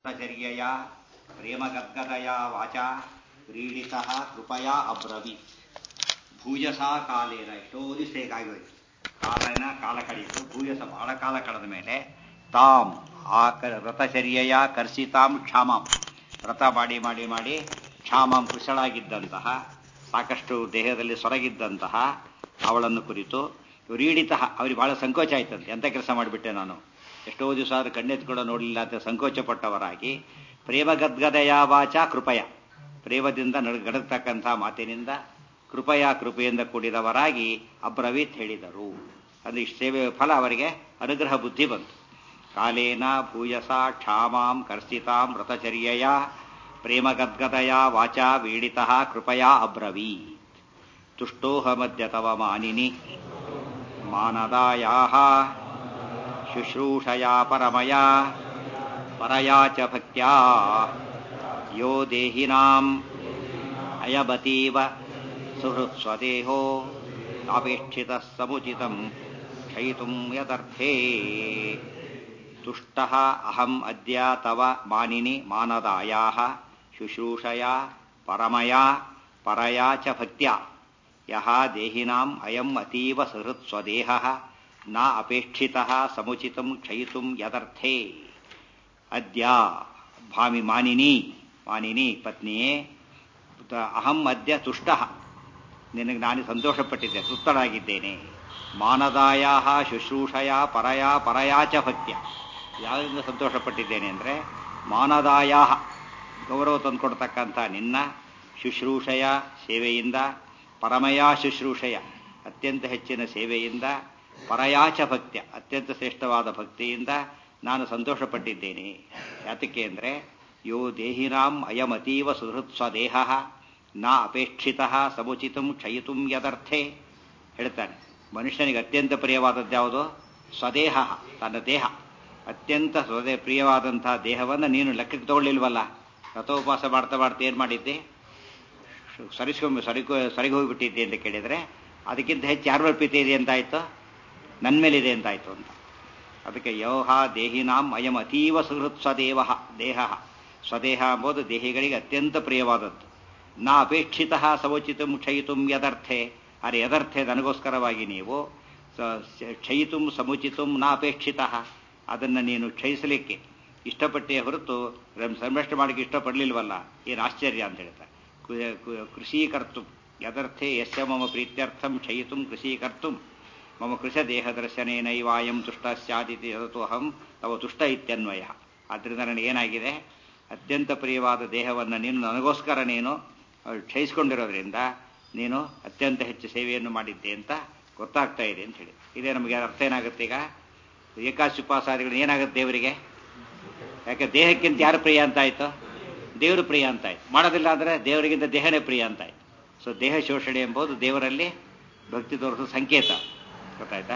ಚರ್ಯಯ ಪ್ರೇಮಗದ್ಗದಯ ವಾಚ ಕ್ರೀಡಿತ ಕೃಪಯ ಅಬ್ರವಿ ಭೂಯಸ ಕಾಲೇನ ಎಷ್ಟೋ ದಿವಸ ಹೇಗಾಗೋಯ್ತು ಕಾಲನ ಕಾಲ ಕಳೆಯಿತು ಭೂಯಸ ಬಹಳ ಕಾಲ ಕಳೆದ ಮೇಲೆ ತಾಮ್ ಆ ಕ ವ್ರತಚರ್ಯೆಯ ಕರ್ಷಿತಾಂ ಕ್ಷಾಮಾಂ ವ್ರತ ಮಾಡಿ ಮಾಡಿ ಮಾಡಿ ಕ್ಷಾಮಾಂ ಕುಶಳಾಗಿದ್ದಂತಹ ಸಾಕಷ್ಟು ದೇಹದಲ್ಲಿ ಸೊರಗಿದ್ದಂತಹ ಅವಳನ್ನು ಕುರಿತು ವ್ರೀಡಿತ ಅವ್ರಿಗೆ ಬಹಳ ಸಂಕೋಚ ಆಯ್ತಂತೆ ಎಂಥ ಕೆಲಸ ಮಾಡಿಬಿಟ್ಟೆ ನಾನು ಎಷ್ಟೋ ದಿವಸ ಆದ್ರೂ ಕಣ್ಣೆತ್ಕೊಂಡು ನೋಡಲಿಲ್ಲ ಅಂತ ಸಂಕೋಚ ಪಟ್ಟವರಾಗಿ ಪ್ರೇಮ ಗದ್ಗದಯ ವಾಚ ಕೃಪಯ ಪ್ರೇಮದಿಂದ ನಡ್ ಗಡತಕ್ಕಂಥ ಮಾತಿನಿಂದ ಕೃಪಯ ಕೃಪೆಯಿಂದ ಕೂಡಿದವರಾಗಿ ಅಬ್ರವೀತ್ ಹೇಳಿದರು ಅದು ಇಷ್ಟು ಸೇವೆ ಫಲ ಅವರಿಗೆ ಅನುಗ್ರಹ ಬುದ್ಧಿ ಬಂತು ಕಾಲೇನ ಭೂಯಸ ಕ್ಷಾಮಾಂ ಕರ್ಷಿತಾಂ ವ್ರತಚರ್ಯಯ ಪ್ರೇಮಗದ್ಗದಯ ವಾಚ ವೀಡಿತ ಕೃಪಯ ಅಬ್ರವೀ ತುಷ್ಟೋಹಮದ್ಯ ತವ ಮಾನಿನಿ ಮಾನದಾಯಾ ಶುಶ್ರೂಷಯಾ ಪರಮಯಾ ಪರಯಾ ಚ ಭಕ್ತ್ಯಾ ಯೋ ದೇಹಿನಾಂ ಅಯಬತೀವ ಸುಹೃತ್ ಸ್ವದೇಹೋ ಅಪೇಕ್ಷಿತ ಸಮುಚಿತಂ ಕ್ಷಯಿತುಂ ಯದರ್ಥೇ ತುಷ್ಟಃ ಅಹಂ ಅದ್ಯ ತವ ಮಾನಿನಿ ಮಾನದಾಯಾ ಶುಶ್ರೂಷಯಾ ಪರಮಯಾ ಪರಯಾ ಚ ಭಕ್ತ್ಯಾ ಯಹ ದೇಹಿನಾಂ ಅಯಂ ಅತೀವ ಸುಹೃತ್ ಸ್ವದೇಹ ನ ಅಪೇಕ್ಷಿತಃ ಸಮುಚಿತಂ ಕ್ಷಯಿತುಂ ಯದರ್ಥೇ ಅದ್ಯ ಭಾಮಿ ಮಾನಿನಿ ಮಾನಿನಿ ಪತ್ನಿಯೇ ಅಹಂ ಅದ್ಯ ತುಷ್ಟ ನಿನಗೆ ನಾನು ಸಂತೋಷಪಟ್ಟಿದ್ದೆ ತೃಪ್ತಳಾಗಿದ್ದೇನೆ ಮಾನದಾಯ ಶುಶ್ರೂಷಯ ಪರಯ ಪರಯಾಚ ಭಕ್ತ್ಯ ಯಾವುದರಿಂದ ಸಂತೋಷಪಟ್ಟಿದ್ದೇನೆ ಅಂದರೆ ಮಾನದಾಯ ಗೌರವ ತಂದುಕೊಡ್ತಕ್ಕಂಥ ನಿನ್ನ ಶುಶ್ರೂಷಯ ಸೇವೆಯಿಂದ ಪರಮಯಾ ಶುಶ್ರೂಷಯ ಅತ್ಯಂತ ಹೆಚ್ಚಿನ ಸೇವೆಯಿಂದ ಪರಯಾಚ ಭಕ್ತ್ಯ ಅತ್ಯಂತ ಶ್ರೇಷ್ಠವಾದ ಭಕ್ತಿಯಿಂದ ನಾನು ಸಂತೋಷಪಟ್ಟಿದ್ದೇನೆ ಯಾತಕ್ಕೆ ಅಂದರೆ ಯೋ ದೇಹಿನಾಂ ಅಯಮತೀವ ಸುಹೃತ್ ಸ್ವದೇಹ ನ ಅಪೇಕ್ಷಿತ ಸಮುಚಿತಂ ಕ್ಷಯಿತುಂ ಯದರ್ಥೆ ಹೇಳ್ತಾನೆ ಮನುಷ್ಯನಿಗೆ ಅತ್ಯಂತ ಪ್ರಿಯವಾದದ್ದು ಯಾವುದು ಸ್ವದೇಹ ತನ್ನ ದೇಹ ಅತ್ಯಂತ ಸ್ವದೇ ಪ್ರಿಯವಾದಂತಹ ದೇಹವನ್ನು ನೀನು ಲೆಕ್ಕಕ್ಕೆ ತಗೊಳ್ಳಿಲ್ವಲ್ಲ ರಥೋಪವಾಸ ಮಾಡ್ತಾ ಮಾಡ್ತಾ ಏನು ಮಾಡಿದ್ದೆ ಸರಿಸ್ಕೊಂಬ ಸರಿಗೋ ಸರಿಗೆ ಹೋಗಿಬಿಟ್ಟಿದ್ದೆ ಅಂತ ಕೇಳಿದರೆ ಅದಕ್ಕಿಂತ ಹೆಚ್ಚು ಯಾರ ಪ್ರೀತಿ ಇದೆ ಅಂತಾಯ್ತು ನನ್ನ ಮೇಲಿದೆ ಅಂತಾಯ್ತು ಅಂತ ಅದಕ್ಕೆ ಯೋಹ ದೇಹಿನಾಂ ಅಯಂ ಅತೀವ ಸುಹೃತ್ ಸ್ವದೇವ ದೇಹ ಸ್ವದೇಹ ಎಂಬುದು ದೇಹಿಗಳಿಗೆ ಅತ್ಯಂತ ಪ್ರಿಯವಾದದ್ದು ನಾ ಅಪೇಕ್ಷಿತ ಸಮುಚಿತಂ ಕ್ಷಯಿತುಂ ಯದರ್ಥೆ ಅರೆ ಯದರ್ಥೆ ನನಗೋಸ್ಕರವಾಗಿ ನೀವು ಕ್ಷಯಿತುಂ ಸಮುಚಿತಂ ನಾ ಅಪೇಕ್ಷಿತ ಅದನ್ನು ನೀನು ಕ್ಷಯಿಸಲಿಕ್ಕೆ ಇಷ್ಟಪಟ್ಟೆ ಹೊರತು ಸಂರಕ್ಷಣೆ ಮಾಡಕ್ಕೆ ಇಷ್ಟಪಡಲಿಲ್ವಲ್ಲ ಏನು ಆಶ್ಚರ್ಯ ಅಂತ ಹೇಳ್ತಾರೆ ಕೃಷೀಕರ್ತು ಯದರ್ಥೆ ಯಸ್ಯ ಮಮ ಪ್ರೀತ್ಯರ್ಥಂ ಕ್ಷಯಿತುಂ ಕೃಷೀಕರ್ತು ಮಮ ಕೃಷ ದೇಹದರ್ಶನೇನೈವಾಯಂ ತುಷ್ಟ ಸ್ಯಾದಿತಿ ಯದತು ಅಹಂ ತವ ತುಷ್ಟ ಇತ್ಯನ್ವಯ ಆದ್ದರಿಂದ ನನಗೇನಾಗಿದೆ ಅತ್ಯಂತ ಪ್ರಿಯವಾದ ದೇಹವನ್ನು ನೀನು ನನಗೋಸ್ಕರ ನೀನು ಕ್ಷಯಿಸ್ಕೊಂಡಿರೋದ್ರಿಂದ ನೀನು ಅತ್ಯಂತ ಹೆಚ್ಚು ಸೇವೆಯನ್ನು ಮಾಡಿದ್ದೆ ಅಂತ ಗೊತ್ತಾಗ್ತಾ ಇದೆ ಅಂತ ಹೇಳಿ ಇದೇ ನಮಗೆ ಅರ್ಥ ಏನಾಗುತ್ತೆ ಈಗ ಏಕಾಶುಪಾಸಾದಿಗಳು ಏನಾಗುತ್ತೆ ದೇವರಿಗೆ ಯಾಕೆ ದೇಹಕ್ಕಿಂತ ಯಾರು ಪ್ರಿಯ ಅಂತಾಯ್ತು ದೇವರು ಪ್ರಿಯ ಅಂತಾಯ್ತು ಮಾಡೋದಿಲ್ಲ ಅಂದರೆ ದೇವರಿಗಿಂತ ದೇಹನೇ ಪ್ರಿಯ ಅಂತಾಯ್ತು ಸೊ ದೇಹ ಶೋಷಣೆ ಎಂಬುದು ದೇವರಲ್ಲಿ ಭಕ್ತಿ ತೋರಿಸೋ ಸಂಕೇತ ಗೊತ್ತಾಯ್ತಾ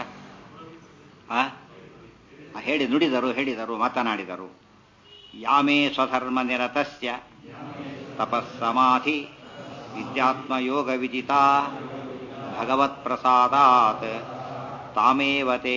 ಆ ಹೇಳಿ ನುಡಿದರು ಹೇಳಿದರು ಮಾತನಾಡಿದರು ಯಾಮೇ ಸ್ವಧರ್ಮ ನಿರತಸ್ಯ ತಪಸ್ಸಮಾಧಿ ವಿದ್ಯಾತ್ಮಯೋಗ ವಿಜಿತ ಭಗವತ್ಪ್ರಸಾದಾತ್ ತಾಮೇವತೆ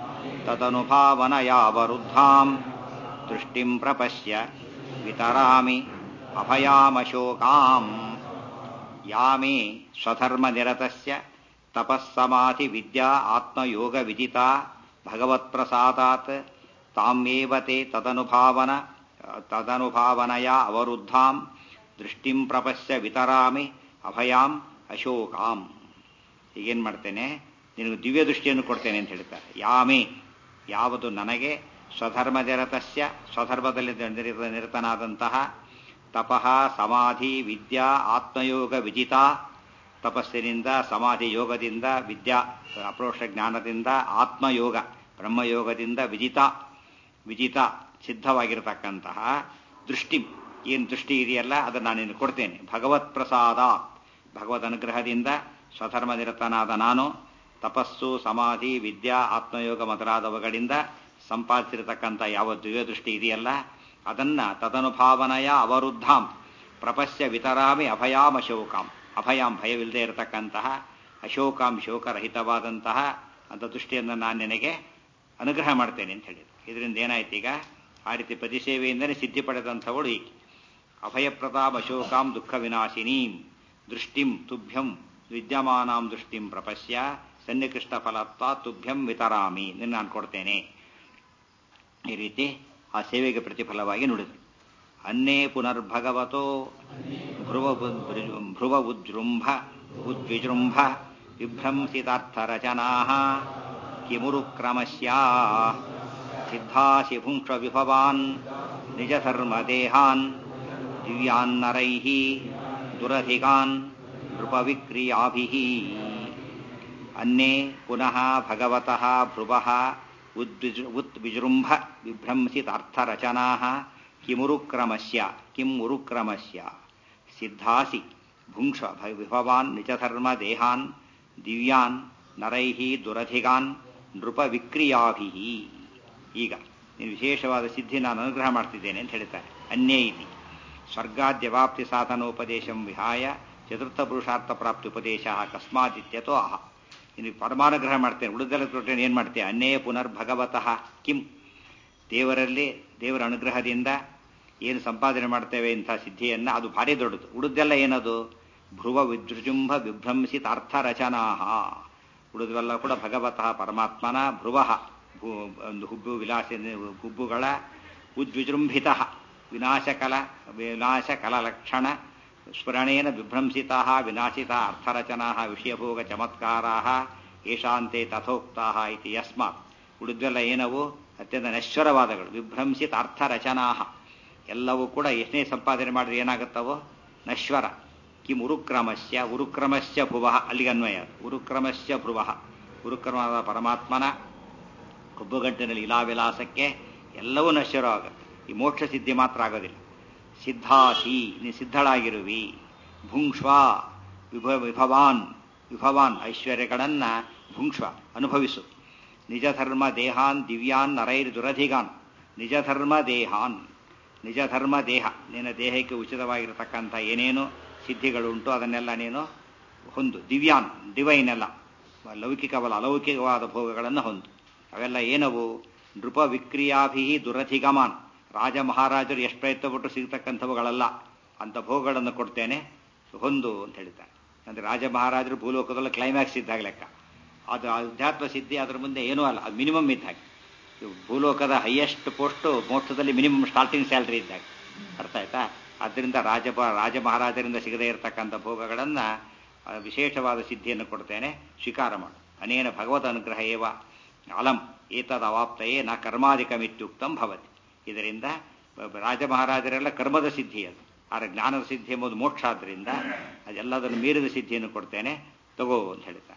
ತದನುಭಾವನಯಾವರುದ್ಧಾಂ ದೃಷ್ಟಿಂ ಪ್ರಪಶ್ಯ ವಿತರಾಮಿ ಅಭಯಾಮಶೋಕಾಂ ಯಾಮೇ ಸ್ವಧರ್ಮನಿರತಸ್ಯ ತಪಸ್ಸಮಾಧಿ ವಿದ್ಯಾ ಆತ್ಮಯೋಗ ವಿಜಿತ ಭಗವತ್ಪ್ರಸಾದಾತ್ ತಾಮ್ಯೇವತೆ ತದನುಭಾವನ ತದನುಭಾವನಯ ಅವರುದ್ಧಾಂ ದೃಷ್ಟಿಂ ಪ್ರಪಶ್ಯ ವಿತರಾಮಿ ಅಭಯಾಂ ಅಶೋಕಾಂ ಈಗೇನು ಮಾಡ್ತೇನೆ ನಿನಗೆ ದಿವ್ಯ ದೃಷ್ಟಿಯನ್ನು ಕೊಡ್ತೇನೆ ಅಂತ ಹೇಳ್ತಾರೆ ಯಾಮೇ ಯಾವುದು ನನಗೆ ಸ್ವಧರ್ಮನಿರತಸ್ಯ ಸ್ವಧರ್ಮದಲ್ಲಿ ನಿರತನಾದಂತಹ ತಪಃ ಸಮಾಧಿ ವಿದ್ಯಾ ಆತ್ಮಯೋಗ ವಿಜಿತ ತಪಸ್ಸಿನಿಂದ ಸಮಾಧಿ ಯೋಗದಿಂದ ವಿದ್ಯಾ ಅಪ್ರೋಷ ಜ್ಞಾನದಿಂದ ಆತ್ಮಯೋಗ ಬ್ರಹ್ಮಯೋಗದಿಂದ ವಿಜಿತ ವಿಜಿತ ಸಿದ್ಧವಾಗಿರತಕ್ಕಂತಹ ದೃಷ್ಟಿ ಏನು ದೃಷ್ಟಿ ಇದೆಯಲ್ಲ ಅದನ್ನು ನಾನು ಕೊಡ್ತೇನೆ ಭಗವತ್ ಪ್ರಸಾದ ಭಗವದ್ ಅನುಗ್ರಹದಿಂದ ಸ್ವಧರ್ಮ ನಿರತನಾದ ನಾನು ತಪಸ್ಸು ಸಮಾಧಿ ವಿದ್ಯಾ ಆತ್ಮಯೋಗ ಮೊದಲಾದವುಗಳಿಂದ ಸಂಪಾದಿಸಿರತಕ್ಕಂಥ ಯಾವ ದಿವ್ಯ ದೃಷ್ಟಿ ಇದೆಯಲ್ಲ ಅದನ್ನ ತದನುಭಾವನೆಯ ಅವರುದ್ಧಾಂ ಪ್ರಪಶ್ಯ ವಿತರಾಮಿ ಅಭಯಾಂ ಅಶೋಕಾಂ ಅಭಯಾಂ ಭಯವಿಲ್ಲದೆ ಇರತಕ್ಕಂತಹ ಅಶೋಕಾಂ ಶೋಕರಹಿತವಾದಂತಹ ಅಂತ ದೃಷ್ಟಿಯನ್ನು ನಾನು ನಿನಗೆ ಅನುಗ್ರಹ ಮಾಡ್ತೇನೆ ಅಂತ ಹೇಳಿದ್ರು ಇದರಿಂದ ಏನಾಯ್ತು ಈಗ ಆ ರೀತಿ ಪತಿಸೇವೆಯಿಂದಲೇ ಸಿದ್ಧಿ ಪಡೆದಂಥವಳು ಈಕೆ ಅಭಯಪ್ರತಾಂ ಅಶೋಕಾಂ ದುಃಖ ವಿನಾಶಿನೀಂ ದೃಷ್ಟಿಂ ತುಭ್ಯಂ ವಿದ್ಯಮಾನಾಂ ದೃಷ್ಟಿಂ ಪ್ರಪಶ್ಯ ಸನ್ನಿಕೃಷ್ಟ ಫಲತ್ವ ತುಭ್ಯಂ ವಿತರಾಮಿ ನಿನ್ನ ನಾನು ಕೊಡ್ತೇನೆ ಈ ರೀತಿ ಆ ಸೇವೆಗೆ ಪ್ರತಿಫಲವಾಗಿ ನುಡಿದರು ಅನ್ನೇ ಪುನರ್ಭಗವತೋ ಭ್ರುವ ಭ್ರುವ ಉಜ್ಜೃಂಭ ಉದ್ವಿಜೃಂಭ ವಿಭ್ರಂಸಿತಾರ್ಥರಚನಾ ಕಿಮುರು ಕ್ರಮಸ್ಯ ಸಿದ್ಧಾಸಿ ಭುಂಕ್ಷ ವಿಭವಾನ್ ನಿಜಧರ್ಮದೇಹಾನ್ ದಿವ್ಯಾನ್ನರೈಃ ದುರಧಿಕಾನ್ ನೃಪವಿಕ್ರಿಯಾಭಿಃ ಅನ್ನೇ ಪುನಃ ಭಗವತಃ ಭ್ರುವಃ ಉದ್ವಿಜೃ ಉದ್ವಿಜೃಂಭ ವಿಭ್ರಂಸಿತಾರ್ಥರಚನಾಃ ಕಿಮುರುಕ್ರಮಸ್ಯ ಕಿಂ ಉರುಕ್ರಮಸ್ಯ ಸಿದ್ಧಾಸಿ ಭುಂಕ್ಷ ವಿಭವಾನ್ ನಿಜಧರ್ಮದೇಹಾನ್ ದಿವ್ಯಾನ್ ನರೈಃ ದುರಧಿಗಾನ್ ನೃಪವಿಕ್ರಿಯಾಭಿಃ ಈಗ ನೀನು ವಿಶೇಷವಾದ ಸಿದ್ಧಿ ನಾನು ಅನುಗ್ರಹ ಮಾಡ್ತಿದ್ದೇನೆ ಅಂತ ಹೇಳ್ತಾರೆ ಅನ್ಯೇ ಇತಿ ಸ್ವರ್ಗಾದ್ಯವಾಪ್ತಿ ಸಾಧನೋಪದೇಶಂ ವಿಹಾಯ ಚತುರ್ಥ ಪುರುಷಾರ್ಥ ಪ್ರಾಪ್ತಿ ಉಪದೇಶ ಕಸ್ಮಾದಿತ್ಯತೋ ಅಹ ಇನ್ನು ಪರಮಾನುಗ್ರಹ ಮಾಡ್ತೇನೆ ಉಳಿದೆಲ್ಲ ಕೊಟ್ಟರೆ ಏನು ಮಾಡ್ತೇನೆ ಅನ್ನೇ ಪುನರ್ಭಗವತಃ ಕಿಂ ದೇವರಲ್ಲಿ ದೇವರ ಅನುಗ್ರಹದಿಂದ ಏನು ಸಂಪಾದನೆ ಮಾಡ್ತೇವೆ ಇಂಥ ಸಿದ್ಧಿಯನ್ನು ಅದು ಭಾರಿ ದೊಡ್ಡದು ಉಳಿದೆಲ್ಲ ಏನದು ಭ್ರುವ ವಿಜೃಂಭ ವಿಭ್ರಂಸಿತಾರ್ಥ ರಚನಾ ಉಳಿದವೆಲ್ಲ ಕೂಡ ಭಗವತಃ ಪರಮಾತ್ಮನ ಭ್ರುವ ಒಂದು ಹುಬ್ಬು ವಿಲಾಸ ಹುಬ್ಬುಗಳ ಉದ್ವಿಜೃಂಭಿತ ವಿನಾಶಕಲ ವಿನಾಶಕಲ ಲಕ್ಷಣ ಸ್ಮರಣೇನ ವಿಭ್ರಂಸಿತಾ ವಿನಾಶಿತಾ ಅರ್ಥರಚನಾ ವಿಷಯಭೋಗ ಚಮತ್ಕಾರಾ ಏಷಾಂತೆ ತಥೋಕ್ತಾ ಇತಿ ಯಸ್ಮಾತ್ ಉಳಿದ್ವೆಲ್ಲ ಏನವು ಅತ್ಯಂತ ನಶ್ವರವಾದಗಳು ವಿಭ್ರಂಸಿತ ಅರ್ಥರಚನಾ ಎಲ್ಲವೂ ಕೂಡ ಎಷ್ಟನೇ ಸಂಪಾದನೆ ಮಾಡಿದ್ರೆ ಏನಾಗುತ್ತವೋ ನಶ್ವರ ಕಿಂ ಉರುಕ್ರಮಸ್ಯ ಉರುಕ್ರಮಸ್ಯ ಭುವ ಅಲ್ಲಿಗೆ ಅನ್ವಯ ಉರುಕ್ರಮಸ್ಯ ಭ್ರುವ ಉರುಕ್ರಮದ ಪರಮಾತ್ಮನ ಹುಬ್ಬುಗಂಟಿನಲ್ಲಿ ಇಲಾವಿಲಾಸಕ್ಕೆ ಎಲ್ಲವೂ ನಶ್ವರವಾಗುತ್ತೆ ಈ ಮೋಕ್ಷ ಸಿದ್ಧಿ ಮಾತ್ರ ಆಗೋದಿಲ್ಲ ಸಿದ್ಧಾಸಿ ನೀ ಸಿದ್ಧಳಾಗಿರುವಿ ಭುಂಕ್ಷ್ವ ವಿಭ ವಿಭವಾನ್ ವಿಭವಾನ್ ಐಶ್ವರ್ಯಗಳನ್ನ ಭುಂಕ್ಷ್ವ ಅನುಭವಿಸು ನಿಜ ಧರ್ಮ ದೇಹಾನ್ ದಿವ್ಯಾನ್ ನರೈರ್ ದುರಧಿಗಾನ್ ನಿಜ ಧರ್ಮ ದೇಹಾನ್ ನಿಜ ಧರ್ಮ ದೇಹ ನಿನ್ನ ದೇಹಕ್ಕೆ ಉಚಿತವಾಗಿರತಕ್ಕಂಥ ಏನೇನು ಸಿದ್ಧಿಗಳುಂಟು ಅದನ್ನೆಲ್ಲ ನೀನು ಹೊಂದು ದಿವ್ಯಾನ್ ಡಿವೈನ್ ಎಲ್ಲ ಲೌಕಿಕವಲ್ಲ ಅಲೌಕಿಕವಾದ ಭೋಗಗಳನ್ನು ಹೊಂದು ಅವೆಲ್ಲ ಏನವು ನೃಪ ವಿಕ್ರಿಯಾಭಿ ದುರಧಿಗಮಾನ್ ರಾಜ ಮಹಾರಾಜರು ಎಷ್ಟು ಪ್ರಯತ್ನ ಪಟ್ಟು ಸಿಗ್ತಕ್ಕಂಥವುಗಳಲ್ಲ ಅಂತ ಭೋಗಗಳನ್ನು ಕೊಡ್ತೇನೆ ಹೊಂದು ಅಂತ ಹೇಳ್ತಾರೆ ಅಂದರೆ ರಾಜ ಮಹಾರಾಜರು ಭೂಲೋಕದಲ್ಲಿ ಕ್ಲೈಮ್ಯಾಕ್ಸ್ ಇದ್ದಾಗ ಲೆಕ್ಕ ಅದು ಅಧ್ಯಾತ್ಮ ಸಿದ್ಧಿ ಅದರ ಮುಂದೆ ಏನೂ ಅಲ್ಲ ಅದು ಮಿನಿಮಮ್ ಇದ್ದಾಗ ಭೂಲೋಕದ ಹೈಯೆಸ್ಟ್ ಪೋಸ್ಟು ಮೋಕ್ಷದಲ್ಲಿ ಮಿನಿಮಮ್ ಸ್ಟಾರ್ಟಿಂಗ್ ಸ್ಯಾಲ್ರಿ ಇದ್ದಾಗ ಅರ್ಥ ಆಯ್ತಾ ಆದ್ದರಿಂದ ರಾಜ ರಾಜ ಮಹಾರಾಜರಿಂದ ಸಿಗದೇ ಇರತಕ್ಕಂಥ ಭೋಗಗಳನ್ನು ವಿಶೇಷವಾದ ಸಿದ್ಧಿಯನ್ನು ಕೊಡ್ತೇನೆ ಸ್ವೀಕಾರ ಮಾಡು ಅನೇನ ಭಗವತ್ ಅನುಗ್ರಹ ಏವ ಅಲಂ ಏತದ ಅವಾಪ್ತಯೇ ನ ಕರ್ಮಾಧಿಕಮಿತ್ಯುಕ್ತಂ ಭವತಿ ಇದರಿಂದ ರಾಜ ಮಹಾರಾಜರೆಲ್ಲ ಕರ್ಮದ ಸಿದ್ಧಿ ಅದು ಆದರೆ ಜ್ಞಾನದ ಸಿದ್ಧಿ ಎಂಬುದು ಮೋಕ್ಷ ಆದ್ದರಿಂದ ಅದೆಲ್ಲದನ್ನು ಮೀರಿದ ಸಿದ್ಧಿಯನ್ನು ಕೊಡ್ತೇನೆ ತಗೋ ಅಂತ ಹೇಳ್ತಾರೆ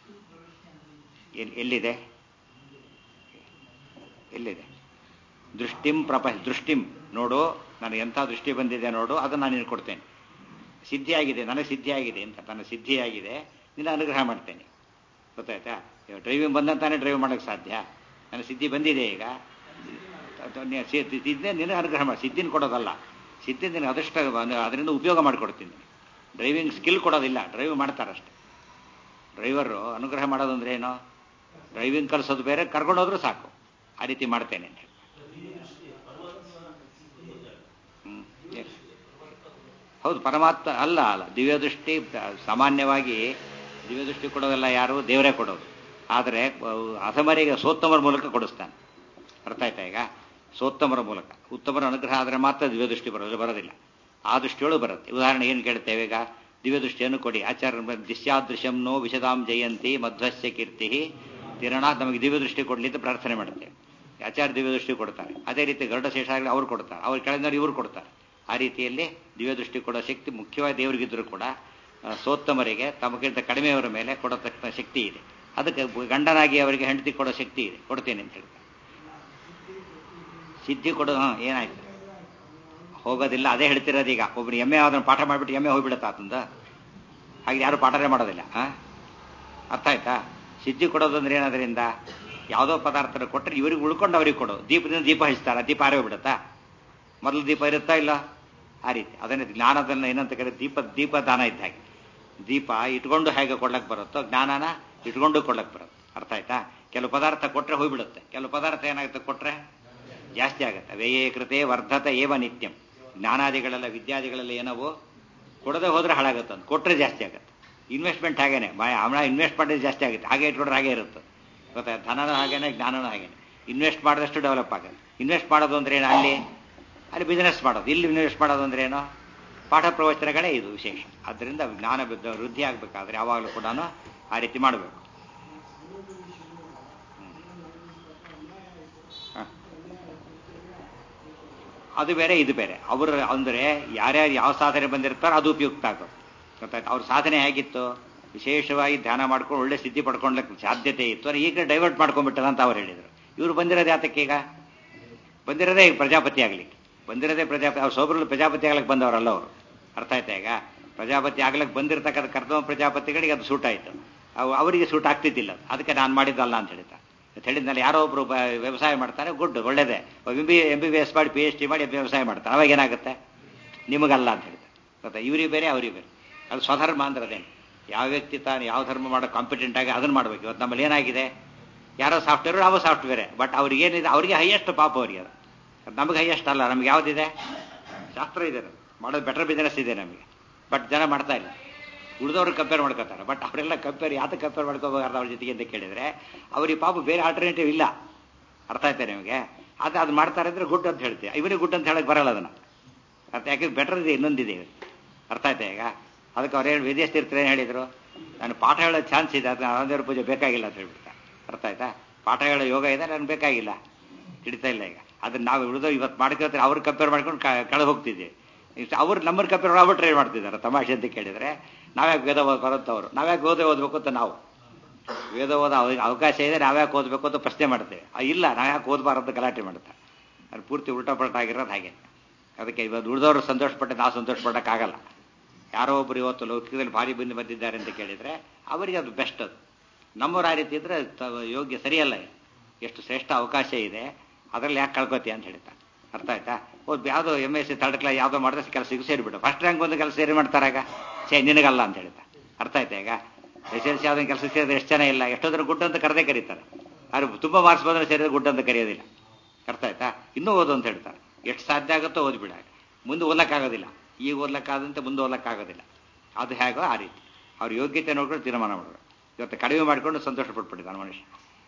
ಎಲ್ಲಿದೆ ಎಲ್ಲಿದೆ ದೃಷ್ಟಿಂ ಪ್ರಪ ದೃಷ್ಟಿಂ ನೋಡು ನನಗೆ ಎಂಥ ದೃಷ್ಟಿ ಬಂದಿದೆ ನೋಡು ಅದನ್ನು ನಾನು ನಿನಗೆ ಕೊಡ್ತೇನೆ ಸಿದ್ಧಿಯಾಗಿದೆ ನನಗೆ ಸಿದ್ಧಿಯಾಗಿದೆ ಅಂತ ನನ್ನ ಸಿದ್ಧಿಯಾಗಿದೆ ನಿನ್ನ ಅನುಗ್ರಹ ಮಾಡ್ತೇನೆ ಗೊತ್ತಾಯ್ತಾ ಡ್ರೈವಿಂಗ್ ಬಂದಂತಾನೆ ಡ್ರೈವ್ ಮಾಡೋಕ್ಕೆ ಸಾಧ್ಯ ನನ್ನ ಸಿದ್ಧಿ ಬಂದಿದೆ ಈಗ ಸಿದ್ಧಿ ನಿನಗೆ ಅನುಗ್ರಹ ಮಾಡಿ ಸಿದ್ಧಿನ ಕೊಡೋದಲ್ಲ ಸಿದ್ಧಿ ನಿನಗೆ ಅದಷ್ಟ ಅದರಿಂದ ಉಪಯೋಗ ಮಾಡಿಕೊಡ್ತೀನಿ ಡ್ರೈವಿಂಗ್ ಸ್ಕಿಲ್ ಕೊಡೋದಿಲ್ಲ ಡ್ರೈವ್ ಮಾಡ್ತಾರಷ್ಟೆ ಡ್ರೈವರು ಅನುಗ್ರಹ ಮಾಡೋದು ಅಂದ್ರೆ ಏನು ಡ್ರೈವಿಂಗ್ ಕಲಿಸೋದು ಬೇರೆ ಕರ್ಕೊಂಡೋದ್ರೂ ಸಾಕು ಆ ರೀತಿ ಮಾಡ್ತೇನೆ ಅಂತ ಹೌದು ಪರಮಾತ್ಮ ಅಲ್ಲ ಅಲ್ಲ ದಿವ್ಯದೃಷ್ಟಿ ಸಾಮಾನ್ಯವಾಗಿ ದಿವ್ಯದೃಷ್ಟಿ ಕೊಡೋದೆಲ್ಲ ಯಾರು ದೇವರೇ ಕೊಡೋದು ಆದರೆ ಅಸಮರಿಗೆ ಸೋತ್ತಮರ ಮೂಲಕ ಕೊಡಿಸ್ತಾನೆ ಅರ್ಥ ಆಯ್ತಾ ಈಗ ಸೋತ್ತಮರ ಮೂಲಕ ಉತ್ತಮರ ಅನುಗ್ರಹ ಆದರೆ ಮಾತ್ರ ದಿವ್ಯದೃಷ್ಟಿ ಬರೋದು ಬರೋದಿಲ್ಲ ಆ ದೃಷ್ಟಿಯೊಳಗೆ ಬರುತ್ತೆ ಉದಾಹರಣೆ ಏನು ಕೇಳ್ತೇವೆ ಈಗ ದಿವ್ಯದೃಷ್ಟಿಯನ್ನು ಕೊಡಿ ಆಚಾರ್ಯ ದಿಶ್ಯಾದೃಶ್ಯಂ ನೋ ವಿಶದಾಂ ಜಯಂತಿ ಮಧ್ವಸ್ಯ ಕೀರ್ತಿ ತಿರಣಾತ್ ನಮಗೆ ದಿವ್ಯದೃಷ್ಟಿ ಕೊಡಲಿ ಅಂತ ಪ್ರಾರ್ಥನೆ ಮಾಡುತ್ತೇವೆ ಆಚಾರ್ಯ ದಿವ್ಯದೃಷ್ಟಿ ಕೊಡ್ತಾರೆ ಅದೇ ರೀತಿ ಗರುಡ ಶೇಷಾಗಲಿ ಅವ್ರು ಕೊಡ್ತಾರೆ ಅವ್ರು ಕೆಳಗಿನವ್ರು ಇವರು ಕೊಡ್ತಾರೆ ಆ ರೀತಿಯಲ್ಲಿ ದಿವ್ಯದೃಷ್ಟಿ ಕೊಡೋ ಶಕ್ತಿ ಮುಖ್ಯವಾಗಿ ದೇವರಿಗಿದ್ದರೂ ಕೂಡ ಸೋತ್ತಮರಿಗೆ ತಮಗಿಂತ ಕಡಿಮೆಯವರ ಮೇಲೆ ಕೊಡತಕ್ಕ ಶಕ್ತಿ ಇದೆ ಅದಕ್ಕೆ ಗಂಡನಾಗಿ ಅವರಿಗೆ ಹೆಂಡತಿ ಕೊಡೋ ಶಕ್ತಿ ಇದೆ ಕೊಡ್ತೇನೆ ಅಂತ ಹೇಳ್ತಾರೆ ಸಿದ್ಧಿ ಕೊಡೋ ಹಾಂ ಏನಾಯ್ತು ಹೋಗೋದಿಲ್ಲ ಅದೇ ಹೇಳ್ತಿರೋದು ಈಗ ಒಬ್ಬರು ಎಮ್ಮೆ ಅದನ್ನು ಪಾಠ ಮಾಡಿಬಿಟ್ಟು ಎಮ್ಮೆ ಹೋಗ್ಬಿಡುತ್ತಾ ಆತಂದ ಹಾಗೆ ಯಾರು ಪಾಠನೇ ಮಾಡೋದಿಲ್ಲ ಹಾಂ ಅರ್ಥ ಆಯ್ತಾ ಸಿದ್ಧಿ ಕೊಡೋದು ಅಂದ್ರೆ ಏನದರಿಂದ ಯಾವುದೋ ಪದಾರ್ಥ ಕೊಟ್ಟರೆ ಇವ್ರಿಗೆ ಉಳ್ಕೊಂಡು ಅವ್ರಿಗೆ ಕೊಡೋ ದೀಪದಿಂದ ದೀಪ ಹಚ್ತಾರ ದೀಪ ಆರೇ ಬಿಡುತ್ತಾ ಮೊದಲು ದೀಪ ಇರುತ್ತಾ ಇಲ್ಲ ಆ ರೀತಿ ಅದನ್ನೇ ಜ್ಞಾನದನ್ನ ಏನಂತ ಕರೀ ದೀಪ ದೀಪ ದಾನ ಇದ್ದ ಹಾಗೆ ದೀಪ ಇಟ್ಕೊಂಡು ಹೇಗೆ ಕೊಡ್ಲಕ್ಕೆ ಬರುತ್ತೋ ಜ್ಞಾನನ ಇಟ್ಕೊಂಡು ಕೊಡ್ಲಕ್ಕೆ ಬರುತ್ತೆ ಅರ್ಥ ಆಯ್ತಾ ಕೆಲವು ಪದಾರ್ಥ ಕೊಟ್ಟರೆ ಹೋಗ್ಬಿಡುತ್ತೆ ಕೆಲವು ಪದಾರ್ಥ ಏನಾಗುತ್ತೆ ಕೊಟ್ಟರೆ ಜಾಸ್ತಿ ಆಗುತ್ತೆ ವ್ಯಯೇ ಕೃತೆ ವರ್ಧತ ಏವ ನಿತ್ಯಂ ಜ್ಞಾನಾದಿಗಳೆಲ್ಲ ವಿದ್ಯಾದಿಗಳೆಲ್ಲ ಏನವು ಕೊಡದೆ ಹೋದ್ರೆ ಹಾಳಾಗುತ್ತೆ ಅಂತ ಕೊಟ್ಟರೆ ಜಾಸ್ತಿ ಆಗುತ್ತೆ ಇನ್ವೆಸ್ಟ್ಮೆಂಟ್ ಹಾಗೇನೆ ಅವನ ಇನ್ವೆಸ್ಟ್ ಮಾಡಿದ್ರೆ ಜಾಸ್ತಿ ಆಗುತ್ತೆ ಹಾಗೆ ಇಟ್ಕೊಂಡ್ರೆ ಹಾಗೆ ಇರುತ್ತೆ ಗೊತ್ತಾ ಧನನೂ ಹಾಗೇನೆ ಜ್ಞಾನನೂ ಹಾಗೇನೆ ಇನ್ವೆಸ್ಟ್ ಮಾಡಿದಷ್ಟು ಡೆವಲಪ್ ಆಗುತ್ತೆ ಇನ್ವೆಸ್ಟ್ ಮಾಡೋದು ಅಂದ್ರೆ ಏನು ಅಲ್ಲಿ ಅಲ್ಲಿ ಬಿಸ್ನೆಸ್ ಮಾಡೋದು ಇಲ್ಲಿ ಇನ್ವೆಸ್ಟ್ ಮಾಡೋದು ಅಂದ್ರೆ ಏನು ಪಾಠ ಪ್ರವಚನಗಳೇ ಇದು ವಿಶೇಷ ಆದ್ದರಿಂದ ಜ್ಞಾನ ಬುದ್ಧ ವೃದ್ಧಿ ಆಗಬೇಕಾದ್ರೆ ಯಾವಾಗಲೂ ಕೂಡ ಆ ರೀತಿ ಮಾಡಬೇಕು ಅದು ಬೇರೆ ಇದು ಬೇರೆ ಅವರು ಅಂದರೆ ಯಾರ್ಯಾರು ಯಾವ ಸಾಧನೆ ಬಂದಿರ್ತಾರೋ ಅದು ಉಪಯುಕ್ತ ಆಗೋದು ಗೊತ್ತಾಯ್ತು ಅವ್ರ ಸಾಧನೆ ಹೇಗಿತ್ತು ವಿಶೇಷವಾಗಿ ಧ್ಯಾನ ಮಾಡ್ಕೊಂಡು ಒಳ್ಳೆ ಸ್ಥಿತಿ ಪಡ್ಕೊಳ್ಳಕ್ಕೆ ಸಾಧ್ಯತೆ ಇತ್ತು ಅದು ಈಗ ಡೈವರ್ಟ್ ಮಾಡ್ಕೊಂಡ್ಬಿಟ್ಟದ ಅಂತ ಅವ್ರು ಹೇಳಿದರು ಇವರು ಬಂದಿರೋದು ಯಾತಕ್ಕೆ ಈಗ ಬಂದಿರೋದೇ ಈಗ ಪ್ರಜಾಪತಿ ಆಗಲಿಕ್ಕೆ ಬಂದಿರೋದೇ ಪ್ರಜಾಪತಿ ಅವ್ರು ಸೋಬರಲ್ಲಿ ಪ್ರಜಾಪತಿ ಆಗ್ಲಿಕ್ಕೆ ಬಂದವರಲ್ಲ ಅವರು ಅರ್ಥ ಆಯ್ತಾ ಈಗ ಪ್ರಜಾಪತಿ ಆಗ್ಲಿಕ್ಕೆ ಬಂದಿರತಕ್ಕಂಥ ಕರ್ತವ್ಯ ಪ್ರಜಾಪತಿಗಳಿಗೆ ಅದು ಸೂಟ್ ಆಯಿತು ಅವು ಅವರಿಗೆ ಸೂಟ್ ಆಗ್ತಿದ್ದಿಲ್ಲ ಅದಕ್ಕೆ ನಾನು ಮಾಡಿದ್ದಲ್ಲ ಅಂತ ಹೇಳ್ತಾ ಹೇಳಿದ್ಮೇಲೆ ಯಾರೋ ಒಬ್ರು ವ್ಯವಸಾಯ ಮಾಡ್ತಾರೆ ಗುಡ್ ಒಳ್ಳೇದೇ M B M B B S ಮಾಡಿ ಪಿ ಎಚ್ ಡಿ ಮಾಡಿ ವ್ಯವಸಾಯ ಮಾಡ್ತಾರೆ ಅವಾಗ ಏನಾಗುತ್ತೆ ನಿಮಗಲ್ಲ ಅಂತ ಹೇಳ್ತಾರೆ ಗೊತ್ತಾ ಇವ್ರಿಗೆ ಬೇರೆ ಅವ್ರಿಗೆ ಬೇರೆ ಅದು ಸ್ವಧರ್ಮ ಅಂದ್ರೆ ಅದೇನು ಯಾವ ವ್ಯಕ್ತಿ ತಾನು ಯಾವ ಧರ್ಮ ಮಾಡೋ ಕಾಂಪಿಟೆಂಟ್ ಆಗಿ ಅದನ್ನು ಮಾಡ್ಬೇಕು ಇವತ್ತು ನಮ್ಮಲ್ಲಿ ಏನಾಗಿದೆ ಯಾರೋ ಸಾಫ್ಟ್ವೇರ್ ನಾವು ಸಾಫ್ಟ್ವೇರ್ ಬಟ್ ಅವ್ರಿಗೆ ಏನಿದೆ ಅವರಿಗೆ ಹೈಯೆಸ್ಟ್ ಪಾಪ ಅವರಿಗೆ ಅದು ನಮಗೆ ಹೈಯೆಸ್ಟ್ ಅಲ್ಲ ನಮ್ಗೆ ಯಾವುದಿದೆ ಶಾಸ್ತ್ರ ಇದೆ ಮಾಡೋದು ಬೆಟರ್ ಬಿಸ್ನೆಸ್ ಇದೆ ನಮಗೆ ಬಟ್ ಜನ ಮಾಡ್ತಾ ಇಲ್ಲ ಉಳಿದವ್ರು ಕಂಪೇರ್ ಮಾಡ್ಕೋತಾರೆ ಬಟ್ ಅವರೆಲ್ಲ ಕಂಪೇರ್ ಯಾತಕ್ಕೆ ಕಂಪೇರ್ ಮಾಡ್ಕೋಬಾರ್ದು ಅವ್ರ ಜೊತೆಗೆ ಅಂತ ಕೇಳಿದ್ರೆ ಅವ್ರಿಗೆ ಪಾಪ ಬೇರೆ ಆಲ್ಟರ್ನೇಟಿವ್ ಇಲ್ಲ ಅರ್ಥ ಆಯ್ತಾ ನಿಮಗೆ ಅದು ಅದು ಮಾಡ್ತಾರೆ ಅಂದ್ರೆ ಗುಡ್ ಅಂತ ಹೇಳ್ತೀವಿ ಇವನಿಗೆ ಗುಡ್ ಅಂತ ಹೇಳಕ್ ಬರಲ್ಲ ಅದನ್ನ ಅರ್ಥ ಯಾಕೆ ಬೆಟರ್ ಇದೆ ಇನ್ನೊಂದಿದೆ ಅರ್ಥ ಆಯ್ತಾ ಈಗ ಅದಕ್ಕೆ ಅವ್ರೇನು ವಿದೇಶ ತೀರ್ಥರು ಏನು ಹೇಳಿದ್ರು ನಾನು ಪಾಠ ಹೇಳೋ ಚಾನ್ಸ್ ಇದೆ ಅದು ಆನಂದೇವ್ರ ಪೂಜೆ ಬೇಕಾಗಿಲ್ಲ ಅಂತ ಹೇಳ್ಬಿಡ್ತಾ ಅರ್ಥ ಆಯ್ತಾ ಪಾಠ ಹೇಳೋ ಯೋಗ ಇದೆ ನನಗೆ ಬೇಕಾಗಿಲ್ಲ ಹಿಡಿತಾ ಇಲ್ಲ ಈಗ ಅದನ್ನ ನಾವು ಉಳಿದು ಇವತ್ತು ಮಾಡ್ಕೊತಾರೆ ಅವ್ರು ಕಂಪೇರ್ ಮಾಡ್ಕೊಂಡು ಕಳೆದು ಹೋಗ್ತಿದ್ದೆ ಅವ್ರು ನಮ್ಮನ್ನು ಕಂಪೇರ್ ಮಾಡ್ಬಿಟ್ಟು ಟ್ರೈ ಮಾಡ್ತಿದ್ದಾರೆ ತಮಾಷೆ ಅಂತ ಕೇಳಿದ್ರೆ ನಾವ್ಯಾಕೆ ವೇದ ಓದ್ ಬರುತ್ತವರು ನಾವ್ಯಾಕೆ ವೇದ ಓದಬೇಕು ಅಂತ ನಾವು ವೇದ ಓದ ಅವಕಾಶ ಇದೆ ನಾವ್ಯಾಕೆ ಓದಬೇಕು ಅಂತ ಪ್ರಶ್ನೆ ಮಾಡ್ತೇವೆ ಇಲ್ಲ ನಾವ್ಯಾಕೆ ಓದಬಾರದು ಗಲಾಟೆ ಮಾಡ್ತಾರೆ ಅದು ಪೂರ್ತಿ ಉಲ್ಟಾ ಪಲ್ಟ ಆಗಿರೋದು ಹಾಗೆ ಅದಕ್ಕೆ ಇವತ್ತು ಉಳಿದವರು ಸಂತೋಷಪಟ್ಟು ನಾವು ಸಂತೋಷ ಪಡೋಕ್ಕಾಗಲ್ಲ ಯಾರೋ ಒಬ್ರು ಇವತ್ತು ಲೌಕಿಕದಲ್ಲಿ ಭಾರಿ ಬಂದು ಬಂದಿದ್ದಾರೆ ಅಂತ ಕೇಳಿದ್ರೆ ಅವರಿಗೆ ಅದು ಬೆಸ್ಟ್ ಅದು ನಮ್ಮವ್ರು ಆ ರೀತಿ ಇದ್ರೆ ಯೋಗ್ಯ ಸರಿಯಲ್ಲ ಎಷ್ಟು ಶ್ರೇಷ್ಠ ಅವಕಾಶ ಇದೆ ಅದರಲ್ಲಿ ಯಾಕೆ ಕಳ್ಕೊತಿ ಅಂತ ಹೇಳ್ತಾರೆ ಅರ್ಥ ಆಯ್ತಾ ಓದ್ ಯಾವುದೋ M S C third class ಯಾವುದೋ ಮಾಡಿದ್ರೆ ಕೆಲಸಕ್ಕೆ ಸೇರಿಬಿಟ್ಟು ಫಸ್ಟ್ ರ್ಯಾಂಕ್ ಬಂದು ಕೆಲಸ ಸೇರಿ ಮಾಡ್ತಾರಾಗ ಸೇ ನಿನಗಲ್ಲ ಅಂತ ಹೇಳ್ತಾ ಅರ್ಥ ಆಯ್ತಾ ಈಗ ಎಸ್ ಎಲ್ ಸಿ ಯಾವುದೋ ಕೆಲಸ ಸೇರಿದ್ರೆ ಎಷ್ಟು ಜನ ಇಲ್ಲ ಎಷ್ಟೋದ್ರ ಗುಡ್ ಅಂತ ಕರೆದೇ ಕರೀತಾರೆ ಆದ್ರೆ ತುಂಬ ಮಾರ್ಕ್ಸ್ ಬಂದ್ರೆ ಸೇರಿದ್ರೆ ಗುಡ್ ಅಂತ ಕರೆಯೋದಿಲ್ಲ ಅರ್ಥ ಆಯ್ತಾ ಇನ್ನೂ ಓದು ಅಂತ ಹೇಳ್ತಾರೆ ಎಷ್ಟು ಸಾಧ್ಯ ಆಗುತ್ತೋ ಓದ್ಬಿಡ ಮುಂದೆ ಓದ್ಲಕ್ಕಾಗೋದಿಲ್ಲ ಈಗ ಓದ್ಲಕ್ಕಾದಂತೆ ಮುಂದೆ ಓದ್ಲಕ್ಕಾಗೋದಿಲ್ಲ ಅದು ಹೇಗೋ ಆ ರೀತಿ ಅವ್ರ ಯೋಗ್ಯತೆ ನೋಡ್ಕೊಂಡು ತೀರ್ಮಾನ ಮಾಡೋರು ಇವತ್ತು ಕಡಿಮೆ ಮಾಡಿಕೊಂಡು ಸಂತೋಷ ಪಟ್ಬಿಟ್ಟಿದ್ದಾನೆ ಮನುಷ್ಯ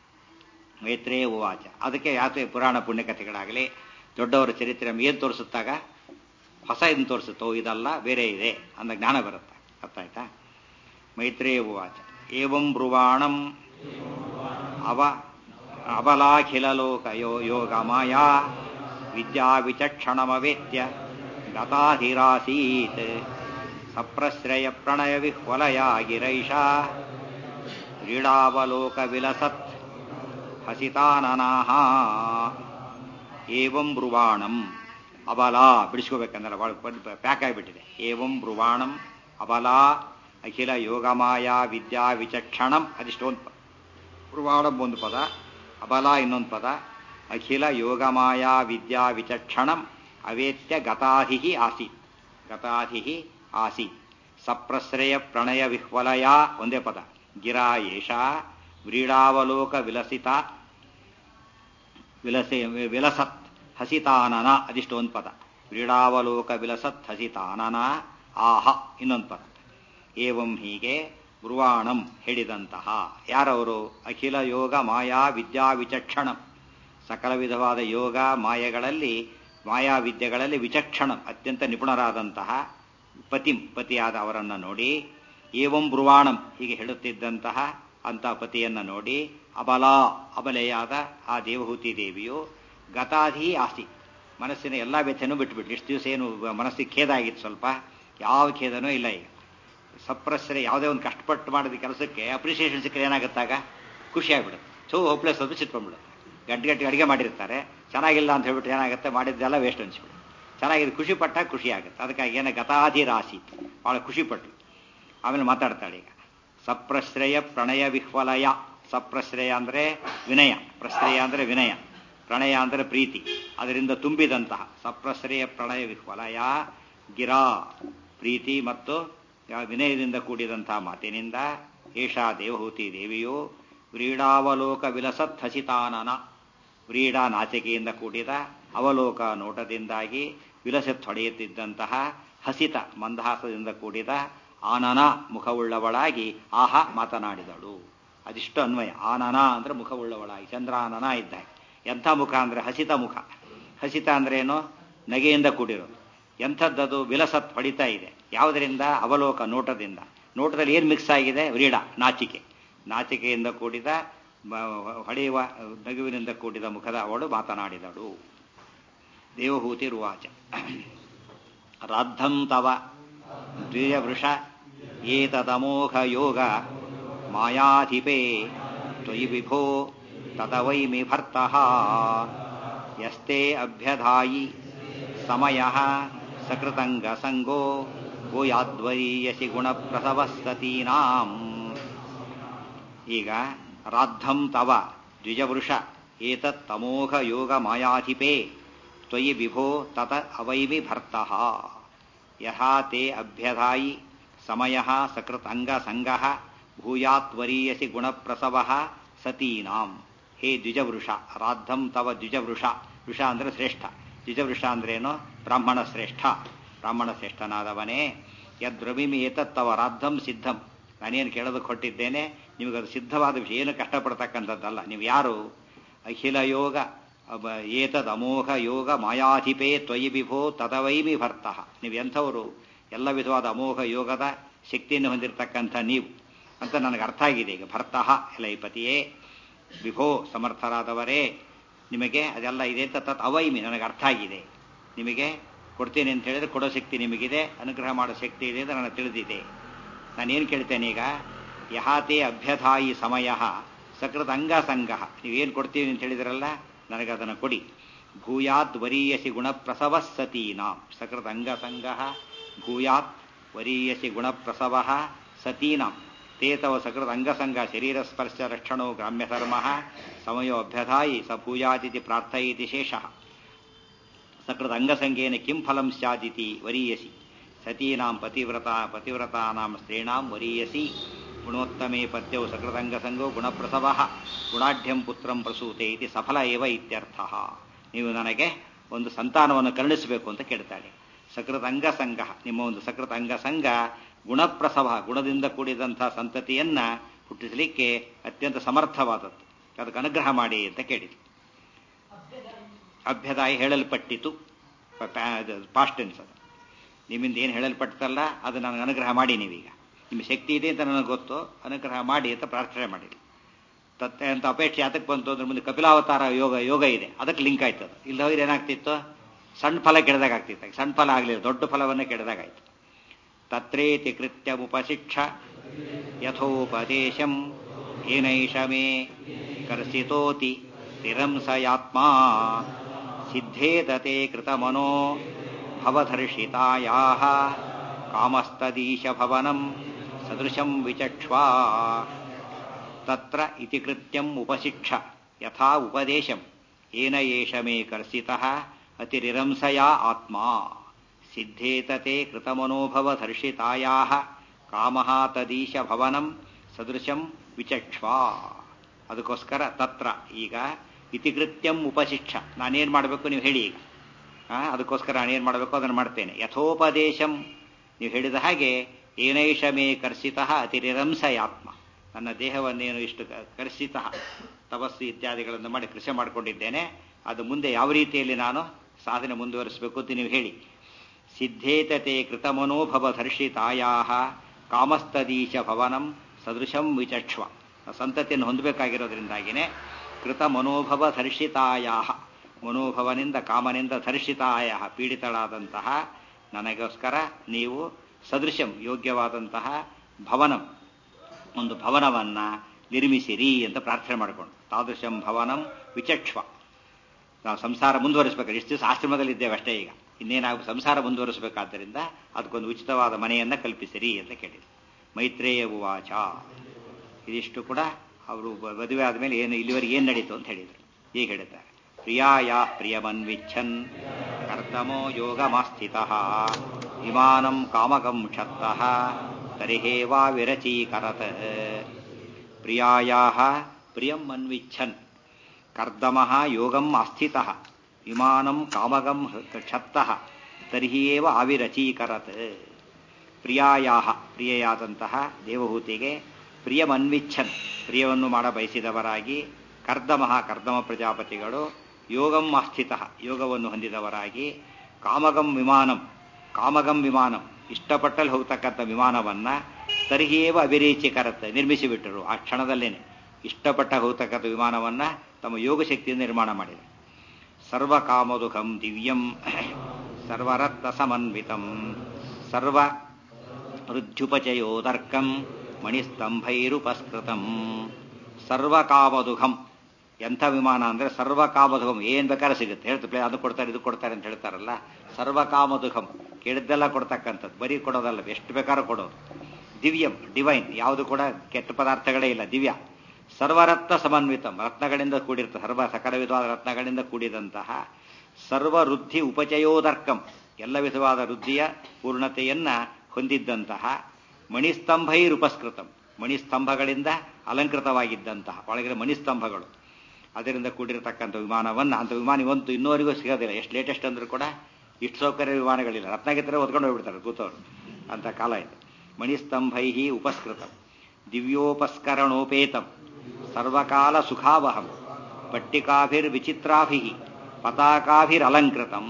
ಮೈತ್ರೇಯ ಉವಾಚ ಅದಕ್ಕೆ ಯಾಕೆ ಪುರಾಣ ಪುಣ್ಯಕಥೆಗಳಾಗಲಿ ದೊಡ್ಡವರ ಚರಿತ್ರೆ ನಮ್ಗೆ ಏನು ತೋರಿಸುತ್ತಾಗ ಹೊಸ ಇದನ್ನು ತೋರಿಸುತ್ತೋ ಇದಲ್ಲ ಬೇರೆ ಇದೆ ಅಂದ ಜ್ಞಾನ ಬರುತ್ತೆ ಅರ್ಥ ಆಯ್ತಾ ಮೈತ್ರೇಯ ಉವಾಚ ಏವಂ ಬ್ರುವಾಣಂ ಅವ ಅಬಲಾಖಿಲಲೋಕ ಯೋ ಯೋಗ ಮಾಯಾ ವಿದ್ಯಾ ವಿಚಕ್ಷಣಮವೇತ್ಯ ಗತಾಧಿರಾಸೀತ್ ಸಪ್ರಶ್ರಯ ಪ್ರಣಯ ವಿಹ್ವಲಯ ಗಿರೈಷಾ ಕ್ರೀಡಾವಲೋಕ ವಿಲಸತ್ ಹಸಿತಾನನಾಹ ಏವಂ ಬ್ರುವಾಣಂ ಅಬಲ ಬಿಡಿಸ್ಕೋಬೇಕಂದ್ರೆ ಪ್ಯಾಕ್ ಆಗಿಬಿಟ್ಟಿದೆ ಏವಂ ಬ್ರುವಾಣಂ ಅಬಲ ಅಖಿಲ ಯೋಗಮಾಯ ವಿದ್ಯಾ ವಿಚಕ್ಷಣಂ ಅದಿಷ್ಟೊಂದು ಪದ ಬ್ರುವಾಣಂ ಒಂದು ಪದ ಅಬಲ ಇನ್ನೊಂದು ಪದ ಅಖಿಲ ಯೋಗಮಾಯ ವಿದ್ಯಾ ವಿಚಕ್ಷಣಂ ಅವೇತ್ಯ ಗತಾಧಿ ಆಸೀತ್ ಗತಾಧಿ ಆಸೀತ್ ಸಪ್ರಶ್ರಯ ಪ್ರಣಯ ವಿಹ್ವಲಯ ಒಂದೇ ಪದ ಗಿರಾ ಏಷ ವ್ರೀಡಾವಲೋಕ ವಿಲಸಿತ ವಿಲಸೆ ವಿಲಸತ್ ಹಸಿತಾನನ ಅದಿಷ್ಟು ಒಂದು ಪದ ವ್ರೀಡಾವಲೋಕ ವಿಲಸತ್ ಹಸಿತಾನನ ಆಹ ಇನ್ನೊಂದು ಪದ ಏವಂ ಹೀಗೆ ಬ್ರುವಾಣಂ ಹೇಳಿದಂತಹ ಯಾರವರು ಅಖಿಲ ಯೋಗ ಮಾಯಾ ವಿದ್ಯಾ ವಿಚಕ್ಷಣಂ ಸಕಲ ವಿಧವಾದ ಯೋಗ ಮಾಯಗಳಲ್ಲಿ ಮಾಯಾ ವಿದ್ಯೆಗಳಲ್ಲಿ ವಿಚಕ್ಷಣಂ ಅತ್ಯಂತ ನಿಪುಣರಾದಂತಹ ಪತಿಂ ಪತಿಯಾದ ಅವರನ್ನು ನೋಡಿ ಏವಂ ಬ್ರುವಾಣಂ ಹೀಗೆ ಹೇಳುತ್ತಿದ್ದಂತಹ ಅಂತ ಪತಿಯನ್ನು ನೋಡಿ ಅಬಲ ಅಬಲೆಯಾದ ಆ ದೇವಹೂತಿ ದೇವಿಯು ಗತಾಧಿ ಆಸ್ತಿ ಮನಸ್ಸಿನ ಎಲ್ಲ ವ್ಯಥೆನೂ ಬಿಟ್ಬಿಟ್ಟು ಇಷ್ಟು ದಿವಸ ಏನು ಮನಸ್ಸಿಗೆ ಖೇದ ಆಗಿತ್ತು ಸ್ವಲ್ಪ ಯಾವ ಖೇದನೂ ಇಲ್ಲ ಈಗ ಸಪ್ರಸ್ರೆ ಯಾವುದೇ ಒಂದು ಕಷ್ಟಪಟ್ಟು ಮಾಡಿದ ಕೆಲಸಕ್ಕೆ ಅಪ್ರಿಸಿಯೇಷನ್ ಸಿಕ್ಕರೆ ಏನಾಗುತ್ತಾಗ ಖುಷಿ ಆಗ್ಬಿಡುತ್ತೆ ಸೊ ಹೋಪ್ಲೆಸ್ ಅದು ಸಿಟ್ಕೊಂಡ್ಬಿಡುತ್ತೆ ಗಂಟೆ ಗಂಟೆ ಅಡುಗೆ ಮಾಡಿರ್ತಾರೆ ಚೆನ್ನಾಗಿಲ್ಲ ಅಂತ ಹೇಳ್ಬಿಟ್ಟು ಏನಾಗುತ್ತೆ ಮಾಡಿದ್ದೆಲ್ಲ ವೇಸ್ಟ್ ಅನ್ಸ್ಬಿಡುತ್ತೆ ಚೆನ್ನಾಗಿದೆ ಖುಷಿ ಪಟ್ಟಾಗ ಖುಷಿ ಆಗುತ್ತೆ ಅದಕ್ಕಾಗಿ ಏನ ಗತಾಧಿ ರಾಶಿ ಭಾಳ ಖುಷಿ ಪಟ್ಟು ಆಮೇಲೆ ಮಾತಾಡ್ತಾಳೆ ಈಗ ಸಪ್ರಶ್ರಯ ಪ್ರಣಯ ವಿಹ್ವಲಯ ಸಪ್ರಶ್ರಯ ಅಂದರೆ ವಿನಯ ಪ್ರಶ್ರಯ ಅಂದರೆ ವಿನಯ ಪ್ರಣಯ ಅಂದರೆ ಪ್ರೀತಿ ಅದರಿಂದ ತುಂಬಿದಂತಹ ಸಪ್ರಶ್ರಯ ಪ್ರಣಯ ವಿಹ್ವಲಯ ಗಿರಾ ಪ್ರೀತಿ ಮತ್ತು ವಿನಯದಿಂದ ಕೂಡಿದಂತಹ ಮಾತಿನಿಂದ ಏಷಾ ದೇವಹೂತಿ ದೇವಿಯು ವ್ರೀಡಾವಲೋಕ ವಿಲಸತ್ ಹಸಿತಾನನ ವ್ರೀಡಾ ನಾಚಿಕೆಯಿಂದ ಕೂಡಿದ ಅವಲೋಕ ನೋಟದಿಂದಾಗಿ ವಿಲಸೆತ್ತೊಡೆಯುತ್ತಿದ್ದಂತಹ ಹಸಿತ ಮಂದಹಾಸದಿಂದ ಕೂಡಿದ ಆನನ ಮುಖವುಳ್ಳವಳಾಗಿ ಆಹ ಮಾತನಾಡಿದಳು ಅದಿಷ್ಟು ಅನ್ವಯ ಆನನ ಅಂದ್ರೆ ಮುಖವುಳ್ಳವಳಾಗಿ ಚಂದ್ರಾನನ ಇದ್ದಾಗ ಎಂಥ ಮುಖ ಅಂದ್ರೆ ಹಸಿತ ಮುಖ ಹಸಿತ ಅಂದ್ರೆ ಏನು ನಗೆಯಿಂದ ಕೂಡಿರೋದು ಎಂಥದ್ದದು ವಿಲಸತ್ ಹೊಡಿತಾ ಇದೆ ಯಾವುದರಿಂದ ಅವಲೋಕ ನೋಟದಿಂದ ನೋಟದಲ್ಲಿ ಏನು ಮಿಕ್ಸ್ ಆಗಿದೆ ವ್ರೀಡ ನಾಚಿಕೆ ನಾಚಿಕೆಯಿಂದ ಕೂಡಿದ ಹೊಡೆಯುವ ನಗುವಿನಿಂದ ಕೂಡಿದ ಮುಖದ ಅವಳು ಮಾತನಾಡಿದಳು ದೇವಹೂತಿ ರುವಾಚ ರಾದ್ಧಂ ತವ ದ್ವಿಜವೃಷ ಏತದಮೋಘ ಯೋಗ ಮಾಯಾಧಿಪೇ ತ್ವಯಿ ವಿಭೋ ತದವೈಮಿ ಭರ್ತಃ ಯಸ್ತೆ ಅಭ್ಯಧಾಯಿ ಸಮಯ ಸಕೃತಂಗಸಂಗೋ ಭೂಯಾದ್ವರೀಯಸಿ ಗುಣಪ್ರಸವಸ್ತತೀನಾಂ ಈಗ ರಾದ್ಧಂ ತವ ದ್ವಿಜವೃಷ ಏತತ್ ತಮೋಘ ಯೋಗ ಮಾಯಾಧಿಪೇ ತ್ವಯಿ ವಿಭೋ ತತ ಅವೈಮಿ ಭರ್ತಃ ಯಥಾ ತೇ ಅಭ್ಯಧಾಯಿ ಸಮಯ ಸಕೃತ್ ಅಂಗ ಸಂಗ ಭೂಯಾತ್ವರೀಯಸಿ ಗುಣಪ್ರಸವ ಸತೀನಾಂ ಹೇ ದ್ವಿಜವೃಷ ರಾದ್ಧಂ ತವ ದ್ವಿಜವೃಷ ವೃಷ ಅಂದ್ರೆ ಶ್ರೇಷ್ಠ ದ್ವಿಜವೃಷ ಅಂದ್ರೇನು ಬ್ರಾಹ್ಮಣ ಶ್ರೇಷ್ಠ ಬ್ರಾಹ್ಮಣ ಶ್ರೇಷ್ಠನಾದವನೇ ಯದ್ರವಿಮಿ ಏತತ್ತವ ರಾದ್ಧಂ ಸಿದ್ಧಂ ನಾನೇನು ಕೇಳೋದಕ್ಕೆ ಹೊಟ್ಟಿದ್ದೇನೆ ನಿಮಗದು ಸಿದ್ಧವಾದ ವಿಷಯ ಏನು ಕಷ್ಟಪಡ್ತಕ್ಕಂಥದ್ದಲ್ಲ ನೀವು ಯಾರು ಅಖಿಲ ಯೋಗ ಏತದ್ ಅಮೋಘ ಯೋಗ ಮಾಯಾಧಿಪೇ ತ್ವಯಿ ವಿಭೋ ತದವೈಮಿ ಭರ್ತಃ ನೀವು ಎಂಥವರು ಎಲ್ಲ ವಿಧವಾದ ಅಮೋಘ ಯೋಗದ ಶಕ್ತಿಯನ್ನು ಹೊಂದಿರತಕ್ಕಂಥ ನೀವು ಅಂತ ನನಗೆ ಅರ್ಥ ಆಗಿದೆ ಈಗ ಭರ್ತಃ ಎಲೈಪತಿಯೇ ವಿಭೋ ಸಮರ್ಥರಾದವರೇ ನಿಮಗೆ ಅದೆಲ್ಲ ಇದೆ ಅಂತ ತತ್ ಅವೈಮಿ ನನಗೆ ಅರ್ಥ ಆಗಿದೆ ನಿಮಗೆ ಕೊಡ್ತೀನಿ ಅಂತ ಹೇಳಿದ್ರೆ ಕೊಡೋ ಶಕ್ತಿ ನಿಮಗಿದೆ ಅನುಗ್ರಹ ಮಾಡೋ ಶಕ್ತಿ ಇದೆ ಅಂತ ನನಗೆ ತಿಳಿದಿದೆ ನಾನೇನು ಕೇಳ್ತೇನೆ ಈಗ ಯಹಾತೆ ಅಭ್ಯಧಾಯಿ ಸಮಯ ಸಕೃತ ಅಂಗಸಂಗ ನೀವೇನು ಕೊಡ್ತೀವಿ ಅಂತ ಹೇಳಿದ್ರಲ್ಲ ನನಗೆ ಅದನ್ನು ಕೊಡಿ ಭೂಯಾತ್ ವರೀಯಸಿ ಗುಣಪ್ರಸವ ಸತೀನಾಂ ಸಕೃತ ಅಂಗಸಂಗ ಭೂಯಾತ್ ವರೀಯಸಿ ಗುಣಪ್ರಸವ ಸತೀನಾಂ ತೇ ತವ ಸಕೃತ ಅಂಗಸಂಗ ಶರೀರ ಸ್ಪರ್ಶ ರಕ್ಷಣೋ ಗ್ರಾಮ್ಯಧರ್ಮ ಸಮಯೋ ಅಭ್ಯಧಾಯಿ ಸ ಭೂಯಾದಿತಿ ಪ್ರಾರ್ಥಯಿತಿ ಶೇಷಃ ಸಕೃತ ಅಂಗಸಂಗೇನ ಕಿಂ ಫಲಂ ಸ್ಯಾದಿತಿ ವರೀಯಸಿ ಸತೀನಾಂ ಪತಿವ್ರತ ಪತಿವ್ರತಾನಾಂ ಸ್ತ್ರೀಣಾಂ ವರೀಯಸಿ ಗುಣೋತ್ತಮೇ ಪದ್ಯವು ಸಕೃತಂಗಸಂಗೋ ಗುಣಪ್ರಸವ ಗುಣಾಢ್ಯಂ ಪುತ್ರಂ ಪ್ರಸೂತೆ ಇತಿ ಸಫಲ ಏವ ಇತ್ಯರ್ಥ ನೀವು ನನಗೆ ಒಂದು ಸಂತಾನವನ್ನು ಕರುಣಿಸಬೇಕು ಅಂತ ಕೇಳ್ತಾಳೆ ಸಕೃತ ಅಂಗಸಂಗ ನಿಮ್ಮ ಒಂದು ಸಕೃತ ಅಂಗಸಂಗ ಗುಣಪ್ರಸವ ಗುಣದಿಂದ ಕೂಡಿದಂಥ ಸಂತತಿಯನ್ನ ಹುಟ್ಟಿಸಲಿಕ್ಕೆ ಅತ್ಯಂತ ಸಮರ್ಥವಾದದ್ದು ಅದಕ್ಕೆ ಅನುಗ್ರಹ ಮಾಡಿ ಅಂತ ಕೇಳಿದ್ರು ಅಭ್ಯದಾಯಿ ಹೇಳಲ್ಪಟ್ಟಿತು ಪಾಸ್ಟೆನ್ಸ್ ಅದು ನಿಮ್ಮಿಂದ ಏನು ಹೇಳಲ್ಪಟ್ಟಲ್ಲ ಅದು ನನಗೆ ಅನುಗ್ರಹ ಮಾಡಿ ನೀವೀಗ ನಿಮ್ಮ ಶಕ್ತಿ ಇದೆ ಅಂತ ನನಗೆ ಗೊತ್ತು ಅನುಗ್ರಹ ಮಾಡಿ ಅಂತ ಪ್ರಾರ್ಥನೆ ಮಾಡಿರಿ ತತ್ತೆ ಅಂತ ಅಪೇಕ್ಷೆ ಯಾತಕ್ಕೆ ಬಂತು ಅಂದ್ರೆ ಮುಂದೆ ಕಪಿಲಾವತಾರ ಯೋಗ ಯೋಗ ಇದೆ ಅದಕ್ಕೆ ಲಿಂಕ್ ಆಯ್ತು ಅದು ಇಲ್ಲ ಹೋದ್ರೆ ಏನಾಗ್ತಿತ್ತು ಸಣ್ಣ ಫಲ ಕೆಡದಾಗ ಆಗ್ತಿತ್ತು ಸಣ್ಣ ಫಲ ಆಗಲಿಲ್ಲ ದೊಡ್ಡ ಫಲವನ್ನೇ ಕೆಡದಾಗಾಯ್ತು ತತ್ರೇತಿ ಕೃತ್ಯಮುಪಶಿಕ್ಷ ಯಥೋಪದೇಶಂ ಏನೈಷ ಮೇ ಕರ್ಷಿತೋತಿ ತಿರಂಸಯಾತ್ಮ ಸಿದ್ಧೇತತೆ ಕೃತಮನೋ ಭವಧರ್ಷಿತಾಯಾ ಕಾಮಸ್ತದೀಶಭವನಂ ಸದೃಶಂ ವಿಚಕ್ಷ್ವಾ ತತ್ರ ಇತಿ ಕೃತ್ಯಂ ಉಪಶಿಕ್ಷ ಯಥಾ ಉಪದೇಶಂ ಏನ ಏಷ ಮೇ ಕರ್ಷಿತಃ ಅತಿರಿರಂಸಯಾ ಆತ್ಮ ಸಿದ್ಧೇತತೆ ಕೃತಮನೋಭವಧರ್ಷಿತಾಯಾ ಕಾಮಃ ತದೀಶಭವನಂ ಸದೃಶಂ ವಿಚಕ್ಷ್ವಾ ಅದಕ್ಕೋಸ್ಕರ ತತ್ರ ಈಗ ಇತಿಕೃತ್ಯಂ ಉಪಶಿಕ್ಷ ನಾನೇನು ಮಾಡಬೇಕು ನೀವು ಹೇಳಿ ಈಗ ಅದಕ್ಕೋಸ್ಕರ ನಾನೇನು ಮಾಡಬೇಕು ಅದನ್ನು ಮಾಡ್ತೇನೆ ಯಥೋಪದೇಶಂ ನೀವು ಹೇಳಿದ ಹಾಗೆ ಏನೈಷ ಮೇ ಕರ್ಷಿತಃ ಅತಿರಿರಂಸಯಾತ್ಮ ನನ್ನ ದೇಹವನ್ನೇನು ಇಷ್ಟು ಕರ್ಷಿತ ತಪಸ್ಸು ಇತ್ಯಾದಿಗಳನ್ನು ಮಾಡಿ ಕೃಷಿ ಮಾಡಿಕೊಂಡಿದ್ದೇನೆ ಅದು ಮುಂದೆ ಯಾವ ರೀತಿಯಲ್ಲಿ ನಾನು ಸಾಧನೆ ಮುಂದುವರಿಸಬೇಕು ಅಂತ ನೀವು ಹೇಳಿ ಸಿದ್ಧೇತತೆ ಕೃತಮನೋಭವ ಧರ್ಷಿತಾಯಾ ಕಾಮಸ್ತದೀಶ ಭವನಂ ಸದೃಶಂ ವಿಚಕ್ಷ್ವ ಸಂತತಿಯನ್ನು ಹೊಂದಬೇಕಾಗಿರೋದ್ರಿಂದಾಗಿನೇ ಕೃತ ಮನೋಭವ ಧರ್ಷಿತಾಯ ಮನೋಭವನಿಂದ ಕಾಮನಿಂದ ಧರ್ಷಿತಾಯ ಪೀಡಿತಳಾದಂತಹ ನನಗೋಸ್ಕರ ನೀವು ಸದೃಶಂ ಯೋಗ್ಯವಾದಂತಹ ಭವನಂ ಒಂದು ಭವನವನ್ನ ನಿರ್ಮಿಸಿರಿ ಅಂತ ಪ್ರಾರ್ಥನೆ ಮಾಡಿಕೊಂಡು ತಾದೃಶಂ ಭವನಂ ವಿಚಕ್ಷ್ವ ನಾವು ಸಂಸಾರ ಮುಂದುವರಿಸಬೇಕು ಇಷ್ಟು ದಿವಸ ಆಶ್ರಮದಲ್ಲಿ ಇದ್ದೇವೆ ಅಷ್ಟೇ ಈಗ ಇನ್ನೇನಾಗ ಸಂಸಾರ ಮುಂದುವರಿಸಬೇಕಾದ್ದರಿಂದ ಅದಕ್ಕೊಂದು ಉಚಿತವಾದ ಮನೆಯನ್ನ ಕಲ್ಪಿಸಿರಿ ಅಂತ ಕೇಳಿದ್ರು ಮೈತ್ರೇಯ ಉವಾಚ ಇದಿಷ್ಟು ಕೂಡ ಅವರು ಮದುವೆ ಆದಮೇಲೆ ಏನು ಇಲ್ಲಿವರೆಗೆ ಏನು ನಡೀತು ಅಂತ ಹೇಳಿದರು ಈಗ ಹೇಳಿದ್ದಾರೆ ಪ್ರಿಯಾಯ ಪ್ರಿಯಮನ್ವಿಚ್ಛನ್ ಕರ್ತಮೋ ಯೋಗಮಾಸ್ಥಿತ ವಿಮಾನಂ ಕಾಮಕಂ ಕ್ಷತ್ತಃ ತರಿಹೇವಾ ವಿರಚೀಕರತ್ ಪ್ರಿಯಾಯ ಪ್ರಿಯಂ ಅನ್ವಿಚ್ಛನ್ ಕರ್ದಮ ಯೋಗಂ ಆಸ್ಥಿತ ವಿಮಾನಂ ಕಾಮಗಂ ಕ್ಷತ್ತಃ ತರ್ಹಿಯೇವ ಆವಿರಚೀಕರತ್ ಪ್ರಿಯಾಯಾ ಪ್ರಿಯೆಯಾದಂತಹ ದೇವಹೂತಿಗೆ ಪ್ರಿಯಮನ್ವಿಚ್ಛನ್ ಪ್ರಿಯವನ್ನು ಮಾಡ ಬಯಸಿದವರಾಗಿ ಕರ್ದಮಃ ಕರ್ದಮ ಪ್ರಜಾಪತಿಗಳು ಯೋಗಂ ಆಸ್ಥಿತ ಯೋಗವನ್ನು ಹೊಂದಿದವರಾಗಿ ಕಾಮಗಂ ವಿಮಾನಂ ಕಾಮಗಂ ವಿಮಾನಂ ಇಷ್ಟಪಟ್ಟಲ್ಲಿ ಹೋಗ್ತಕ್ಕಂಥ ವಿಮಾನವನ್ನ ತರ್ಹಿಯೇವ ಅಭಿರೇಚಿಕರತ್ ನಿರ್ಮಿಸಿಬಿಟ್ಟರು ಆ ಕ್ಷಣದಲ್ಲೇನೆ ಇಷ್ಟಪಟ್ಟ ಹೋಗ್ತಕ್ಕಂಥ ವಿಮಾನವನ್ನ ತಮ್ಮ ಯೋಗ ಶಕ್ತಿಯಿಂದ ನಿರ್ಮಾಣ ಮಾಡಿದರು ಸರ್ವಕಾಮದುಖಂ ದಿವ್ಯಂ ಸರ್ವರತ್ನ ಸಮನ್ವಿತಂ ಸರ್ವ ರುದ್ಯುಪಚಯೋದರ್ಕಂ ಮಣಿಸ್ತಂಭೈರುಪಸ್ಕೃತಂ ಸರ್ವಕಾಮದುಘಂ ಎಂಥ ವಿಮಾನ ಅಂದರೆ ಸರ್ವಕಾಮದುಘಂ ಏನು ಬೇಕಾದ್ರೆ ಸಿಗುತ್ತೆ ಹೇಳ್ತಾರೆ ಅದು ಕೊಡ್ತಾರೆ ಇದು ಕೊಡ್ತಾರೆ ಅಂತ ಹೇಳ್ತಾರಲ್ಲ ಸರ್ವಕಾಮದುಘಂ ಕೇಳಿದ್ದೆಲ್ಲ ಕೊಡ್ತಕ್ಕಂಥದ್ದು ಬರೀ ಕೊಡೋದಲ್ಲ ಎಷ್ಟು ಬೇಕಾದ್ರೂ ಕೊಡೋದು ದಿವ್ಯಂ ಡಿವೈನ್ ಯಾವುದು ಕೂಡ ಕೆಟ್ಟ ಪದಾರ್ಥಗಳೇ ಇಲ್ಲ ದಿವ್ಯ ಸರ್ವರತ್ನ ಸಮನ್ವಿತಂ ರತ್ನಗಳಿಂದ ಕೂಡಿರ್ತದೆ ಸರ್ವ ಸಕಲ ವಿಧವಾದ ರತ್ನಗಳಿಂದ ಕೂಡಿದಂತಹ ಸರ್ವ ವೃದ್ಧಿ ಉಪಚಯೋದರ್ಕಂ ಎಲ್ಲ ವಿಧವಾದ ವೃದ್ಧಿಯ ಪೂರ್ಣತೆಯನ್ನ ಹೊಂದಿದ್ದಂತಹ ಮಣಿಸ್ತಂಭೈರುಪಸ್ಕೃತಂ ಮಣಿಸ್ತಂಭಗಳಿಂದ ಅಲಂಕೃತವಾಗಿದ್ದಂತಹ ಒಳಗಿನ ಮಣಿಸ್ತಂಭಗಳು ಅದರಿಂದ ಕೂಡಿರತಕ್ಕಂಥ ವಿಮಾನವನ್ನು ಅಂತ ವಿಮಾನ ಇವತ್ತು ಇನ್ನೂವರೆಗೂ ಸಿಗೋದಿಲ್ಲ ಎಷ್ಟು ಲೇಟೆಸ್ಟ್ ಅಂದ್ರೂ ಕೂಡ ಇಷ್ಟು ಸೌಕರ್ಯ ವಿಮಾನಗಳಿಲ್ಲ ರತ್ನಗಿತ್ತರೆ ಹೊತ್ಕೊಂಡು ಹೋಗ್ಬಿಡ್ತಾರೆ ಕೂತವ್ರು ಅಂತ ಕಾಲ ಇದೆ ಮಣಿಸ್ತಂಭೈ ಉಪಸ್ಕೃತಂ ದಿವ್ಯೋಪಸ್ಕರಣೋಪೇತಂ ಸರ್ವಕಾಲ ಸುಖಾವಹಂ ಪಟ್ಟಿಕಾಭಿರ್ವಿಚಿತ್ರಾಭಿ ಪತಾಕಾಭಿರಲಂಕೃತಂ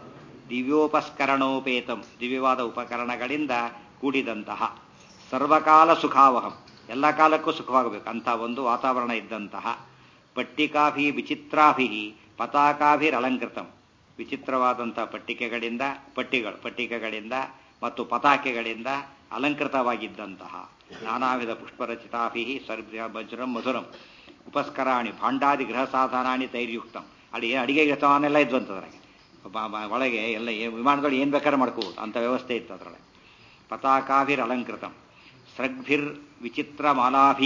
ದಿವ್ಯೋಪಸ್ಕರಣೋಪೇತಂ ದಿವ್ಯವಾದ ಉಪಕರಣಗಳಿಂದ ಕೂಡಿದಂತಹ ಸರ್ವಕಾಲ ಸುಖಾವಹಂ ಎಲ್ಲ ಕಾಲಕ್ಕೂ ಸುಖವಾಗಬೇಕು ಅಂತ ಒಂದು ವಾತಾವರಣ ಇದ್ದಂತಹ ಪಟ್ಟಿಕಾಭಿ ವಿಚಿತ್ರಾಭಿ ಪತಾಕಾಭಿರಲಂಕೃತಂ ವಿಚಿತ್ರವಾದಂತಹ ಪಟ್ಟಿಕೆಗಳಿಂದ ಪಟ್ಟಿಗಳು ಪಟ್ಟಿಕೆಗಳಿಂದ ಮತ್ತು ಪತಾಕೆಗಳಿಂದ ಅಲಂಕೃತವಾಗಿದ್ದಂತಹ ನಾನಾ ವಿಧ ಪುಷ್ಪರಚಿತಾಭಿ ಸರ್ಭ್ಯ ವಜ್ರಂ ಮಧುರಂ ಉಪಸ್ಕರಾಣಿ ಭಾಂಡಾದಿ ಗೃಹ ಸಾಧನಾನಿ ತೈರ್ಯುಕ್ತಂ ಅಡಿಗೆ ಅಡಿಗೆಗೆ ಸಾಮಾನೆಲ್ಲ ಇದ್ವಂತದ್ರಾಗೆ ಒಳಗೆ ಎಲ್ಲ ವಿಮಾನಗಳು ಏನು ಬೇಕಾದ್ರೆ ಮಾಡ್ಕೋಬೋದು ಅಂಥ ವ್ಯವಸ್ಥೆ ಇತ್ತು ಅದರೊಳಗೆ ಪತಾಕಾಭಿರ್ ಅಲಂಕೃತಂ ಸ್ರಗ್ಭಿರ್ ವಿಚಿತ್ರಮಾಲಾಭಿ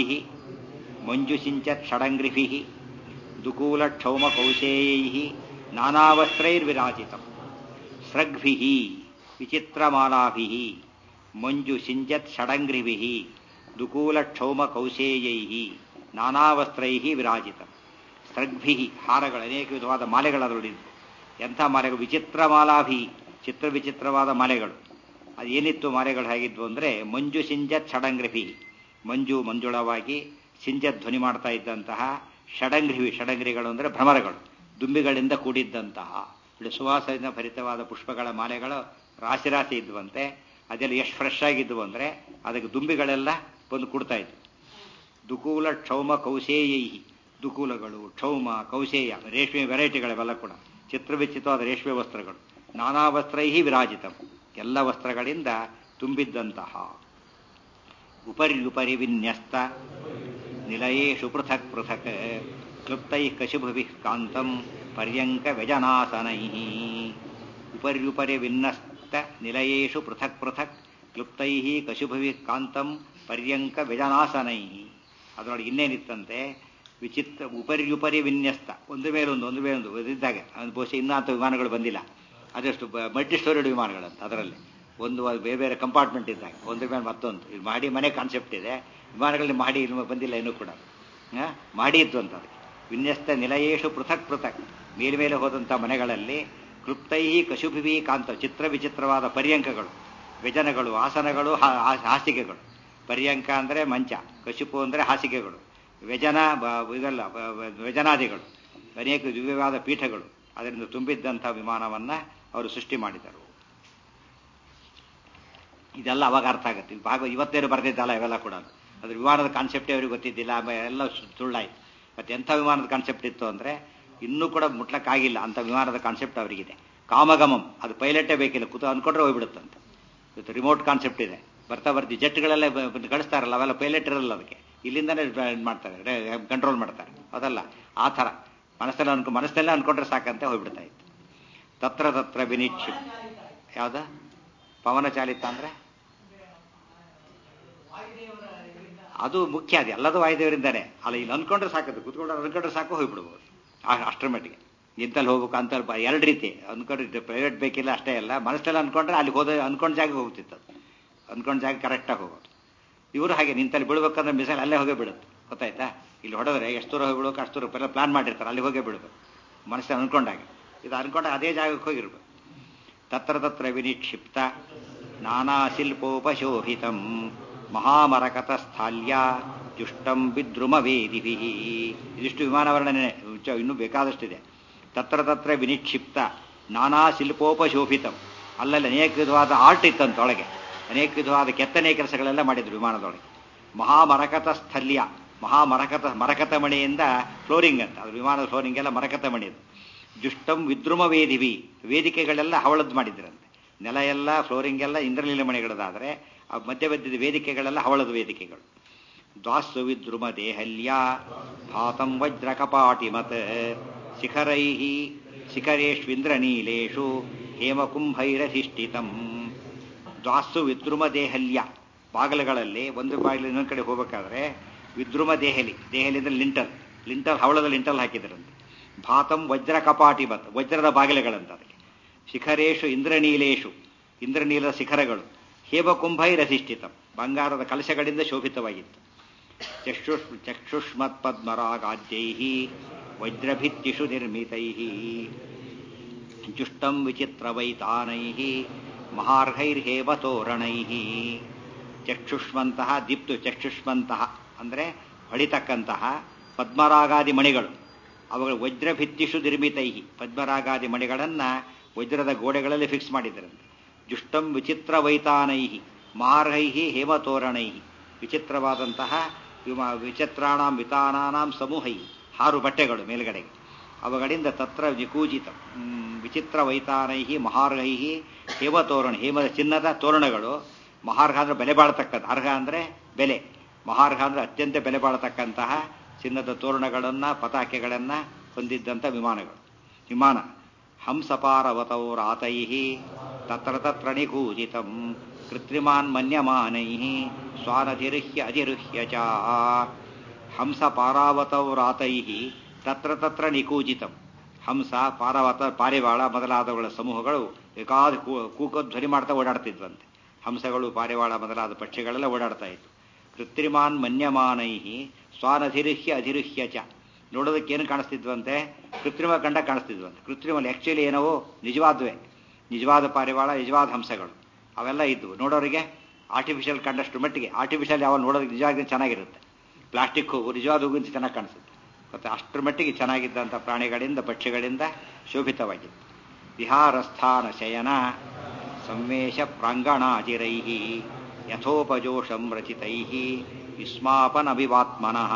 ಮಂಜುಸಿಂಚತ್ ಷಡಂಗ್ರಿಭಿ ದುಕೂಲ ಕ್ಷೌಮ ಕೌಶೇಯೈ ನಾನಾವಸ್ತ್ರೈರ್ವಿರಾಜಿತಂ ಸ್ರಗ್ಭಿ ವಿಚಿತ್ರಮಾಲಾಭಿ ಮಂಜು ಸಿಂಚತ್ ಷಡಂಗ್ರಿಭಿ ದುಕೂಲ ಕ್ಷೌಮ ಕೌಶೇಯೈ ನಾನಾವಸ್ತ್ರೈ ವಿರಾಜಿತಂ ಸ್ರಗ್ಭಿ ಹಾರಗಳು ಅನೇಕ ವಿಧವಾದ ಮಾಲೆಗಳದರಲ್ಲಿದ್ದು ಎಂಥ ಮಾಲೆಗಳು ವಿಚಿತ್ರ ಮಾಲಾಭಿ ಚಿತ್ರ ವಿಚಿತ್ರವಾದ ಮಾಲೆಗಳು ಅದೇನಿತ್ತು ಮಾಲೆಗಳು ಹೇಗಿದ್ವು ಅಂದರೆ ಮಂಜು ಸಿಂಜತ್ ಷಡಂಗ್ರಿಭಿ ಮಂಜು ಮಂಜುಳವಾಗಿ ಸಿಂಜತ್ ಧ್ವನಿ ಮಾಡ್ತಾ ಇದ್ದಂತಹ ಷಡಂಗ್ರಿವಿ ಷಡಂಗ್ರಿಗಳು ಅಂದರೆ ಭ್ರಮರಗಳು ದುಂಬಿಗಳಿಂದ ಕೂಡಿದ್ದಂತಹ ಇಲ್ಲಿ ಸುವಾಸದಿಂದ ಭರಿತವಾದ ಪುಷ್ಪಗಳ ಮಾಲೆಗಳು ರಾಶಿ ರಾಶಿ ಇದ್ವಂತೆ ಅದೆಲ್ಲ ಎಷ್ಟು ಫ್ರೆಶ್ ಆಗಿದ್ವು ಅಂದರೆ ಅದಕ್ಕೆ ದುಂಬಿಗಳೆಲ್ಲ ಬಂದು ಕೊಡ್ತಾ ಇದ್ವು ದುಕೂಲ ಕ್ಷೌಮ ಕೌಶೇಯೈ ದುಕೂಲಗಳು ಕ್ಷೌಮ ಕೌಶೇಯ ರೇಷ್ಮೆ ವೆರೈಟಿಗಳಿವೆಲ್ಲ ಕೂಡ ಚಿತ್ರವಿಚಿತ್ರವಾದ ರೇಷ್ಮೆ ವಸ್ತ್ರಗಳು ನಾನಾ ವಸ್ತ್ರೈ ವಿರಾಜಿತ ಎಲ್ಲ ವಸ್ತ್ರಗಳಿಂದ ತುಂಬಿದ್ದಂತಹ ಉಪರಿ ಉಪರಿ ವಿನ್ಯಸ್ತ ನಿಲಯೇಶು ಪೃಥಕ್ ಪೃಥಕ್ ಕ್ಲುಪ್ತೈ ಕಶುಭುಭಿ ಕಾಂತಂ ಪರ್ಯಂಕ ವ್ಯಜನಾಸನೈ ಉಪರಿ ಉಪರಿ ವಿನ್ಯಸ್ತ ನಿಲಯೇಶು ಪೃಥಕ್ ಪೃಥಕ್ ಕ್ಲುಪ್ತೈ ಕಶುಭುಭಿ ಕಾಂತಂ ಪರ್ಯಂಕ ವ್ಯಜನಾಸನೈ ಅದರೊಳಗೆ ಇನ್ನೇನಿತ್ತಂತೆ ವಿಚಿತ್ರ ಉಪರಿ ಉಪರಿ ವಿನ್ಯಸ್ತ ಒಂದು ಮೇಲೊಂದು ಒಂದು ಮೇಲೊಂದು ಇದ್ದಾಗ ಅದು ಬಹುಶಃ ಇನ್ನೂ ಅಂಥ ವಿಮಾನಗಳು ಬಂದಿಲ್ಲ ಅದಷ್ಟು ಮಲ್ಟಿ ಸ್ಟೋರಿಡ್ ವಿಮಾನಗಳಂತ ಅದರಲ್ಲಿ ಒಂದು ಬೇರೆ ಬೇರೆ ಕಂಪಾರ್ಟ್ಮೆಂಟ್ ಇದ್ದಾಗ ಒಂದು ಮೇಲೆ ಮತ್ತೊಂದು ಇದು ಮಾಡಿ ಮನೆ ಕಾನ್ಸೆಪ್ಟ್ ಇದೆ ವಿಮಾನಗಳಲ್ಲಿ ಮಾಡಿ ಇಲ್ಲಿ ಬಂದಿಲ್ಲ ಇನ್ನೂ ಕೂಡ ಮಾಡಿ ಇತ್ತು ಅಂತ ಅದಕ್ಕೆ ವಿನ್ಯಸ್ತ ನಿಲಯೇಶು ಪೃಥಕ್ ಪೃಥಕ್ ಮೇಲ್ಮೇಲೆ ಹೋದಂಥ ಮನೆಗಳಲ್ಲಿ ಕೃಪ್ತೈ ಕಶುಭಿವಿ ಕಾಂತ ಚಿತ್ರ ವಿಚಿತ್ರವಾದ ಪರ್ಯಂಕಗಳು ವ್ಯಜನಗಳು ಆಸನಗಳು ಹಾಸಿಗೆಗಳು ಪರ್ಯಂಕ ಅಂದರೆ ಮಂಚ ಕಶುಪು ಅಂದರೆ ಹಾಸಿಗೆಗಳು ವ್ಯಜನ ಇದೆಲ್ಲ ವ್ಯಜನಾದಿಗಳು ಅನೇಕ ದಿವ್ಯವಾದ ಪೀಠಗಳು ಅದರಿಂದ ತುಂಬಿದ್ದಂಥ ವಿಮಾನವನ್ನು ಅವರು ಸೃಷ್ಟಿ ಮಾಡಿದರು ಇದೆಲ್ಲ ಅವಾಗ ಅರ್ಥ ಆಗುತ್ತೆ ಭಾಗ ಇವತ್ತೇನು ಬರ್ತಿದ್ದಲ್ಲ ಇವೆಲ್ಲ ಕೂಡ ಅದ್ರ ವಿಮಾನದ ಕಾನ್ಸೆಪ್ಟೇ ಅವ್ರಿಗೆ ಗೊತ್ತಿದ್ದಿಲ್ಲ ಎಲ್ಲ ಸುಳ್ಳಾಯ್ತು ಮತ್ತೆ ಎಂಥ ವಿಮಾನದ ಕಾನ್ಸೆಪ್ಟ್ ಇತ್ತು ಅಂದರೆ ಇನ್ನೂ ಕೂಡ ಮುಟ್ಲಕ್ಕಾಗಿಲ್ಲ ಅಂಥ ವಿಮಾನದ ಕಾನ್ಸೆಪ್ಟ್ ಅವರಿಗಿದೆ ಕಾಮಗಮಂ ಅದು ಪೈಲಟೇ ಬೇಕಿಲ್ಲ ಕೂತು ಅಂದ್ಕೊಂಡ್ರೆ ಹೋಗ್ಬಿಡುತ್ತಂತೆ ಇವತ್ತು ರಿಮೋಟ್ ಕಾನ್ಸೆಪ್ಟ್ ಇದೆ ಬರ್ತಾ ಬರ್ತಿ ಜೆಟ್ಗಳೆಲ್ಲ ಕಳಿಸ್ತಾರಲ್ಲ ಅವೆಲ್ಲ ಪೈಲಟ್ ಇರಲ್ಲ ಅದಕ್ಕೆ ಇಲ್ಲಿಂದನೇ ಮಾಡ್ತಾರೆ ಕಂಟ್ರೋಲ್ ಮಾಡ್ತಾರೆ ಅದಲ್ಲ ಆ ಥರ ಮನಸ್ಸಲ್ಲಿ ಅನ್ಕೊ ಮನಸ್ಸಲ್ಲೇ ಅನ್ಕೊಂಡ್ರೆ ಸಾಕಂತ ಹೋಗ್ಬಿಡ್ತಾ ಇತ್ತು ತತ್ರ ತತ್ರ ವಿನಿಕ್ಷು ಯಾವ್ದ ಪವನ ಚಾಲಿತ ಅಂದ್ರೆ ಅದು ಮುಖ್ಯ ಅದು ಎಲ್ಲದೂ ವಾಯುದೇವರಿಂದಾನೆ ಅಲ್ಲ ಇಲ್ಲಿ ಅನ್ಕೊಂಡ್ರೆ ಸಾಕದು ಕುತ್ಕೊಂಡು ಅನ್ಕೊಂಡ್ರೆ ಸಾಕು ಹೋಗ್ಬಿಡ್ಬೋದು ಅಷ್ಟರ ಮಟ್ಟಿಗೆ ಇಂತಲ್ಲಿ ಹೋಗ್ಬೇಕು ಅಂತಲ್ಲಿ ಎರಡು ರೀತಿ ಅನ್ಕೊಂಡ್ರೆ ಪ್ರೈವೇಟ್ ಬೇಕಿಲ್ಲ ಅಷ್ಟೇ ಅಲ್ಲ ಮನಸ್ಸಲ್ಲಿ ಅನ್ಕೊಂಡ್ರೆ ಅಲ್ಲಿ ಹೋದ ಅನ್ಕೊಂಡ ಜಾಗ ಹೋಗ್ತಿತ್ತು ಅದು ಅನ್ಕೊಂಡ ಜಾಗ ಕರೆಕ್ಟಾಗಿ ಹೋಗೋದು ಇವರು ಹಾಗೆ ನಿಂತಲ್ಲಿ ಬೀಳ್ಬೇಕಂದ್ರೆ ಮಿಸೈಲ್ ಅಲ್ಲೇ ಹೋಗೇ ಬಿಡುತ್ತೆ ಗೊತ್ತಾಯ್ತಾ ಇಲ್ಲಿ ಹೊಡೆದ್ರೆ ಎಷ್ಟು ದೂರ ಹೋಗಿ ಬಿಡ್ಬೇಕು ಅಷ್ಟು ದೂರ ಎಲ್ಲ ಪ್ಲಾನ್ ಮಾಡಿರ್ತಾರೆ ಅಲ್ಲಿ ಹೋಗೇ ಬಿಡಬೇಕು ಮನಸ್ಸಲ್ಲಿ ಅನ್ಕೊಂಡಾಗ ಇದು ಅನ್ಕೊಂಡ ಅದೇ ಜಾಗಕ್ಕೆ ಹೋಗಿರ್ಬೇಕು ತತ್ರ ತತ್ರ ವಿನಿಕ್ಷಿಪ್ತ ನಾನಾ ಶಿಲ್ಪೋಪಶೋಭಿತಂ ಮಹಾಮರಕತ ಸ್ಥಾಲ್ಯ ಜುಷ್ಟಂ ವಿದ್ರುಮ ವೇದಿಭಿ ಇದಿಷ್ಟು ವಿಮಾನ ವರ್ಣನೆ ಚ- ಇನ್ನೂ ಬೇಕಾದಷ್ಟಿದೆ ತತ್ರ ತತ್ರ ವಿನಿಕ್ಷಿಪ್ತ ನಾನಾ ಶಿಲ್ಪೋಪಶೋಭಿತಂ ಅಲ್ಲಲ್ಲಿ ಅನೇಕ ವಿಧವಾದ ಆರ್ಟ್ ಇತ್ತಂತ ಒಳಗೆ ಅನೇಕ ವಿಧವಾದ ಕೆತ್ತನೆ ಕೆಲಸಗಳೆಲ್ಲ ಮಾಡಿದ್ರು ವಿಮಾನದೊಳಗೆ ಮಹಾಮರಕತ ಸ್ಥಲ್ಯ ಮಹಾಮರಕತ ಮರಕತ ಮಣಿಯಿಂದ ಫ್ಲೋರಿಂಗ್ ಅಂತ ಅದು ವಿಮಾನದ ಫ್ಲೋರಿಂಗ್ ಎಲ್ಲ ಮರಕತ ಮಣಿದು ಜುಷ್ಟಂ ವಿದ್ರುಮ ವೇದಿವಿ ವೇದಿಕೆಗಳೆಲ್ಲ ಹವಳದ್ ಮಾಡಿದ್ರಂತೆ ನೆಲ ಎಲ್ಲ ಫ್ಲೋರಿಂಗ್ ಎಲ್ಲ ಇಂದ್ರಲೀಲ ಮಣಿಗಳದಾದರೆ ಆ ಮಧ್ಯ ಮಧ್ಯದ ವೇದಿಕೆಗಳೆಲ್ಲ ಹವಳದ ವೇದಿಕೆಗಳು ದ್ವಾಸ್ಸು ವಿದ್ರುಮ ದೇಹಲ್ಯ ಭಾತಂ ವಜ್ರ ಕಪಾಟಿಮತ್ ಶಿಖರೈ ಶಿಖರೇಷ್ವಿಂದ್ರನೀಲೇಷು ಹೇಮಕುಂಭೈರಧಿಷ್ಠಿತಂ ದ್ವಾಸ್ಸು ವಿದ್ರುಮ ದೇಹಲ್ಯ ಬಾಗಿಲುಗಳಲ್ಲಿ ಒಂದು ಬಾಗಿಲು ಇನ್ನೊಂದು ಕಡೆ ಹೋಗಬೇಕಾದ್ರೆ ವಿದ್ರುಮ ದೇಹಲಿ ದೇಹಲಿ ಅಂದ್ರೆ ಲಿಂಟಲ್ ಲಿಂಟಲ್ ಹವಳದ ಲಿಂಟಲ್ ಹಾಕಿದ್ರಂತೆ ಭಾತಂ ವಜ್ರ ಕಪಾಟಿ ಬತ್ ವಜ್ರದ ಬಾಗಿಲುಗಳಂತ ಅದಕ್ಕೆ ಶಿಖರೇಶು ಇಂದ್ರನೀಲೇಶು ಇಂದ್ರನೀಲದ ಶಿಖರಗಳು ಹೇಮಕುಂಭೈರಧಿಷ್ಠಿತಂ ಬಂಗಾರದ ಕಲಶಗಳಿಂದ ಶೋಭಿತವಾಗಿತ್ತು ಚಕ್ಷುಷ್ ಚಕ್ಷುಷ್ಮತ್ಪದ್ಮರಾಗಾದ್ಯೈ ವಜ್ರಭಿತ್ತಿಷು ನಿರ್ಮಿತೈ ಜುಷ್ಟಂ ವಿಚಿತ್ರವೈತಾನೈ ಮಹಾರ್ಹೈರ್ಹೇಮತೋರಣೈ ಚಕ್ಷುಷ್ಮಂತಹ ದೀಪ್ತು ಚಕ್ಷುಷ್ಮಂತಹ ಅಂದರೆ ಹೊಳಿತಕ್ಕಂತಹ ಪದ್ಮರಾಗಾದಿ ಮಣಿಗಳು ಅವುಗಳು ವಜ್ರಭಿತ್ತಿಷು ನಿರ್ಮಿತೈ ಪದ್ಮರಾಗಾದಿ ಮಣಿಗಳನ್ನು ವಜ್ರದ ಗೋಡೆಗಳಲ್ಲಿ ಫಿಕ್ಸ್ ಮಾಡಿದ್ದರಂತೆ ಜುಷ್ಟಂ ವಿಚಿತ್ರ ವೈತಾನೈ ಮಾರ್ಹೈ ಹೇಮತೋರಣೈ ವಿಚಿತ್ರವಾದಂತಹ ವಿಮ- ವಿಚಿತ್ರಾಣಾಂ ವಿತಾನಾನಾಂ ಸಮೂಹೈ ಹಾರು ಬಟ್ಟೆಗಳು ಮೇಲ್ಗಡೆಗೆ ಅವುಗಳಿಂದ ತತ್ರ ನಿಕೂಜಿತ ವಿಚಿತ್ರ ವೈತಾನೈ ಮಹಾರ್ಹೈ ಹೇಮತೋರಣ ಹೇಮದ ಚಿನ್ನದ ತೋರಣಗಳು ಮಹಾರ್ಹ ಅಂದ್ರೆ ಬೆಲೆ ಬಾಳತಕ್ಕಂಥ ಅರ್ಹ ಅಂದ್ರೆ ಬೆಲೆ ಮಹಾರ್ಹ ಅಂದ್ರೆ ಅತ್ಯಂತ ಬೆಲೆ ಬಾಳತಕ್ಕಂತಹ ಚಿನ್ನದ ತೋರಣಗಳನ್ನ ಪತಾಕೆಗಳನ್ನ ಹೊಂದಿದ್ದಂಥ ವಿಮಾನಗಳು ವಿಮಾನ ಹಂಸಪಾರವತೌರಾತೈ ತತ್ರ ತತ್ರ ನಿಕೂಜಿತಂ ಕೃತ್ರಿಮಾನ್ ಮನ್ಯಮಾನೈ ಸ್ವಾನಧಿರುಹ್ಯ ಅಧಿರುಹ್ಯ ಚ ಹಂಸ ಪಾರಾವತೌರಾತೈ ತತ್ರ ತತ್ರ ನಿಕೂಜಿತಂ ಹಂಸ ಪಾರಾವತ ಪಾರಿವಾಳ ಮೊದಲಾದವುಗಳ ಸಮೂಹಗಳು ಬೇಕಾದ ಕೂಕ ಧ್ವನಿ ಮಾಡ್ತಾ ಓಡಾಡ್ತಿದ್ವಂತೆ ಹಂಸಗಳು ಪಾರಿವಾಳ ಮೊದಲಾದ ಪಕ್ಷಿಗಳೆಲ್ಲ ಓಡಾಡ್ತಾ ಇತ್ತು ಕೃತ್ರಿಮಾನ್ ಮನ್ಯಮಾನೈ ಸ್ವಾನಧಿರುಹ್ಯ ಅಧಿರುಹ್ಯ ಚ ನೋಡೋದಕ್ಕೆ ಏನು ಕಾಣಿಸ್ತಿದ್ವಂತೆ ಕೃತ್ರಿಮ ಕಂಡ ಕಾಣಿಸ್ತಿದ್ವಂತೆ ಕೃತ್ರಿಮ ಆ್ಯಕ್ಚುಲಿ ಏನವೋ ನಿಜವಾದ್ವೇ ನಿಜವಾದ ಪಾರಿವಾಳ ನಿಜವಾದ ಹಂಸಗಳು ಅವೆಲ್ಲ ಇದ್ವು ನೋಡೋರಿಗೆ ಆರ್ಟಿಫಿಷಿಯಲ್ ಕಂಡಷ್ಟು ಮಟ್ಟಿಗೆ ಆರ್ಟಿಫಿಷಿಯಲ್ ಯಾವ ನೋಡೋದಕ್ಕೆ ನಿಜವಾಗಿ ಚೆನ್ನಾಗಿರುತ್ತೆ ಪ್ಲಾಸ್ಟಿಕ್ ಹೂವು ನಿಜವಾದ ಹೂವಿಂತ ಚೆನ್ನಾಗಿ ಕಾಣಿಸುತ್ತೆ ಮತ್ತು ಅಷ್ಟರ ಮಟ್ಟಿಗೆ ಚೆನ್ನಾಗಿದ್ದಂಥ ಪ್ರಾಣಿಗಳಿಂದ ಪಕ್ಷಿಗಳಿಂದ ಶೋಭಿತವಾಗಿತ್ತು ವಿಹಾರಸ್ಥಾನ ಶಯನ ಸಂವೇಶ ಪ್ರಾಂಗಣಾಚಿರೈ ಯಥೋಪಜೋಷಂ ರಚಿತೈ ವಿಸ್ಮಾಪನಭಿವಾತ್ಮನಃ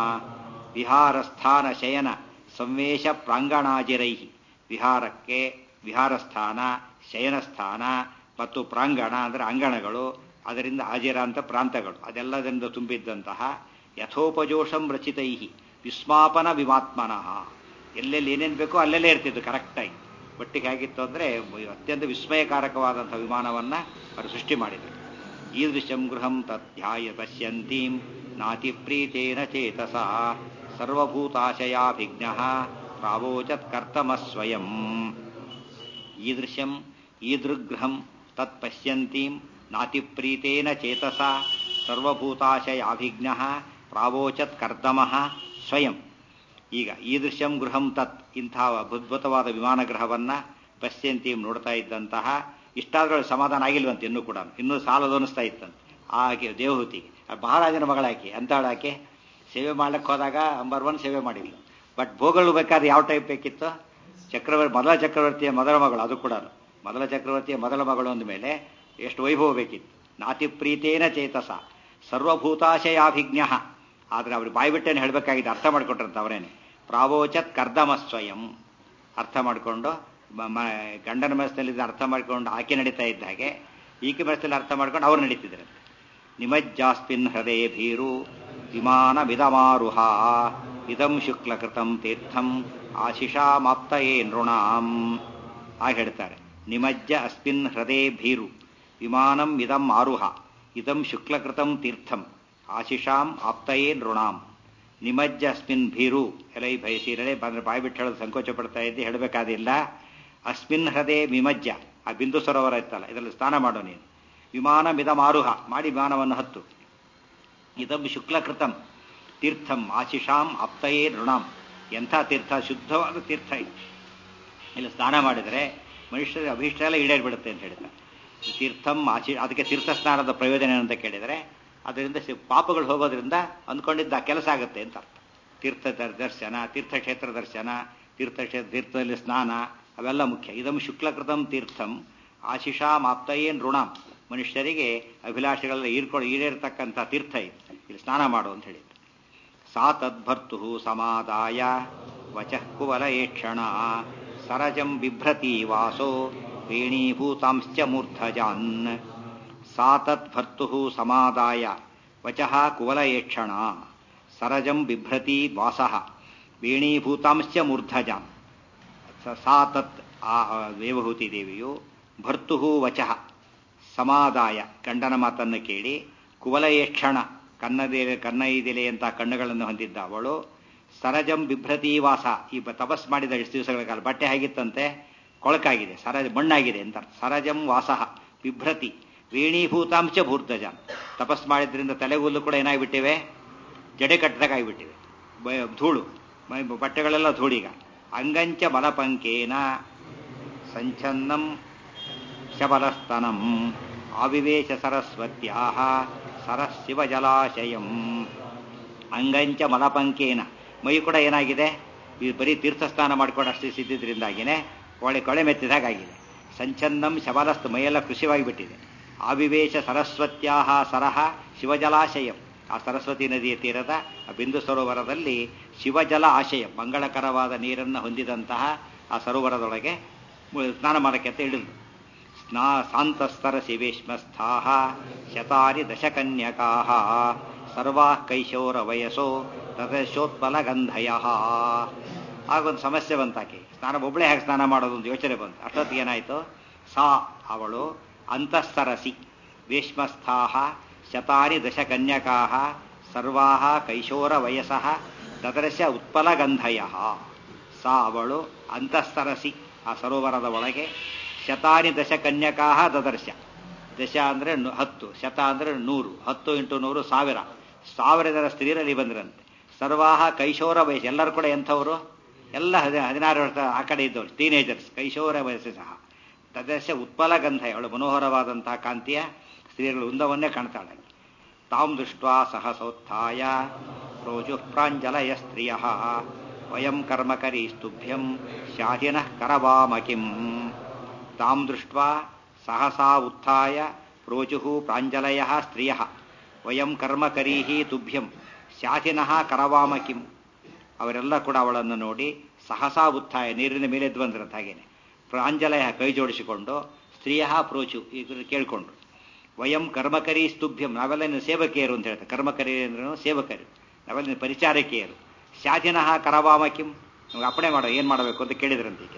ವಿಹಾರಸ್ಥಾನ ಶಯನ ಸಂವೇಶ ಪ್ರಾಂಗಣಾಜಿರೈ ವಿಹಾರಕ್ಕೆ ವಿಹಾರಸ್ಥಾನ ಶಯನಸ್ಥಾನ ಮತ್ತು ಪ್ರಾಂಗಣ ಅಂದರೆ ಅಂಗಣಗಳು ಅದರಿಂದ ಆಜಿರ ಅಂತ ಪ್ರಾಂತಗಳು ಅದೆಲ್ಲದರಿಂದ ತುಂಬಿದ್ದಂತಹ ಯಥೋಪಜೋಷಂ ರಚಿತೈ ವಿಸ್ಮಾಪನ ವಿಮಾತ್ಮನಃ ಎಲ್ಲೆಲ್ಲಿ ಏನೇನು ಬೇಕೋ ಅಲ್ಲೆಲ್ಲೇ ಇರ್ತಿದ್ದು ಕರೆಕ್ಟಾಗಿ ಒಟ್ಟಿಗೆ ಹೇಗಿತ್ತು ಅಂದರೆ ಅತ್ಯಂತ ವಿಸ್ಮಯಕಾರಕವಾದಂಥ ವಿಮಾನವನ್ನು ಅವರು ಸೃಷ್ಟಿ ಮಾಡಿದರು ಈದೃಶಂ ಗೃಹಂ ತಧ್ಯಾಯ ಪಶ್ಯಂತೀಂ ನಾತಿ ಪ್ರೀತೇನ ಚೇತಸ ಸರ್ವಭೂತಾಶಯಾಭಿಜ್ಞ ಪ್ರಾವೋಚತ್ ಕರ್ತಮ ಸ್ವಯಂ ಈದೃಶಂ ಈದೃಗ್ರಹಂ ತತ್ ಪಶ್ಯಂತೀಂ ನಾತಿ ಪ್ರೀತೇನ ಚೇತಸ ಸರ್ವಭೂತಾಶಯಾಭಿಜ್ಞ ಪ್ರಾವೋಚತ್ ಕರ್ತಮಃ ಸ್ವಯಂ ಈಗ ಈದೃಶ್ಯಂ ಗೃಹಂ ತತ್ ಇಂಥ ಅದ್ಭುತವಾದ ವಿಮಾನ ಗ್ರಹವನ್ನ ಪಶ್ಯಂತೀಂ ನೋಡ್ತಾ ಇದ್ದಂತಹ ಇಷ್ಟಾದ್ರೂ ಸಮಾಧಾನ ಆಗಿಲ್ವಂತೆ ಇನ್ನೂ ಕೂಡ ಇನ್ನೂ ಸಾಲದು ಅನಿಸ್ತಾ ಇತ್ತಂತೆ ಆಕೆ ದೇವಹೂತಿ ಮಹಾರಾಜನ ಮಗಳಾಕೆ ಅಂತಾಳಾಕೆ ಸೇವೆ ಮಾಡ್ಲಿಕ್ಕೆ ಹೋದಾಗ ನಂಬರ್ ಒನ್ ಸೇವೆ ಮಾಡಿಲ್ಲ ಬಟ್ ಭೋಗಳು ಬೇಕಾದ್ರೆ ಯಾವ ಟೈಪ್ ಬೇಕಿತ್ತು ಚಕ್ರವರ್ತಿ ಮೊದಲ ಚಕ್ರವರ್ತಿಯ ಮೊದಲ ಮಗಳು ಅದು ಕೂಡ ಮೊದಲ ಚಕ್ರವರ್ತಿಯ ಮೊದಲ ಮಗಳು ಅಂದ ಮೇಲೆ ಎಷ್ಟು ವೈಭವ ಬೇಕಿತ್ತು ನಾತಿ ಪ್ರೀತೇನ ಚೇತಸ ಸರ್ವಭೂತಾಶಯಾಭಿಜ್ಞ ಆದ್ರೆ ಅವ್ರು ಬಾಯ್ಬಿಟ್ಟೇನು ಹೇಳಬೇಕಾಗಿದೆ ಅರ್ಥ ಮಾಡ್ಕೊಟ್ರಂತ ಅವರೇನೆ ಪ್ರಾವೋಚತ್ ಕರ್ದಮ ಸ್ವಯಂ ಅರ್ಥ ಮಾಡಿಕೊಂಡು ಗಂಡನ ಮನಸ್ಸಿನಲ್ಲಿ ಅರ್ಥ ಮಾಡ್ಕೊಂಡು ಆಕೆ ನಡೀತಾ ಇದ್ದ ಹಾಗೆ ಈಕೆ ಮನಸ್ಸಲ್ಲಿ ಅರ್ಥ ಮಾಡ್ಕೊಂಡು ಅವ್ರು ನಡೀತಿದ್ರು ನಿಮಜ್ಜಾಸ್ಮಿನ್ ಹೃದಯ ಭೀರು ವಿಮಾನ ವಿದಮಾರುಹ ಇದಂ ಶುಕ್ಲಕೃತಂ ತೀರ್ಥಂ ಆಶಿಷಾಮಾಪ್ತಯೇ ನೃಣಾಂ ಹಾಗೆ ಹೇಳ್ತಾರೆ ನಿಮಜ್ಜ ಅಸ್ಮಿನ್ ಹೃದಯ ಭೀರು ವಿಮಾನಂ ಇದಂ ಆರುಹ ಇದಂ ಶುಕ್ಲಕೃತಂ ತೀರ್ಥಂ ಆಶಿಷಾಂ ಆಪ್ತಯೇ ನೃಣಾಂ ನಿಮಜ್ಜ ಅಸ್ಮಿನ್ ಭೀರು ಎಲೈ ಬಯಸಿರಲೆ ಬಂದ್ರೆ ಬಾಯಿ ಬಿಟ್ಟು ಹೇಳೋದು ಸಂಕೋಚ ಪಡ್ತಾ ಇದ್ದೆ ಹೇಳಬೇಕಾದಿಲ್ಲ ಅಸ್ಮಿನ್ ಹೃದಯ ವಿಮಜ್ಜ ಆ ಬಿಂದು ಸರೋವರ ಇತ್ತಲ್ಲ ಇದರಲ್ಲಿ ಸ್ನಾನ ಮಾಡೋ ನೀನು ವಿಮಾನ ಮಿದಮಾರುಹ ಮಾಡಿ ವಿಮಾನವನ್ನು ಹತ್ತು ಇದಂ ಶುಕ್ಲಕೃತಂ ತೀರ್ಥಂ ಆಶಿಷಾಂ ಆಪ್ತಯೇ ನೃಣಾಂ ಎಂಥ ತೀರ್ಥ ಶುದ್ಧವಾದ ತೀರ್ಥ ಇದು ಇಲ್ಲಿ ಸ್ನಾನ ಮಾಡಿದರೆ ಮನುಷ್ಯರ ಅಭೀಷ್ಟ ಎಲ್ಲ ಈಡೇರಿಬಿಡುತ್ತೆ ಅಂತ ಹೇಳ್ತಾರೆ ತೀರ್ಥಂ ಆಚಿ ಅದಕ್ಕೆ ತೀರ್ಥ ಸ್ನಾನದ ಪ್ರಯೋಜನ ಏನು ಅಂತ ಕೇಳಿದರೆ ಅದರಿಂದ ಸಿ- ಪಾಪಗಳು ಹೋಗೋದ್ರಿಂದ ಅಂದ್ಕೊಂಡಿದ್ದ ಕೆಲಸ ಆಗುತ್ತೆ ಅಂತ ಅರ್ಥ ತೀರ್ಥ ದರ್- ದರ್ಶನ ತೀರ್ಥಕ್ಷೇತ್ರ ದರ್ಶನ ತೀರ್ಥಕ್ಷೇತ್ರ ತೀರ್ಥದಲ್ಲಿ ಸ್ನಾನ ಅವೆಲ್ಲ ಮುಖ್ಯ ಇದಂ ಶುಕ್ಲಕೃತಂ ತೀರ್ಥಂ ಆಶಿಷಾ ಮಾಪ್ತಯೇನ್ ಋಣಾಂ ಮನುಷ್ಯರಿಗೆ ಅಭಿಲಾಷೆಗಳೆಲ್ಲ ಈರ್ಕೊಳ್ಳಿ ಈಡೇರ್ತಕ್ಕಂಥ ತೀರ್ಥ ಇದು ಇಲ್ಲಿ ಸ್ನಾನ ಮಾಡು ಅಂತ ಹೇಳಿದ್ರು ಸಾ ತದ್ಭರ್ತು ಸಮಾದಾಯ ವಚಃ ಕುವಲಯೇಕ್ಷಣ ಸರಜಂ ಬಿಭ್ರತಿ ವಾಸೋ ವೇಣೀಭೂತಾಂಶ್ಚ ಮೂರ್ಧಜಾನ್ ಸಾ ತದ್ಭರ್ತು ಸಮಾದಾಯ ವಚಃ ಕುವಲಯೇಕ್ಷಣ ಸರಜಂ ಬಿಭ್ರತಿ ವಾಸಃ ವೇಣೀಭೂತಾಂಶ್ಚ ಮೂರ್ಧಜಾನ್ ಸ- ಸಾ ತತ್ ಆ ಆ ದೇವಹೂತಿ ದೇವಿಯು ಭರ್ತು ವಚಃ ಸಮಾದಾಯ ಗಂಡನ ಮಾತನ್ನು ಕೇಳಿ ಕುವಲಯೇಕ್ಷಣ ಕನ್ನದೆ ಕನ್ನೈದೆಲೆ ಅಂತ ಕಣ್ಣುಗಳನ್ನು ಹೊಂದಿದ್ದ ಅವಳು ಸರಜಂ ಬಿಭ್ರತಿ ವಾಸ ಈ ಬ- ತಪಸ್ ಮಾಡಿದ ಎಷ್ಟು ದಿವಸಗಳ ಕಾಲ ಬಟ್ಟೆ ಆಗಿತ್ತಂತೆ ಕೊಳಕಾಗಿದೆ ಸರಜ ಮಣ್ಣಾಗಿದೆ ಅಂತ ಅರ್ಥ. ಸರಜಂ ವಾಸಃ ಬಿಭ್ರತಿ ವೇಣೀಭೂತಾಂಶ ಭೂರ್ಧಜ ತಪಸ್ ಮಾಡಿದ್ರಿಂದ ತಲೆಗೂದಲು ಕೂಡ ಏನಾಗ್ಬಿಟ್ಟಿವೆ ಜಡೆ ಕಟ್ಟದಾಗಿಬಿಟ್ಟಿವೆ ಬ- ಧೂಳು ಮೈ- ಬಟ್ಟೆಗಳೆಲ್ಲ ಧೂಳೀಗ ಅಂಗಂಚ ಬಲಪಂಕೇನ ಸಂಚನ್ನಂ ಶಬಲಸ್ತನಂ ಆವಿವೇಶ ಸರಸ್ವತ್ಯಾಹ ಸರಸ್ಸಿವ ಜಲಾಶಯಂ ಅಂಗಂಚ ಮಲಪಂಕೇನ ಮೈ ಕೂಡ ಏನಾಗಿದೆ ಈ ಬರೀ ತೀರ್ಥಸ್ನಾನ ಮಾಡ್ಕೊಂಡು ಅಷ್ಟು ಸಿದ್ದಿದ್ರಿಂದಾಗಿನೇ ಕೊಳೆ ಕೊಳೆ ಮೆತ್ತಿದಾಗಿದೆ ಸಂಚಂದಂ ಶಬಲಸ್ತು ಮೈಯೆಲ್ಲ ಕೃಷಿವಾಗಿ ಬಿಟ್ಟಿದೆ ಆವಿವೇಶ ಸರಸ್ವತ್ಯಾಹ ಸರಹ ಶಿವಜಲಾಶಯಂ ಆ ಸರಸ್ವತಿ ನದಿಯ ತೀರದ ಆ ಬಿಂದು ಸರೋವರದಲ್ಲಿ ಶಿವಜಲ ಆಶಯ ಮಂಗಳಕರವಾದ ನೀರನ್ನು ಹೊಂದಿದಂತಹ ಆ ಸರೋವರದೊಳಗೆ ಮು- ಸ್ನಾನ ಮಾಡಕ್ಕೆ ಅಂತ ಹೇಳಿದ್ರು ಸ್ನಾ ಸಾಂತಸ್ತರ ಶಿವೇಶ್ಮಸ್ಥಾಹ ಶತಾರಿ ದಶಕನ್ಯಕಾ ಸರ್ವಾ ಕೈಶೋರ ವಯಸ್ಸೋ ತದಶೋತ್ಪಲ ಗಂಧಯ ಆಗೊಂದು ಸಮಸ್ಯೆ ಬಂತಾಕೆ ಸ್ನಾನ ಒಬ್ಬಳೇ ಹೇಗೆ ಸ್ನಾನ ಮಾಡೋದು ಒಂದು ಯೋಚನೆ ಬಂತು ಅಷ್ಟೊತ್ತಿಗೆ ಏನಾಯಿತು ಸಾ ಅವಳು ಅಂತಸ್ತರಸಿ ವೇಶ್ಮಸ್ಥಾಹ ಶತಾನಿ ದಶಕನ್ಯಕಾ ಸರ್ವಾ ಕೈಶೋರ ವಯಸ್ಸಃ ದದರ್ಶ ಉತ್ಪಲಗಂಧಯ ಸಾ ಅವಳು ಅಂತಸ್ತರಸಿ ಆ ಸರೋವರದ ಒಳಗೆ ಶತಾನಿ ದಶ ಕನ್ಯಕಾ ದದರ್ಶ ದಶ ಅಂದರೆ ಹತ್ತು ಶತ ಅಂದರೆ ನೂರು ಹತ್ತು ಇಂಟು ನೂರು ಸಾವಿರ ಸಾವಿರ ಜನ ಸ್ತ್ರೀಯರಲ್ಲಿ ಬಂದ್ರಂತೆ ಸರ್ವಾಹ ಕೈಶೋರ ವಯಸ್ಸು ಎಲ್ಲರೂ ಕೂಡ ಎಂಥವರು ಎಲ್ಲ ಹದಿ ಹದಿನಾರು ವರ್ಷ ಆ ಕಡೆ ಇದ್ದವರು ಟೀನೇಜರ್ಸ್ ಕೈಶೋರ ವಯಸ್ಸು ಸಹ ತದರ್ಶ ಉತ್ಪಲ ಗಂಧ ಅವಳು ಮನೋಹರವಾದಂತಹ ಕಾಂತಿಯ ಸ್ತ್ರೀಯರು ಉಂದವನ್ನೇ ಕಾಣ್ತಾಳೆ ತಾಂ ದೃಷ್ಟ ಸಹಸೋತ್ಥಾಯ ರೋಜು ಪ್ರಾಂಜಲಯ ಸ್ತ್ರಿಯ ವಯಂ ಕರ್ಮಕರೀಸ್ತುಭ್ಯಂ ಶಾಹಿನಃ ಕರವಾಮಕಿಂ ತಾಂ ದೃಷ್ಟ ಸಹಸಾ ಉತ್ಥಾಯ ಪ್ರೋಚು ಪ್ರಾಂಜಲಯ ಸ್ತ್ರಿಯ ವಯಂ ಕರ್ಮಕರೀ ತುಭ್ಯಂ ಶಾಹಿನಃ ಕರವಾಮಕಿಂ ಅವರೆಲ್ಲ ಕೂಡ ಅವಳನ್ನು ನೋಡಿ ಸಹಸಾ ಉತ್ಥಾಯ ನೀರಿನ ಮೇಲೆ ಎದ್ದು ಬಂದ್ರಂತ ಹಾಗೇನೆ ಪ್ರಾಂಜಲಯ ಕೈ ಜೋಡಿಸಿಕೊಂಡು ಸ್ತ್ರೀಯ ಪ್ರೋಚು ಈಗ ಕೇಳಿಕೊಂಡ್ರು ವಯಂ ಕರ್ಮಕರಿ ಸ್ತುಭ್ಯಂ ನಾವೆಲ್ಲ ಇನ್ನು ಸೇವಕಿಯರು ಅಂತ ಹೇಳ್ತಾರೆ ಕರ್ಮಕರಿ ಅಂದ್ರೆ ಸೇವಕರು ನಾವೆಲ್ಲ ಇನ್ನು ಪರಿಚಾರಕಿಯರು ಶಾಜಿನಃ ಕರವಾಮಕಿಂ ನಮ್ಗೆ ಅಪ್ಪಣೆ ಮಾಡೋ ಏನು ಮಾಡಬೇಕು ಅಂತ ಕೇಳಿದ್ರಂತೆ ಈಗ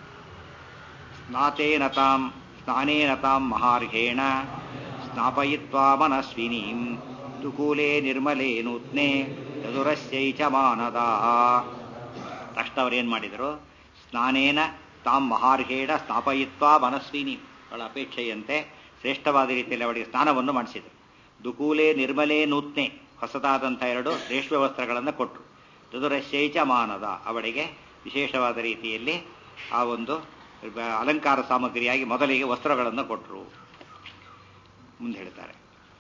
ಸ್ನಾತೇನ ತಾಂ ಸ್ನಾನೇನ ತಾಂ ಮಹಾರ್ಘೇಣ ಸ್ನಾಪಯಿತ್ವಾ ಮನಸ್ವಿನೀಂ ದುಕೂಲೆ ನಿರ್ಮಲೇ ನೂತ್ನೆ ಚದುರಸ್ಯೈಚ ಮಾನದ ತಕ್ಷಣ ಅವ್ರು ಏನು ಮಾಡಿದರು ಸ್ನಾನೇನ ತಾಂ ಮಹಾರ್ಘೇಣ ಸ್ನಾಪಯಿತ್ವಾ ಮನಸ್ವಿನಿ ಅವಳ ಅಪೇಕ್ಷೆಯಂತೆ ಶ್ರೇಷ್ಠವಾದ ರೀತಿಯಲ್ಲಿ ಅವಳಿಗೆ ಸ್ನಾನವನ್ನು ಮಾಡಿಸಿದರು ದುಕೂಲೆ ನಿರ್ಮಲೇ ನೂತ್ನೆ ಹೊಸದಾದಂಥ ಎರಡು ರೇಷ್ಮೆ ವಸ್ತ್ರಗಳನ್ನು ಕೊಟ್ಟರು ಚದುರಶ್ಯೈಚ ಮಾನದ ಅವಳಿಗೆ ವಿಶೇಷವಾದ ರೀತಿಯಲ್ಲಿ ಆ ಒಂದು ಅಲಂಕಾರ ಸಾಮಗ್ರಿಯಾಗಿ ಮೊದಲಿಗೆ ವಸ್ತ್ರಗಳನ್ನು ಕೊಟ್ಟರು ಮುಂದೆ ಹೇಳ್ತಾರೆ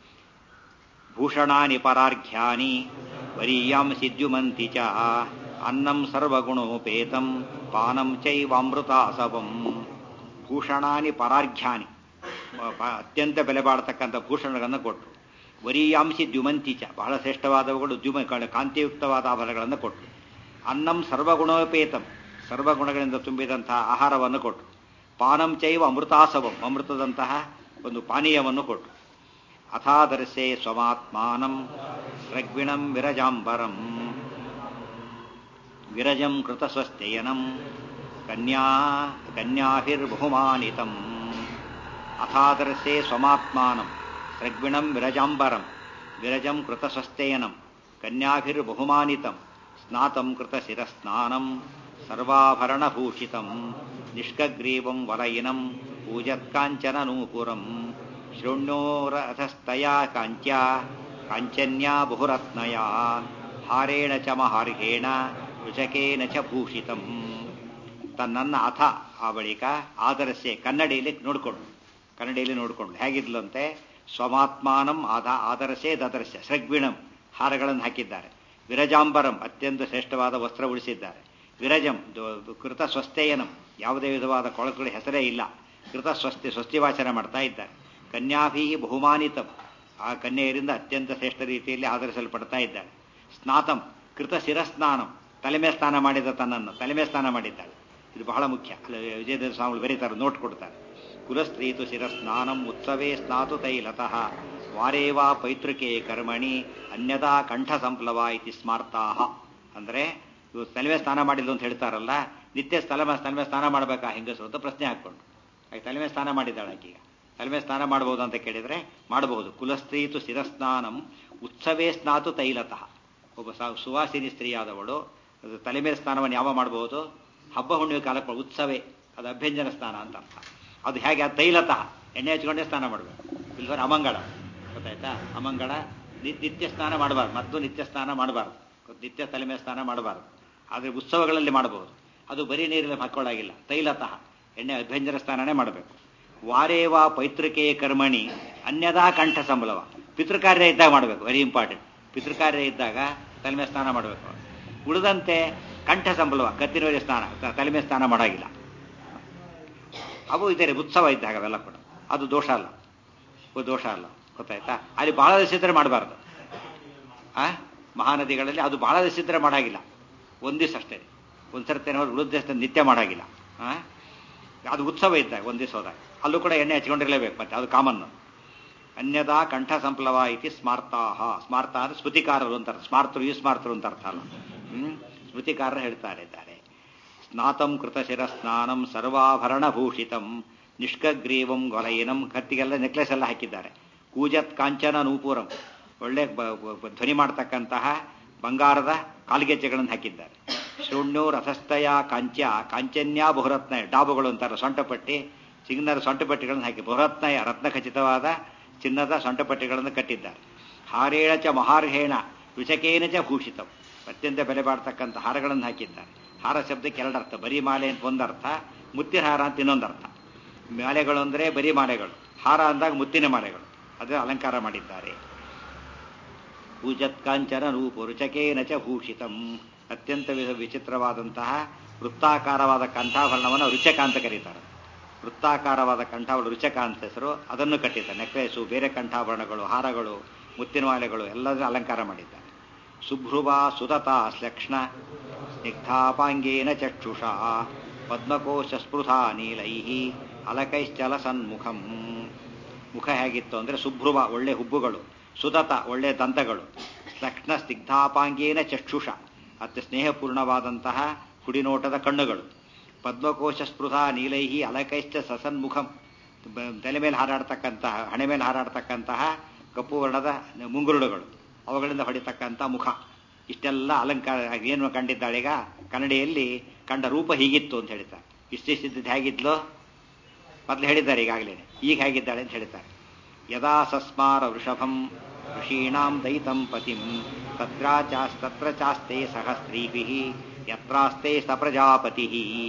ಭೂಷಣಾನಿ ಪರಾರ್ಘ್ಯಾನಿ ವರೀಯಾಂ ಸಿದ್ಯುಮಂತಿ ಚ ಅನ್ನಂ ಸರ್ವಗುಣೋಪೇತಂ ಪಾನಂ ಚೈವಾಮೃತಾಸವಂ ಭೂಷಣಾನಿ ಪರಾರ್ಘ್ಯಾನಿ ಅತ್ಯಂತ ಬೆಲೆ ಬಾಳತಕ್ಕಂಥ ಭೂಷಣಗಳನ್ನು ಕೊಟ್ಟರು ವರೀಯಾಂಸಿ ದ್ಯುಮಂತಿಚ ಬಹಳ ಶ್ರೇಷ್ಠವಾದವುಗಳು ದ್ಯುಮ ಕಾಂತಿಯುಕ್ತವಾದ ಆಭರಣಗಳನ್ನು ಕೊಟ್ಟರು ಅನ್ನಂ ಸರ್ವಗುಣೋಪೇತಂ ಸರ್ವಗುಣಗಳಿಂದ ತುಂಬಿದಂತಹ ಆಹಾರವನ್ನು ಕೊಟ್ಟರು ಪಾನಂ ಚೈವ ಅಮೃತಾಸವಂ ಅಮೃತದಂತಹ ಒಂದು ಪಾನೀಯವನ್ನು ಕೊಟ್ಟರು ಅಥಾದರ್ಶೆ ಸ್ವಮಾತ್ಮಾನಂ ರಗ್ವಿಣಂ ವಿರಜಾಂಬರಂ ವಿರಜಂ ಕೃತಸ್ವಸ್ಥಯನಂ ಕನ್ಯಾ ಕನ್ಯಾಭಿರ್ಬಹುಮಾನಿತಂ ಅಥಾದರ್ಶೆ ಸ್ವಮಾತ್ಮಾನಂ ರಗ್ವಿಣಂ ವಿರಜಾಂಬರಂ ವಿರಜಂ ಕೃತಸ್ವಸ್ಥಯನಂ ಕನ್ಯಾಭಿರ್ಬಹುಮಾನಿತಂ ಸ್ನಾತಂ ಕೃತಶಿರಸ್ನಾನಂ ಸರ್ವಾಭರಣಭೂಷಿತಂ ನಿಷ್ಕಗ್ರೀವಂ ವಲಯಿನಂ ಪೂಜತ್ಕಾಂಚನನೂಪುರಂ ಶೃಣ್ಯೋರಥಸ್ತಯಾ ಕಾಂಚ್ಯ ಕಾಂಚನ್ಯಾ ಬಹುರತ್ನಯ ಹಾರೇಣ ಚ ಮಹಾರ್ಘೇಣ ರುಚಕೇನ ಚ ಭೂಷಿತಂ ತನ್ನನ್ನ ಅಥ ಆ ಬಳಿಕ ಆದರಸ್ಯೆ ಕನ್ನಡಿಯಲ್ಲಿ ನೋಡ್ಕೊಂಡು ಕನ್ನಡಿಯಲ್ಲಿ ನೋಡ್ಕೊಂಡು ಹೇಗಿದ್ಲು ಅಂತೆ ಸ್ವಮಾತ್ಮಾನಂ ಆದ ಆದರಸೆ ದದರಸ್ಯ ಸೃಗ್ವಿಣಂ ಹಾರಗಳನ್ನು ಹಾಕಿದ್ದಾರೆ ವಿರಜಾಂಬರಂ ಅತ್ಯಂತ ಶ್ರೇಷ್ಠವಾದ ವಸ್ತ್ರ ಉಳಿಸಿದ್ದಾರೆ ವಿರಜಂ ದು- ಕೃತ ಸ್ವಸ್ಥೇಯನಂ ಯಾವುದೇ ವಿಧವಾದ ಕೊಳಕುಗಳ ಹೆಸರೇ ಇಲ್ಲ ಕೃತ ಸ್ವಸ್ತಿ ಸ್ವಸ್ತಿವಾಚನ ಮಾಡ್ತಾ ಇದ್ದಾರೆ ಕನ್ಯಾಭಿ ಬಹುಮಾನಿತಂ ಆ ಕನ್ಯೆಯರಿಂದ ಅತ್ಯಂತ ಶ್ರೇಷ್ಠ ರೀತಿಯಲ್ಲಿ ಆಧರಿಸಲ್ಪಡ್ತಾ ಇದ್ದಾಳೆ ಸ್ನಾತಂ ಕೃತ ಶಿರಸ್ನಾನಂ ತಲೆಮೆ ಸ್ನಾನ ಮಾಡಿದ ತನ್ನನ್ನು ತಲೆಮೆ ಸ್ನಾನ ಮಾಡಿದ್ದಾಳೆ ಇದು ಬಹಳ ಮುಖ್ಯ ಅಲ್ಲಿ ವಿಜಯದೇವ ಸ್ವಾಮಿಗಳು ಬರೀತಾರೆ ನೋಟ್ ಕೊಡ್ತಾರೆ ಕುಲಸ್ತ್ರೀತು ಶಿರಸ್ನಾನಂ ಉತ್ಸವೇ ಸ್ನಾತು ತೈಲತಃ ವಾರೇವಾ ಪೈತೃಕೆ ಕರ್ಮಣಿ ಅನ್ಯದಾ ಕಂಠ ಸಂಪ್ಲವ ಇತಿ ಸ್ಮಾರ್ತಾಹ ಅಂದ್ರೆ ಇವು ತಲೆಮೆ ಸ್ನಾನ ಮಾಡಿದ್ಲು ಅಂತ ಹೇಳ್ತಾರಲ್ಲ ನಿತ್ಯ ತಲೆಮೆ ತಲೆಮೆ ಸ್ನಾನ ಮಾಡಬೇಕಾ ಹೆಂಗಸರು ಅಂತ ಪ್ರಶ್ನೆ ಹಾಕೊಂಡು ಆಕೆ ತಲೆಮೆ ಸ್ನಾನ ಮಾಡಿದ್ದಾಳೆ ಆಕೀಗ ತಲೆಮೆ ಸ್ನಾನ ಮಾಡಬಹುದು ಅಂತ ಕೇಳಿದ್ರೆ ಮಾಡಬಹುದು ಕುಲಸ್ತ್ರೀತು ಶಿರಸ್ನಾನಂ ಉತ್ಸವೇ ಸ್ನಾತು ತೈಲತಃ ಒಬ್ಬ ಸ- ಸುವಾಸಿನಿ ಸ್ತ್ರೀಯಾದವಳು ಅದು ತಲೆ ಮೇಲೆ ಸ್ನಾನವನ್ನು ಯಾವ ಮಾಡಬಹುದು ಹಬ್ಬ ಹುಣ್ಣಿಮೆ ಕಾಲಕ್ಕೆ ಉತ್ಸವೇ ಅದು ಅಭ್ಯಂಜನ ಸ್ನಾನ ಅಂತ ಅರ್ಥ ಅದು ಹೇಗೆ ಅದು ತೈಲತಃ ಎಣ್ಣೆ ಹಚ್ಕೊಂಡೇ ಸ್ನಾನ ಮಾಡಬೇಕು ಇಲ್ದ್ರೆ ಅಮಂಗಳ ಗೊತ್ತಾಯ್ತಾ ಅಮಂಗಳ ನಿ- ನಿತ್ಯ ಸ್ನಾನ ಮಾಡಬಾರ್ದು ಮತ್ತು ನಿತ್ಯ ಸ್ನಾನ ಮಾಡಬಾರ್ದು ನಿತ್ಯ ತಲೆ ಮೇಲೆ ಸ್ನಾನ ಮಾಡಬಾರ್ದು ಆದರೆ ಉತ್ಸವಗಳಲ್ಲಿ ಮಾಡಬಹುದು ಅದು ಬರೀ ನೀರಲ್ಲಿ ಹಾಕೊಳ್ಳಾಗಿಲ್ಲ ತೈಲತಃ ಎಣ್ಣೆ ಅಭ್ಯಂಜನ ಸ್ನಾನನೇ ಮಾಡಬೇಕು ವಾರೇವಾ ಪೈತೃಕೆ ಕರ್ಮಣಿ ಅನ್ಯದಾ ಕಂಠ ಸಂಬಳವ ಪಿತೃಕಾರ್ಯ ಇದ್ದಾಗ ಮಾಡಬೇಕು ವೆರಿ ಇಂಪಾರ್ಟೆಂಟ್ ಪಿತೃಕಾರ್ಯ ಇದ್ದಾಗ ತಲೆ ಮೇಲೆ ಸ್ನಾನ ಮಾಡಬೇಕು ಉಳಿದಂತೆ ಕಂಠ ಸಂಬಳವ ಕತ್ತಿನ ಸ್ನಾನ ತ- ತಲೆ ಮೇಲೆ ಸ್ನಾನ ಮಾಡಾಗಿಲ್ಲ ಅವು ಇದ್ದಾರೆ ಉತ್ಸವ ಇದ್ದಾಗ ಅವೆಲ್ಲ ಕೂಡ ಅದು ದೋಷ ಅಲ್ಲ ಅದು ದೋಷ ಅಲ್ಲ ಗೊತ್ತಾಯ್ತಾ ಅಲ್ಲಿ ಬಹಳ ದಿವಸ ಮಾಡಬಾರ್ದು ಆ ಮಹಾನದಿಗಳಲ್ಲಿ ಅದು ಬಹಳ ದಿವಸ ಇದ್ರೆ ಮಾಡಾಗಿಲ್ಲ ಒಂದ್ ದಿವಸ ಅಷ್ಟೇ ಒಂದ್ ಸರ್ತಿ ಏನಾದ್ರು ಉಳಿದ ದಿವಸ ನಿತ್ಯ ಮಾಡಾಗಿಲ್ಲ ಆ ಅದು ಉತ್ಸವ ಇದ್ದಾಗ ಒಂದ್ ದಿವಸ ಹೋದಾಗ ಅಲ್ಲೂ ಕೂಡ ಎಣ್ಣೆ ಹಚ್ಕೊಂಡಿರ್ಲೇಬೇಕು ಮತ್ತೆ ಅದು ಕಾಮನ್ ಅನ್ಯದಾ ಕಂಠ ಸಂಪ್ಲವ ಇತಿ ಸ್ಮಾರ್ತಾಹ ಸ್ಮಾರ್ತ ಅಂದ್ರೆ ಸ್ಮೃತಿಕಾರರು ಅಂತಾರೆ ಸ್ಮಾರ್ತರು ಈ ಸ್ಮಾರ್ತರು ಅಂತ ಅರ್ಥ ಅಲ್ಲ ಹ್ಮ್ ಸ್ಮೃತಿಕಾರರು ಹೇಳ್ತಾರೆ ಇದ್ದಾರೆ ಸ್ನಾತಂ ಕೃತ ಶಿರ ಸ್ನಾನಂ ಸರ್ವಾಭರಣ ಭೂಷಿತಂ ನಿಷ್ಕಗ್ರೀವಂ ಗೊಲಯನಂ ಕತ್ತಿಗೆಲ್ಲ ನೆಕ್ಲೆಸ್ ಎಲ್ಲ ಹಾಕಿದ್ದಾರೆ ಕೂಜತ್ ಕಾಂಚನ ನೂಪುರಂ ಒಳ್ಳೆ ಬ- ಬ- ಧ್ವನಿ ಮಾಡ್ತಕ್ಕಂತಹ ಬಂಗಾರದ ಕಾಲ್ಗೆಜ್ಜೆಗಳನ್ನು ಹಾಕಿದ್ದಾರೆ ಶೂನ್ಯೋ ರಥಸ್ಥಯ ಕಾಂಚ ಕಾಂಚನ್ಯ ಬಹುರತ್ನ ಡಾಬುಗಳು ಅಂತಾರೆ ಸೊಂಟಪಟ್ಟಿ ಚಿನ್ನದ ಸೊಂಟಪಟ್ಟಿಗಳನ್ನು ಹಾಕಿ ಬಹುರತ್ನಯ ರತ್ನ ಖಚಿತವಾದ ಚಿನ್ನದ ಸೊಂಟಪಟ್ಟಿಗಳನ್ನು ಕಟ್ಟಿದ್ದಾರೆ ಹಾರೇಣ ಚ ಮಹಾರ್ಹೇಣ ರುಚಕೇನ ಚ ಭೂಷಿತಂ ಅತ್ಯಂತ ಬೆಲೆ ಬಾಳ್ತಕ್ಕಂಥ ಹಾರಗಳನ್ನು ಹಾಕಿದ್ದಾರೆ ಹಾರ ಶಬ್ದಕ್ಕೆ ಎರಡರ್ಥ ಬರೀ ಮಾಲೆ ಅಂತ ಒಂದರ್ಥ ಮುತ್ತಿನ ಹಾರ ಅಂತ ಇನ್ನೊಂದರ್ಥ ಮಾಲೆಗಳು ಅಂದರೆ ಬರೀ ಮಾಲೆಗಳು ಹಾರ ಅಂದಾಗ ಮುತ್ತಿನ ಮಾಲೆಗಳು ಅದು ಅಲಂಕಾರ ಮಾಡಿದ್ದಾರೆ ಪೂಜತ್ಕಾಂಚನ ರೂಪು ರುಚಕೇನ ಚ ಭೂಷಿತಂ ಅತ್ಯಂತ ವಿ- ವಿಚಿತ್ರವಾದಂತಹ ವೃತ್ತಾಕಾರವಾದ ಕಂಠಾಭರಣವನ್ನು ರುಚಕ ಅಂತ ಕರೀತಾರೆ ವೃತ್ತಾಕಾರವಾದ ಕಂಠಾಭರಣ ರುಚಕ ಅಂತ ಹೆಸರು ಅದನ್ನು ಕಟ್ಟಿದ್ದಾರೆ ನೆಕ್ಲೇಸು ಬೇರೆ ಕಂಠಾಭರಣಗಳು ಹಾರಗಳು ಮುತ್ತಿನ ಮಾಲೆಗಳು ಎಲ್ಲದೂ ಅಲಂಕಾರ ಮಾಡಿದ್ದಾರೆ ಸುಭ್ರುವಾ ಸುತತಾ ಶ್ಲಕ್ಷ್ಣ ಸ್ನಿಗ್ಧಾಪಾಂಗೇನ ಚಕ್ಷುಷಾ ಪದ್ಮಕೋಶ ಸ್ಪೃಧಾ ನೀಲೈ ಅಲಕೈಶ್ಚಲ ಸನ್ಮುಖಂ ಮುಖ ಹೇಗಿತ್ತು ಅಂದ್ರೆ ಸುಭ್ರುವ ಒಳ್ಳೆ ಹುಬ್ಬುಗಳು ಸುತತ ಒಳ್ಳೆ ದಂತಗಳು ಲಕ್ಷ್ಣ ಸ್ನಿಗ್ಧಾಪಾಂಗೇನ ಚಕ್ಷುಷ ಅತ್ಯ ಸ್ನೇಹಪೂರ್ಣವಾದಂತಹ ಕುಡಿನೋಟದ ಕಣ್ಣುಗಳು ಪದ್ಮಕೋಶ ಸ್ಪೃಹ ನೀಲೈಹಿ ಅಲಕೈಶ್ಚ ಸಸನ್ಮುಖಂ ಬ- ತಲೆ ಮೇಲೆ ಹಾರಾಡ್ತಕ್ಕಂತಹ ಹಣೆ ಮೇಲೆ ಹಾರಾಡ್ತಕ್ಕಂತಹ ಕಪ್ಪು ವರ್ಣದ ಮುಂಗುರುಳುಗಳು ಅವುಗಳಿಂದ ಹೊಡಿತಕ್ಕಂಥ ಮುಖ ಇಷ್ಟೆಲ್ಲ ಅಲಂಕಾರ ಏನು ಕಂಡಿದ್ದಾಳೀಗ ಕನ್ನಡಿಯಲ್ಲಿ ಕಂಡ ರೂಪ ಹೀಗಿತ್ತು ಅಂತ ಹೇಳ್ತಾರೆ ಇಷ್ಟಿಷ್ಟಿದ್ದು ಹೇಗಿದ್ಲು ಮೊದಲು ಹೇಳಿದ್ದಾರೆ ಈಗಾಗಲೇ ಈಗ ಹೇಗಿದ್ದಾಳೆ ಅಂತ ಹೇಳ್ತಾರೆ ಯದಾ ಸಸ್ಮಾರ ವೃಷಭಂ ಋಷೀಣಾಂ ದಯಿತಂ ಪತಿಂ ತತ್ರಾಚಾಸ್ತತ್ರ ಚಾಸ್ತೆ ಸಹ ಸ್ತ್ರೀಭಿಃ ಯತ್ರಾಸ್ತೆ ಸ ಪ್ರಜಾಪತಿ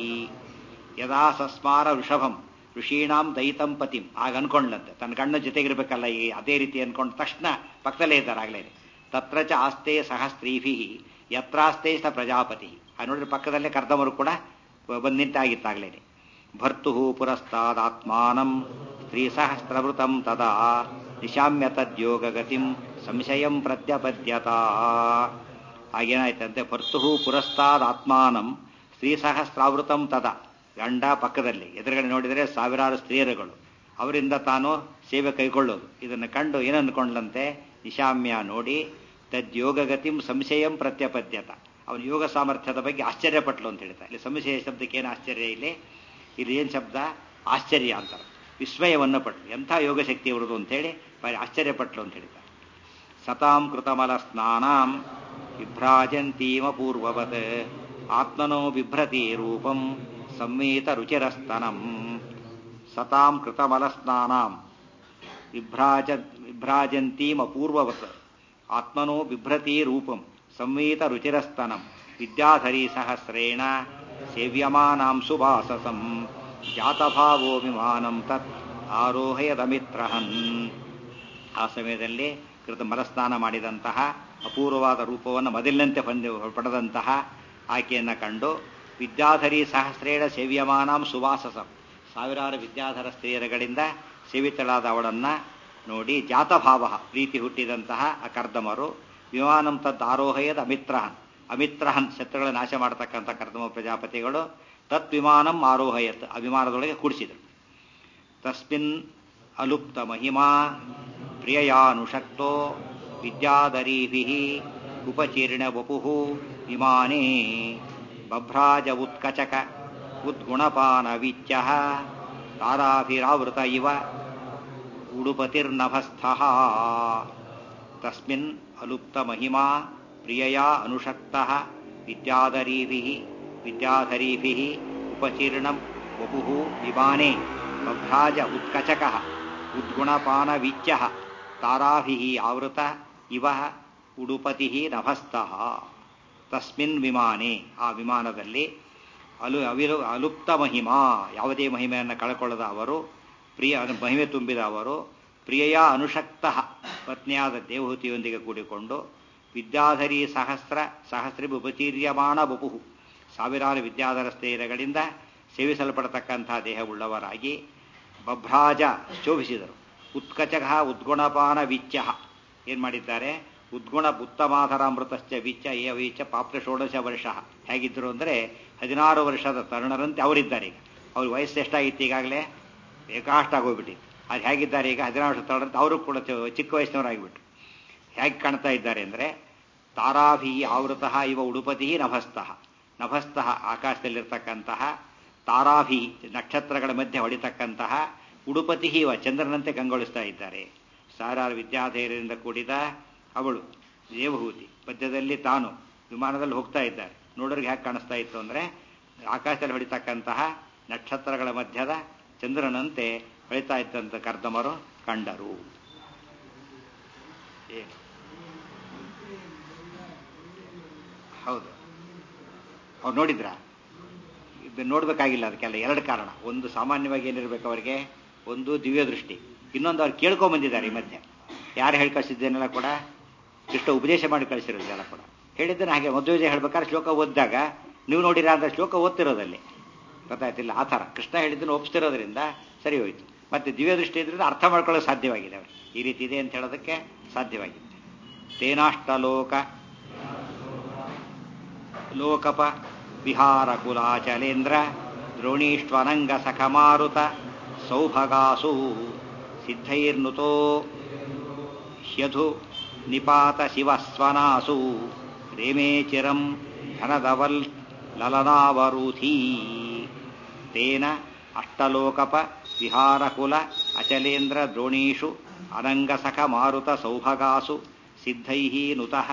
ಯದಾ ಸಸ್ಮಾರ ವೃಷಭಂ ಋಷೀಣಾಂ ದಯಿತಂ ಪತಿಂ ಆಗ ಅನ್ಕೊಂಡ್ಲಂತೆ ತನ್ನ ಗಂಡ ಜೊತೆಗಿರ್ಬೇಕಲ್ಲ ಈ ಅದೇ ರೀತಿ ಅನ್ಕೊಂಡ ತಕ್ಷಣ ಪಕ್ಕದಲ್ಲೇ ಇದ್ದಾರೆ ಆಗ್ಲೇ ತತ್ರ ಚ ಆಸ್ತೆ ಸಹ ಸ್ತ್ರೀಭಿ ಯತ್ರಾಸ್ತೆ ಸ ಪ್ರಜಾಪತಿ ಆ ನೋಡ್ರಿ ಪಕ್ಕದಲ್ಲೇ ಕರ್ದವರು ಕೂಡ ಬಂದು ನಿಂತಾಗಿತ್ತಾಗ್ಲೇನೆ ಭರ್ತು ಪುರಸ್ತಾದಾತ್ಮಾನಂ ಸ್ತ್ರೀಸಹಸ್ರವೃತಂ ತದಾ ನಿಶಾಮ್ಯ ತದ್ಯೋಗಗತಿಂ ಸಂಶಯಂ ಪ್ರತ್ಯಪದ್ಯತ ಹಾಗೇನಾಯ್ತಂತೆ ಭರ್ತು ಪುರಸ್ತಾದಾತ್ಮಾನಂ ಸ್ತ್ರೀಸಹಸ್ರಾವೃತಂ ತದ ಗಂಡ ಪಕ್ಕದಲ್ಲಿ ಎದುರುಗಡೆ ನೋಡಿದರೆ ಸಾವಿರಾರು ಸ್ತ್ರೀಯರುಗಳು ಅವರಿಂದ ತಾನು ಸೇವೆ ಕೈಗೊಳ್ಳೋದು ಇದನ್ನು ಕಂಡು ಏನು ಅಂದ್ಕೊಂಡ್ಲಂತೆ ನಿಶಾಮ್ಯ ನೋಡಿ ತದ್ಯೋಗಗತಿಂ ಸಂಶಯಂ ಪ್ರತ್ಯಪದ್ಯತ ಅವನ ಯೋಗ ಸಾಮರ್ಥ್ಯದ ಬಗ್ಗೆ ಆಶ್ಚರ್ಯಪಟ್ಲು ಅಂತ ಹೇಳ್ತಾರೆ ಇಲ್ಲಿ ಸಂಶಯ ಶಬ್ದಕ್ಕೆ ಏನು ಆಶ್ಚರ್ಯ ಇಲ್ಲಿ ಇಲ್ಲಿ ಏನು ಶಬ್ದ ಆಶ್ಚರ್ಯ ಅಂತಾರೆ ವಿಸ್ಮಯವನ್ನು ಪಟ್ಲು ಎಂಥ ಯೋಗ ಶಕ್ತಿ ಇವ್ರದು ಅಂತೇಳಿ ಭಾರಿ ಆಶ್ಚರ್ಯಪಟ್ಲು ಅಂತ ಹೇಳ್ತಾರೆ ಸತಾಂ ಕೃತಮಲ ಸ್ನಾನಾಂ ವಿಭ್ರಾಜಂತೀಮ ಪೂರ್ವವತ್ ಆತ್ಮನೋ ಬಿಭ್ರತಿ ರೂಪಂ ಸಂವೇತ ರುಚಿರಸ್ತನಂ ಸತಾಂ ಕೃತಮಲ ಸ್ನಾನಾಂ ವಿಭ್ರಾಜ ವಿಭ್ರಾಜಂತೀಮ ಪೂರ್ವವತ್ ಆತ್ಮನೋ ಬಿಭ್ರತಿ ರೂಪಂ ಸಂವೇತ ರುಚಿರಸ್ತನಂ ವಿದ್ಯಾಧರಿ ಸಹಸ್ರೇಣ ಸೇವ್ಯಮಾನಾಂ ಸುಭಾಸಸಂ ಜಾತಭಾವೋ ವಿಮಾನಂ ತತ್ ಆರೋಹಯದಮಿತ್ರಹನ್ ಆ ಸಮಯದಲ್ಲಿ ಕೃತ ಮಲಸ್ನಾನ ಮಾಡಿದಂತಹ ಅಪೂರ್ವವಾದ ರೂಪವನ್ನು ಮೊದಲಿನಂತೆ ಹೊಂದಿ ಪಡೆದಂತಹ ಆಕೆಯನ್ನು ಕಂಡು ವಿದ್ಯಾಧರಿ ಸಹಸ್ರೇಣ ಸೇವ್ಯಮಾನಾಂ ಸುವಾಸಸಂ ಸಾವಿರಾರು ವಿದ್ಯಾಧರ ಸ್ತ್ರೀಯರುಗಳಿಂದ ಸೇವಿತಳಾದ ಅವಳನ್ನು ನೋಡಿ ಜಾತಭಾವ ಪ್ರೀತಿ ಹುಟ್ಟಿದಂತಹ ಆ ಕರ್ದಮರು ವಿಮಾನಂ ತದ್ ಆರೋಹಯದ ಅಮಿತ್ರಹನ್ ಅಮಿತ್ರಹನ್ ಶತ್ರುಗಳ ನಾಶ ಮಾಡತಕ್ಕಂಥ ಕರ್ದಮ ಪ್ರಜಾಪತಿಗಳು ತತ್ ವಿಮಾನಂ ಆರೋಹಯತ್ ಆ ವಿಮಾನದೊಳಗೆ ಕೂಡಿಸಿದರು ತಸ್ಮಿನ್ ಅಲುಪ್ತ ಮಹಿಮಾ ಪ್ರಿಯಯಾನುಷಕ್ತೋ ವಿದ್ಯಾಧರೀಭಿ ಉಪಚೀರ್ಣ ವಪು ವಿಮಾನೇ ಬಭ್ರಾಜ ಉತ್ಕಚಕ ಉದ್ಗುಣಪಾನ ವಿಚ್ಯ ತಾರಾಭಿರಾವೃತ ಇವ ಉಡುಪತಿರ್ನಭಸ್ಥಃ ತಸ್ಮಿನ್ ಅಲುಪ್ತ ಮಹಿಮಾ ಪ್ರಿಯಯಾ ಅನುಷಕ್ತಃ ವಿದ್ಯಾಧರೀಭಿಃ ವಿದ್ಯಾಧರೀಭಿಃ ಉಪಚೀರ್ಣಂ ವಪುಃ ವಿಮಾನೆ ಬಭ್ರಾಜ ಉತ್ಕಚಕಃ ಉದ್ಗುಣಪಾನವಿಚ್ಯಃ ತಾರಾಭಿಃ ಆವೃತ ಇವ ಉಡುಪತಿಃ ನಭಸ್ತಃ ತಸ್ಮಿನ್ ವಿಮಾನೆ ಆ ವಿಮಾನದಲ್ಲಿ ಅಲು ಅವಿಲು ಅಲುಪ್ತ ಮಹಿಮಾ ಯಾವುದೇ ಮಹಿಮೆಯನ್ನು ಕಳ್ಕೊಳ್ಳದ ಅವರು ಪ್ರಿಯ ಮಹಿಮೆ ತುಂಬಿದ ಅವರು ಪ್ರಿಯಯ ಅನುಷಕ್ತ ಪತ್ನಿಯಾದ ದೇವಹೂತಿಯೊಂದಿಗೆ ಕೂಡಿಕೊಂಡು ವಿದ್ಯಾಧರಿ ಸಹಸ್ರ ಸಹಸ್ರ ಉಪಚೀರ್ಯಮಾಣ ಬಪುಹು ಸಾವಿರಾರು ವಿದ್ಯಾಧರ ಸ್ತ್ರೀಯರಗಳಿಂದ ಸೇವಿಸಲ್ಪಡತಕ್ಕಂಥ ದೇಹವುಳ್ಳವರಾಗಿ ಬಭ್ರಾಜ ಶೋಭಿಸಿದರು ಉತ್ಕಚಕ ಉದ್ಗುಣಪಾನ ವಿಚ್ಯ ಏನು ಮಾಡಿದ್ದಾರೆ ಉದ್ಗುಣ ಉತ್ತಮಾಧರಾಮೃತಶ್ಚ ವಿಚ್ಚ ಏ ವೀಚ ಪಾಪ್ರ ಷೋಡಶ ವರ್ಷ ಹೇಗಿದ್ದರು ಅಂದರೆ ಹದಿನಾರು ವರ್ಷದ ತರುಣರಂತೆ ಅವರಿದ್ದಾರೆ ಈಗ ಅವ್ರ ವಯಸ್ಸು ಎಷ್ಟಾಗಿತ್ತು ಈಗಾಗಲೇ ಬೇಕಾಷ್ಟಾಗೋಗ್ಬಿಟ್ಟಿತ್ತು ಅದು ಹೇಗಿದ್ದಾರೆ ಈಗ ಹದಿನಾರು ವರ್ಷ ತರುಣರಂತೆ ಅವರು ಕೂಡ ಚಿಕ್ಕ ವಯಸ್ಸಿನವರಾಗಿಬಿಟ್ರು ಹೇಗೆ ಕಾಣ್ತಾ ಇದ್ದಾರೆ ಅಂದರೆ ತಾರಾಭಿ ಆವೃತಃ ಇವ ಉಡುಪತಿ ನಭಸ್ತಃ ನಭಸ್ತಃ ಆಕಾಶದಲ್ಲಿರ್ತಕ್ಕಂತಹ ತಾರಾಭಿ ನಕ್ಷತ್ರಗಳ ಮಧ್ಯೆ ಹೊಡಿತಕ್ಕಂತಹ ಉಡುಪತಿ ಇವ ಚಂದ್ರನಂತೆ ಕಂಗೊಳಿಸ್ತಾ ಇದ್ದಾರೆ ಸಾವಿರಾರು ವಿದ್ಯಾಧೈರ್ಯದಿಂದ ಕೂಡಿದ ಅವಳು ದೇವಹೂತಿ ಮಧ್ಯದಲ್ಲಿ ತಾನು ವಿಮಾನದಲ್ಲಿ ಹೋಗ್ತಾ ಇದ್ದಾರೆ ನೋಡೋರಿಗೆ ಹೇಗೆ ಕಾಣಿಸ್ತಾ ಇತ್ತು ಅಂದರೆ ಆಕಾಶದಲ್ಲಿ ಹೊಡಿತಕ್ಕಂತಹ ನಕ್ಷತ್ರಗಳ ಮಧ್ಯದ ಚಂದ್ರನಂತೆ ಹೊಳಿತಾ ಇದ್ದಂಥ ಕರ್ದಮರು ಕಂಡರು ಏನು ಹೌದು ಅವ್ರು ನೋಡಿದ್ರ ನೋಡ್ಬೇಕಾಗಿಲ್ಲ ಅದಕ್ಕೆಲ್ಲ ಎರಡು ಕಾರಣ ಒಂದು ಸಾಮಾನ್ಯವಾಗಿ ಏನಿರ್ಬೇಕು ಅವರಿಗೆ ಒಂದು ದಿವ್ಯ ದೃಷ್ಟಿ ಇನ್ನೊಂದು ಅವ್ರು ಕೇಳ್ಕೊಂಬಂದಿದ್ದಾರೆ ಈ ಮಧ್ಯೆ ಯಾರು ಹೇಳಿ ಕಳಿಸಿದ್ದೇನೆಲ್ಲ ಕೂಡ ಇಷ್ಟ ಉಪದೇಶ ಮಾಡಿ ಕಳಿಸಿರೋದೆಲ್ಲ ಕೂಡ ಹೇಳಿದ್ದನ್ನು ಹಾಗೆ ಮದುವೆ ಹೇಳ್ಬೇಕಾದ್ರೆ ಶ್ಲೋಕ ಓದಿದಾಗ ನೀವು ನೋಡಿರ ಅಂತ ಶ್ಲೋಕ ಓದ್ತಿರೋದಲ್ಲಿ ಗೊತ್ತಾಯ್ತಿಲ್ಲ ಆ ಥರ ಕೃಷ್ಣ ಹೇಳಿದ್ದನ್ನು ಒಪ್ಪಿಸ್ತಿರೋದ್ರಿಂದ ಸರಿ ಹೋಯ್ತು ಮತ್ತೆ ದಿವ್ಯ ದೃಷ್ಟಿ ಇದ್ರಿಂದ ಅರ್ಥ ಮಾಡ್ಕೊಳ್ಳೋಕೆ ಸಾಧ್ಯವಾಗಿದೆ ಅವ್ರಿಗೆ ಈ ರೀತಿ ಇದೆ ಅಂತ ಹೇಳೋದಕ್ಕೆ ಸಾಧ್ಯವಾಗಿದೆ ತೇನಾಷ್ಟಲೋಕ ಲೋಕಪ ವಿಹಾರ ಕುಲಾಚಲೇಂದ್ರ ದ್ರೋಣೀಷ್ಟ್ವನಂಗ ಸಖಮಾರುತ ಸೌಭಗಾಸು ಸಿದ್ಧೈರ್ನುತೋ ಹ್ಯಧು ನಿಪಾತ ಶಿವಸ್ವನಾಸು ರೇಮೇ ಚಿರಂ ಧನದವಲ್ ಲಲನಾವರೂಥೀ ತೇನ ಅಷ್ಟಲೋಕಪ ವಿಹಾರಕುಲ ಅಚಲೇಂದ್ರ ದ್ರೋಣೀಷು ಅನಂಗಸಖ ಮಾರುತ ಸೌಭಗಾಸು ಸಿದ್ಧೈ ನುತಃ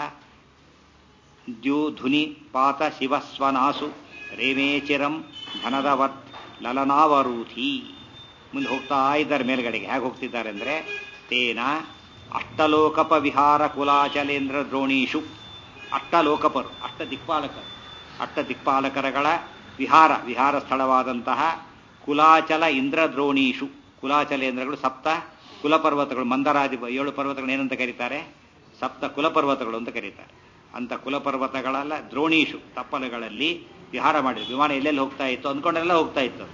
ದ್ಯೂಧುನಿ ಪಾತ ಶಿವಸ್ವನಾಸು ರೇಮೇ ಚಿರಂ ಧನದವತ್ ಲಲನಾವರೂಥಿ ಮುಂದೆ ಹೋಗ್ತಾ ಇದ್ದಾರೆ ಮೇಲ್ಗಡೆಗೆ ಹೇಗೆ ಹೋಗ್ತಿದ್ದಾರೆ ಅಂದರೆ ತೇನ ಅಷ್ಟಲೋಕಪ ವಿಹಾರ ಕುಲಾಚಲೇಂದ್ರ ದ್ರೋಣೀಷು ಅಷ್ಟಲೋಕಪರು ಅಷ್ಟ ದಿಕ್ಪಾಲಕರು ಅಷ್ಟ ದಿಕ್ಪಾಲಕರಗಳ ವಿಹಾರ ವಿಹಾರ ಸ್ಥಳವಾದಂತಹ ಕುಲಾಚಲ ಇಂದ್ರದ್ರೋಣೀಷು ಕುಲಾಚಲೇಂದ್ರಗಳು ಸಪ್ತ ಕುಲಪರ್ವತಗಳು ಮಂದರಾದಿ ಏಳು ಪರ್ವತಗಳು ಏನಂತ ಕರೀತಾರೆ ಸಪ್ತ ಕುಲಪರ್ವತಗಳು ಅಂತ ಕರೀತಾರೆ ಅಂತ ಕುಲಪರ್ವತಗಳೆಲ್ಲ ದ್ರೋಣೀಷು ತಪ್ಪಲುಗಳಲ್ಲಿ ವಿಹಾರ ಮಾಡಿದ್ರು ವಿಮಾನ ಎಲ್ಲೆಲ್ಲಿ ಹೋಗ್ತಾ ಇತ್ತು ಅಂದ್ಕೊಂಡೆಲ್ಲ ಹೋಗ್ತಾ ಇತ್ತು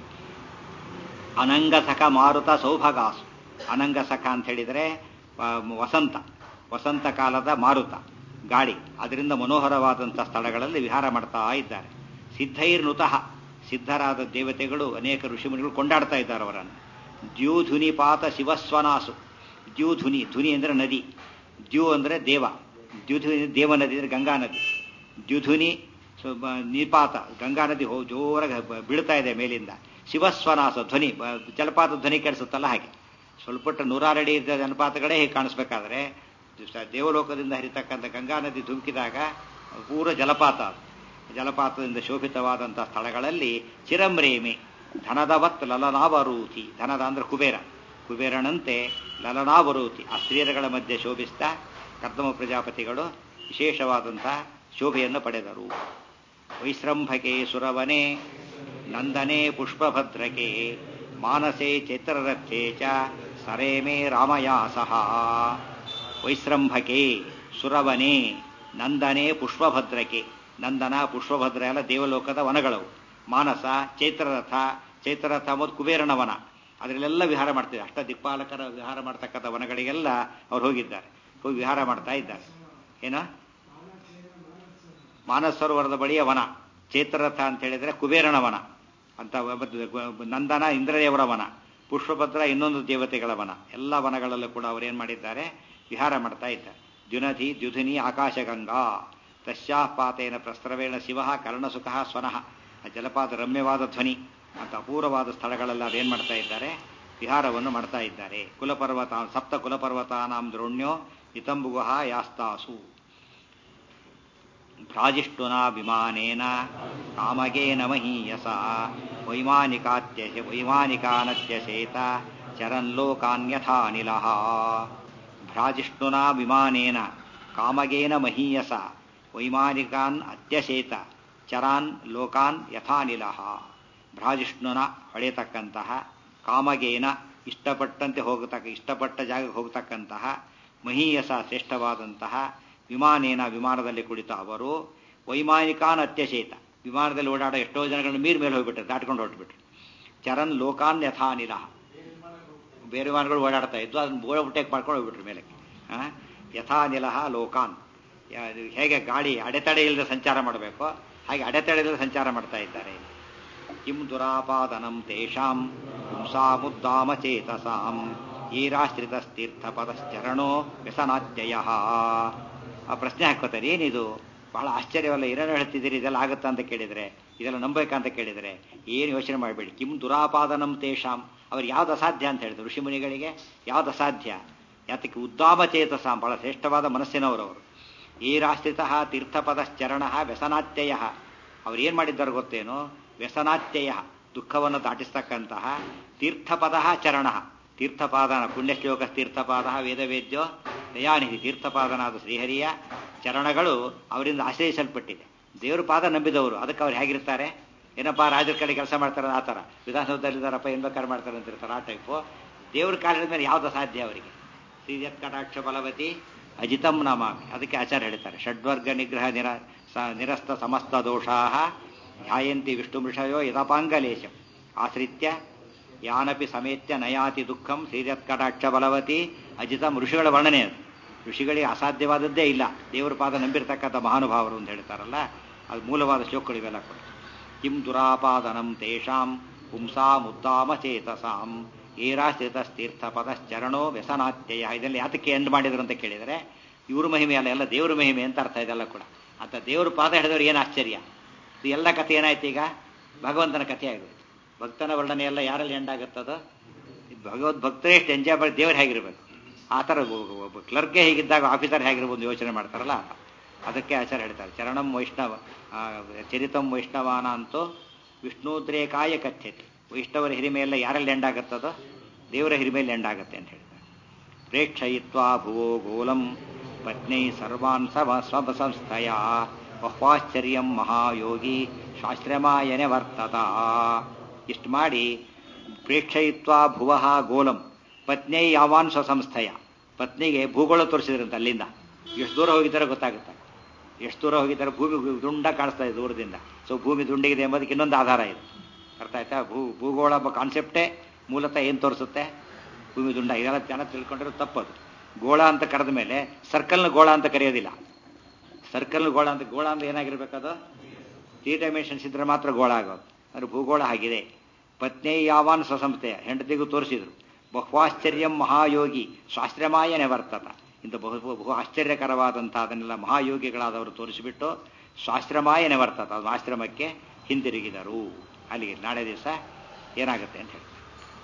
ಅನಂಗಸಖ ಮಾರುತ ಸೌಭಗಾಸು ಅನಂಗಸಖ ಅಂತ ಹೇಳಿದರೆ ವಸಂತ ವಸಂತ ಕಾಲದ ಮಾರುತ ಗಾಳಿ ಅದರಿಂದ ಮನೋಹರವಾದಂಥ ಸ್ಥಳಗಳಲ್ಲಿ ವಿಹಾರ ಮಾಡ್ತಾ ಇದ್ದಾರೆ ಸಿದ್ಧೈರ್ನುತಃ ಸಿದ್ಧರಾದ ದೇವತೆಗಳು ಅನೇಕ ಋಷಿಮುನಿಗಳು ಕೊಂಡಾಡ್ತಾ ಇದ್ದಾರೆ ಅವರನ್ನು ದ್ಯೂಧುನಿ ಪಾತ ಶಿವಸ್ವನಾಸು ದ್ಯೂಧುನಿ ಧುನಿ ಅಂದರೆ ನದಿ ದ್ಯೂ ಅಂದರೆ ದೇವ ದ್ಯುಧುನಿ ದೇವ ನದಿ ಅಂದರೆ ಗಂಗಾ ನದಿ ದ್ಯುಧುನಿ ನಿಪಾತ ಗಂಗಾ ನದಿ ಹೋ ಜೋರಾಗಿ ಬೀಳ್ತಾ ಇದೆ ಮೇಲಿಂದ ಶಿವಸ್ವನಾಸ ಧ್ವನಿ ಜಲಪಾತ ಧ್ವನಿ ಕೇಳಿಸುತ್ತಲ್ಲ ಹಾಗೆ ಸ್ವಲ್ಪಟ್ಟ ನೂರಾರು ಅಡಿ ಇದ್ದ ಜಲಪಾತಗಳೇ ಹೇಗೆ ಕಾಣಿಸ್ಬೇಕಾದ್ರೆ ದೇವಲೋಕದಿಂದ ಹರಿತಕ್ಕಂಥ ಗಂಗಾ ನದಿ ಧುಮುಕಿದಾಗ ಪೂರ ಜಲಪಾತ ಜಲಪಾತದಿಂದ ಶೋಭಿತವಾದಂಥ ಸ್ಥಳಗಳಲ್ಲಿ ಚಿರಂರೇಮೆ ಧನದವತ್ ಲಲನಾವರೂತಿ ಧನದ ಅಂದ್ರೆ ಕುಬೇರ ಕುಬೇರನಂತೆ ಲಲನಾವರೂತಿ ಆ ಸ್ತ್ರೀಯರುಗಳ ಮಧ್ಯೆ ಶೋಭಿಸ್ತಾ ಕರ್ದಮ ಪ್ರಜಾಪತಿಗಳು ವಿಶೇಷವಾದಂಥ ಶೋಭೆಯನ್ನು ಪಡೆದರು ವೈಶ್ರಂಭಕೆ ಸುರವನೆ ನಂದನೆ ಪುಷ್ಪಭದ್ರಕೆ ಮಾನಸೆ ಚೈತ್ರರಥೆ ಚ ಸರೇ ಮೇ ರಾಮಯಾಸಃ ವೈಸ್ರಂಭಕೆ ಸುರವನೆ ನಂದನೆ ಪುಷ್ಪಭದ್ರಕೆ ನಂದನ ಪುಷ್ಪಭದ್ರ ಎಲ್ಲ ದೇವಲೋಕದ ವನಗಳವು ಮಾನಸ ಚೈತ್ರರಥ ಚೈತ್ರರಥ ಮತ್ತು ಕುಬೇರನ ವನ ಅದರಲ್ಲೆಲ್ಲ ವಿಹಾರ ಮಾಡ್ತಿದ್ದಾರೆ ಅಷ್ಟ ದಿಕ್ಪಾಲಕರ ವಿಹಾರ ಮಾಡ್ತಕ್ಕಂಥ ವನಗಳಿಗೆಲ್ಲ ಅವ್ರು ಹೋಗಿದ್ದಾರೆ ಹೋಗಿ ವಿಹಾರ ಮಾಡ್ತಾ ಇದ್ದಾರೆ ಏನ ಮಾನಸ ಸರೋವರದ ಬಳಿಯ ವನ ಚೈತ್ರರಥ ಅಂತ ಹೇಳಿದ್ರೆ ಕುಬೇರನ ವನ ಅಂತ ನಂದನ ಇಂದ್ರದೇವರ ವನ ಪುಷ್ಪಭದ್ರ ಇನ್ನೊಂದು ದೇವತೆಗಳ ವನ ಎಲ್ಲ ವನಗಳಲ್ಲೂ ಕೂಡ ಅವರೇನ್ ಮಾಡಿದ್ದಾರೆ ವಿಹಾರ ಮಾಡ್ತಾ ಇದ್ದಾರೆ ದ್ಯುನಧಿ ದ್ಯುಧಿನಿ ಆಕಾಶಗಂಗಾ ತಸ್ಯಾಪಾತೇನ ಪ್ರಸ್ತ್ರವೇಣ ಶಿವ ಕರ್ಣಸುಖ ಸ್ವನಃ ಆ ಜಲಪಾತ ರಮ್ಯವಾದ ಧ್ವನಿ ಅಂತ ಅಪೂರ್ವವಾದ ಸ್ಥಳಗಳೆಲ್ಲ ಅದೇನ್ ಮಾಡ್ತಾ ಇದ್ದಾರೆ ವಿಹಾರವನ್ನು ಮಾಡ್ತಾ ಇದ್ದಾರೆ ಕುಲಪರ್ವತ ಸಪ್ತ ಕುಲಪರ್ವತಾನಾಂ ದ್ರೋಣ್ಯೋ ಇತಂಬುಗುಹ ಯಾಸ್ತಾಸು ಭ್ರಾಜಿಷ್ಟುನಾ ವಿಮಾನೇನ ಕಾಮಗೇನ ಮಹೀಯಸ ವೈಮಾನಿಕಾತ್ಯ ವೈಮಾನಿಕಾನತ್ಯಶೇತ ಚರನ್ಲೋಕಾನ್ಯಥಾನಿಲ ಭ್ರಾಜಿಷ್ಣುನಾ ವಿಮಾನೇನ ಕಾಮಗೇನ ಮಹೀಯಸ ವೈಮಾನಿಕಾನ್ ಅತ್ಯಶೇತ ಚರಾನ್ ಲೋಕಾನ್ ಯಥಾನಿಲ ಭ್ರಾಜಿಷ್ಣುನ ಹೊಳೆಯತಕ್ಕಂತಹ ಕಾಮಗೇನ ಇಷ್ಟಪಟ್ಟಂತೆ ಹೋಗತಕ್ಕ ಇಷ್ಟಪಟ್ಟ ಜಾಗಕ್ಕೆ ಹೋಗತಕ್ಕಂತಹ ಮಹೀಯಸ ಶ್ರೇಷ್ಠವಾದಂತಹ ವಿಮಾನೇನ ವಿಮಾನದಲ್ಲಿ ಕುಳಿತ ಅವರು ವೈಮಾನಿಕಾನ್ ಅತ್ಯಶೇತ ವಿಮಾನದಲ್ಲಿ ಓಡಾಡೋ ಎಷ್ಟೋ ಜನಗಳನ್ನ ಮೀರ್ ಮೇಲೆ ಹೋಗ್ಬಿಟ್ರು ದಾಟ್ಕೊಂಡು ಹೊರಟ್ಬಿಟ್ರು ಚರನ್ ಲೋಕಾನ್ ಯಥಾನಿಲ ಬೇರೆ ವಿಮಾನಗಳು ಓಡಾಡ್ತಾ ಇದ್ದು ಅದನ್ನ ಬೋಳಬುಟ್ಟೆಗೆ ಮಾಡ್ಕೊಂಡು ಹೋಗ್ಬಿಟ್ರು ಮೇಲೆ ಯಥಾನಿಲ ಲೋಕಾನ್ ಹೇಗೆ ಗಾಳಿ ಅಡೆತಡೆ ಇಲ್ಲದೆ ಸಂಚಾರ ಮಾಡಬೇಕು ಹಾಗೆ ಅಡೆತಡೆ ಇಲ್ಲದೆ ಸಂಚಾರ ಮಾಡ್ತಾ ಇದ್ದಾರೆ ಕಿಂ ದುರಾಪಾದನಂ ತೇಷಾಂ ಪುಂಸಾಮುದ್ದಾಮ ಚೇತಸಾಂ ಈರಾಶ್ರಿತಸ್ತೀರ್ಥ ಪದಶ್ಚರಣೋ ವ್ಯಸನಾದ್ಯಯ ಆ ಪ್ರಶ್ನೆ ಹಾಕೋತಾರೆ ಏನಿದು ಬಹಳ ಆಶ್ಚರ್ಯವಲ್ಲ ಏನೇನು ಹೇಳ್ತಿದ್ದೀರಿ ಇದೆಲ್ಲ ಆಗುತ್ತಾ ಅಂತ ಕೇಳಿದರೆ ಇದೆಲ್ಲ ನಂಬೇಕಂತ ಕೇಳಿದರೆ ಏನು ಯೋಚನೆ ಮಾಡಬೇಡಿ ಕಿಂ ದುರಾಪಾದನಂ ತೇಷಾಂ ಅವ್ರಿಗೆ ಯಾವ್ದು ಅಸಾಧ್ಯ ಅಂತ ಹೇಳಿದ್ರು ಋಷಿಮುನಿಗಳಿಗೆ ಯಾವ್ದು ಅಸಾಧ್ಯ ಯಾತಕ್ಕೆ ಉದ್ದಾಮ ಚೇತಸಾಂ ಬಹಳ ಶ್ರೇಷ್ಠವಾದ ಮನಸ್ಸಿನವರವರು ಈರಾಶ್ರಿತ ತೀರ್ಥಪದಶ್ಚರಣ ವ್ಯಸನಾತ್ಯಯ ಅವ್ರು ಏನು ಮಾಡಿದ್ದಾರೆ ಗೊತ್ತೇನು ವ್ಯಸನಾತ್ಯಯ ದುಃಖವನ್ನು ದಾಟಿಸ್ತಕ್ಕಂತಹ ತೀರ್ಥಪದ ಚರಣ ತೀರ್ಥಪಾದನ ಪುಣ್ಯಶ್ಲೋಕ ತೀರ್ಥಪಾದ ವೇದವೇದ್ಯೋ ದಯಾನಿಧಿ ತೀರ್ಥಪಾದನಾದ ಶ್ರೀಹರಿಯ ಚರಣಗಳು ಅವರಿಂದ ಆಶ್ರಯಿಸಲ್ಪಟ್ಟಿದೆ ದೇವ್ರ ಪಾದ ನಂಬಿದವರು ಅದಕ್ಕೆ ಅವ್ರು ಹೇಗಿರ್ತಾರೆ ಏನಪ್ಪ ರಾಜರ ಕಡೆ ಕೆಲಸ ಮಾಡ್ತಾರೆ ಆ ಥರ ವಿಧಾನಸೌಧದಲ್ಲಿದ್ದಾರಪ್ಪ ಏನ್ ಬೇಕಾದ್ರೆ ಮಾಡ್ತಾರೆ ಅಂತಿರ್ತಾರೆ ಆ ಟೈಪು ದೇವ್ರ ಕಾಲದ ಮೇಲೆ ಯಾವ್ದು ಸಾಧ್ಯ ಅವರಿಗೆ ಶ್ರೀಜತ್ ಕಟಾಕ್ಷ ಬಲವತಿ ಅಜಿತಂ ನಾಮಾಮಿ ಅದಕ್ಕೆ ಆಚಾರ್ಯ ಹೇಳ್ತಾರೆ ಷಡ್ವರ್ಗ ನಿಗ್ರಹ ನಿರ ನಿರಸ್ತ ಸಮಸ್ತ ದೋಷಾ ಧ್ಯಾಯಂತಿ ವಿಷ್ಣುಮೃಷಯೋ ಯಥಪಾಂಗಲೇಶಂ ಆಶ್ರಿತ್ಯ ಯಾನಪಿ ಸಮೇತ್ಯ ನಯಾತಿ ದುಃಖಂ ಶ್ರೀರತ್ಕಟಾಕ್ಷ ಬಲವತಿ ಅಜಿತಂ ಋಷಿಗಳ ವರ್ಣನೆ ಅದು ಋಷಿಗಳಿಗೆ ಅಸಾಧ್ಯವಾದದ್ದೇ ಇಲ್ಲ ದೇವರ ಪಾದ ನಂಬಿರ್ತಕ್ಕಂಥ ಮಹಾನುಭಾವರು ಅಂತ ಹೇಳ್ತಾರಲ್ಲ ಅದು ಮೂಲವಾದ ಶ್ಲೋಕಗಳು ಇವೆಲ್ಲ ಕೂಡ ಕಿಂ ದುರಾಪಾದನಂ ತೇಷಾಂ ಪುಂಸಾಮುದ್ದಾಮ ಚೇತಸಾಂ ಏರಾಶ್ರಿತಸ್ತೀರ್ಥ ಪದಶ್ಚರಣೋ ವ್ಯಸನಾತ್ಯಯ ಇದೆಲ್ಲ ಯಾತಕ್ಕೆ ಎಂಡ್ ಮಾಡಿದ್ರು ಅಂತ ಕೇಳಿದರೆ ಇವ್ರ ಮಹಿಮೆ ಅಲ್ಲ ಎಲ್ಲ ದೇವ್ರ ಮಹಿಮೆ ಅಂತ ಅರ್ಥ ಇದೆಲ್ಲ ಕೂಡ ಅಂತ ದೇವ್ರ ಪಾದ ಹಿಡಿದವ್ರು ಏನು ಆಶ್ಚರ್ಯ ಇದು ಎಲ್ಲ ಕಥೆ ಏನಾಯ್ತು ಈಗ ಭಗವಂತನ ಕಥೆ ಆಗೋಯ್ತು ಭಕ್ತನ ವರ್ಣನೆ ಎಲ್ಲ ಯಾರಲ್ಲಿ ಎಂಡಾಗುತ್ತದೋ ಭಗವದ್ ಭಕ್ತರೇ ಎಷ್ಟು ಎಂಜಾಯ್ ಮಾಡಿ ದೇವ್ರು ಹೇಗಿರ್ಬೇಕು ಆ ಥರ ಒಬ್ಬ ಕ್ಲರ್ಕ್ಗೆ ಹೇಗಿದ್ದಾಗ ಆಫೀಸರ್ ಹೇಗಿರ್ಬೋದು ಯೋಚನೆ ಮಾಡ್ತಾರಲ್ಲ ಅದಕ್ಕೆ ಆಚಾರ ಹೇಳ್ತಾರೆ ಚರಣಂ ವೈಷ್ಣವ ಚರಿತಂ ವೈಷ್ಣವಾನ ಅಂತೂ ವಿಷ್ಣುದ್ರೇಕಾಯ ಕಥ್ಯತೆ ವೈಷ್ಣವರ ಹಿರಿಮೆಯೆಲ್ಲ ಯಾರಲ್ಲಿ ಎಂಡಾಗುತ್ತದೋ ದೇವರ ಹಿರಿಮೆಯಲ್ಲಿ ಎಂಡಾಗತ್ತೆ ಅಂತ ಹೇಳ್ತಾರೆ ಪ್ರೇಕ್ಷಯಿತ್ವಾ ಭುವೋ ಗೋಲಂ ಪತ್ನೈ ಸರ್ವಾನ್ ಸಮ ಸ್ವಸಂಸ್ಥಯ ಬಹ್ವಾಶ್ಚರ್ಯಂ ಮಹಾಯೋಗಿ ಶಾಸ್ತ್ರಮಾಯನೆ ವರ್ತತ ಇಷ್ಟು ಮಾಡಿ ಪ್ರೇಕ್ಷಯಿತ್ವ ಭುವಃ ಗೋಲಂ ಪತ್ನಿ ಯಾವಾನ್ ಸ್ವಸಂಸ್ಥೆಯ ಪತ್ನಿಗೆ ಭೂಗೋಳ ತೋರಿಸಿದ್ರಂತೆ ಅಲ್ಲಿಂದ ಎಷ್ಟು ದೂರ ಹೋಗಿದ್ದಾರೆ ಗೊತ್ತಾಗುತ್ತೆ ಎಷ್ಟು ದೂರ ಹೋಗಿದ್ದಾರೆ ಭೂಮಿ ದುಂಡ ಕಾಣಿಸ್ತಾ ಇದೆ ದೂರದಿಂದ ಸೊ ಭೂಮಿ ದುಂಡಿಗಿದೆ ಎಂಬುದಕ್ಕೆ ಇನ್ನೊಂದು ಆಧಾರ ಇದೆ ಅರ್ಥ ಆಯ್ತಾ ಭೂ ಭೂಗೋಳ ಎಂಬ ಕಾನ್ಸೆಪ್ಟೇ ಮೂಲತಃ ಏನು ತೋರಿಸುತ್ತೆ ಭೂಮಿ ದುಂಡ ಇದೆಲ್ಲ ಜನ ತಿಳ್ಕೊಂಡ್ರೆ ತಪ್ಪದು ಗೋಳ ಅಂತ ಕರೆದ ಮೇಲೆ ಸರ್ಕಲ್ನ ಗೋಳ ಅಂತ ಕರೆಯೋದಿಲ್ಲ ಸರ್ಕಲ್ ಗೋಳ ಅಂತ ಗೋಳ ಅಂತ ಏನಾಗಿರ್ಬೇಕದು ತ್ರೀ ಡೈಮೆನ್ಷನ್ಸ್ ಇದ್ರೆ ಮಾತ್ರ ಗೋಳ ಆಗೋದು ಅಂದ್ರೆ ಭೂಗೋಳ ಆಗಿದೆ ಪತ್ನಿ ಯಾವಾನ್ ಸ್ವಸಂಸ್ಥೆಯ ಹೆಂಡತಿಗೂ ತೋರಿಸಿದ್ರು ಬಹುವಾಶ್ಚರ್ಯಂ ಮಹಾಯೋಗಿ ಸ್ವಾಶ್ರಮಾಯನೆ ವರ್ತತ ಇಂಥ ಬಹು ಬಹು ಆಶ್ಚರ್ಯಕರವಾದಂಥ ಅದನ್ನೆಲ್ಲ ಮಹಾಯೋಗಿಗಳಾದವರು ತೋರಿಸಿಬಿಟ್ಟು ಸ್ವಾಶ್ರಮಾಯನೆ ವರ್ತತ ಅದು ಆಶ್ರಮಕ್ಕೆ ಹಿಂದಿರುಗಿದರು ಅಲ್ಲಿಗೆ ನಾಳೆ ದಿವಸ ಏನಾಗುತ್ತೆ ಅಂತ ಹೇಳಿ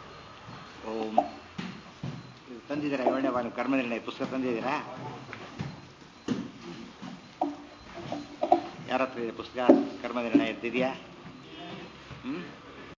ಓಂ ತಂದಿದ್ದೀರಾ ಏಳನೇ ವಾರ ಕರ್ಮನಿರ್ಣಯ ಪುಸ್ತಕ ತಂದಿದ್ದೀರಾ ಯಾರ ಹತ್ರ ಇದೆ ಪುಸ್ತಕ ಕರ್ಮನಿರ್ಣಯ ಇದ್ದಿದೆಯಾ ಹ್ಞೂ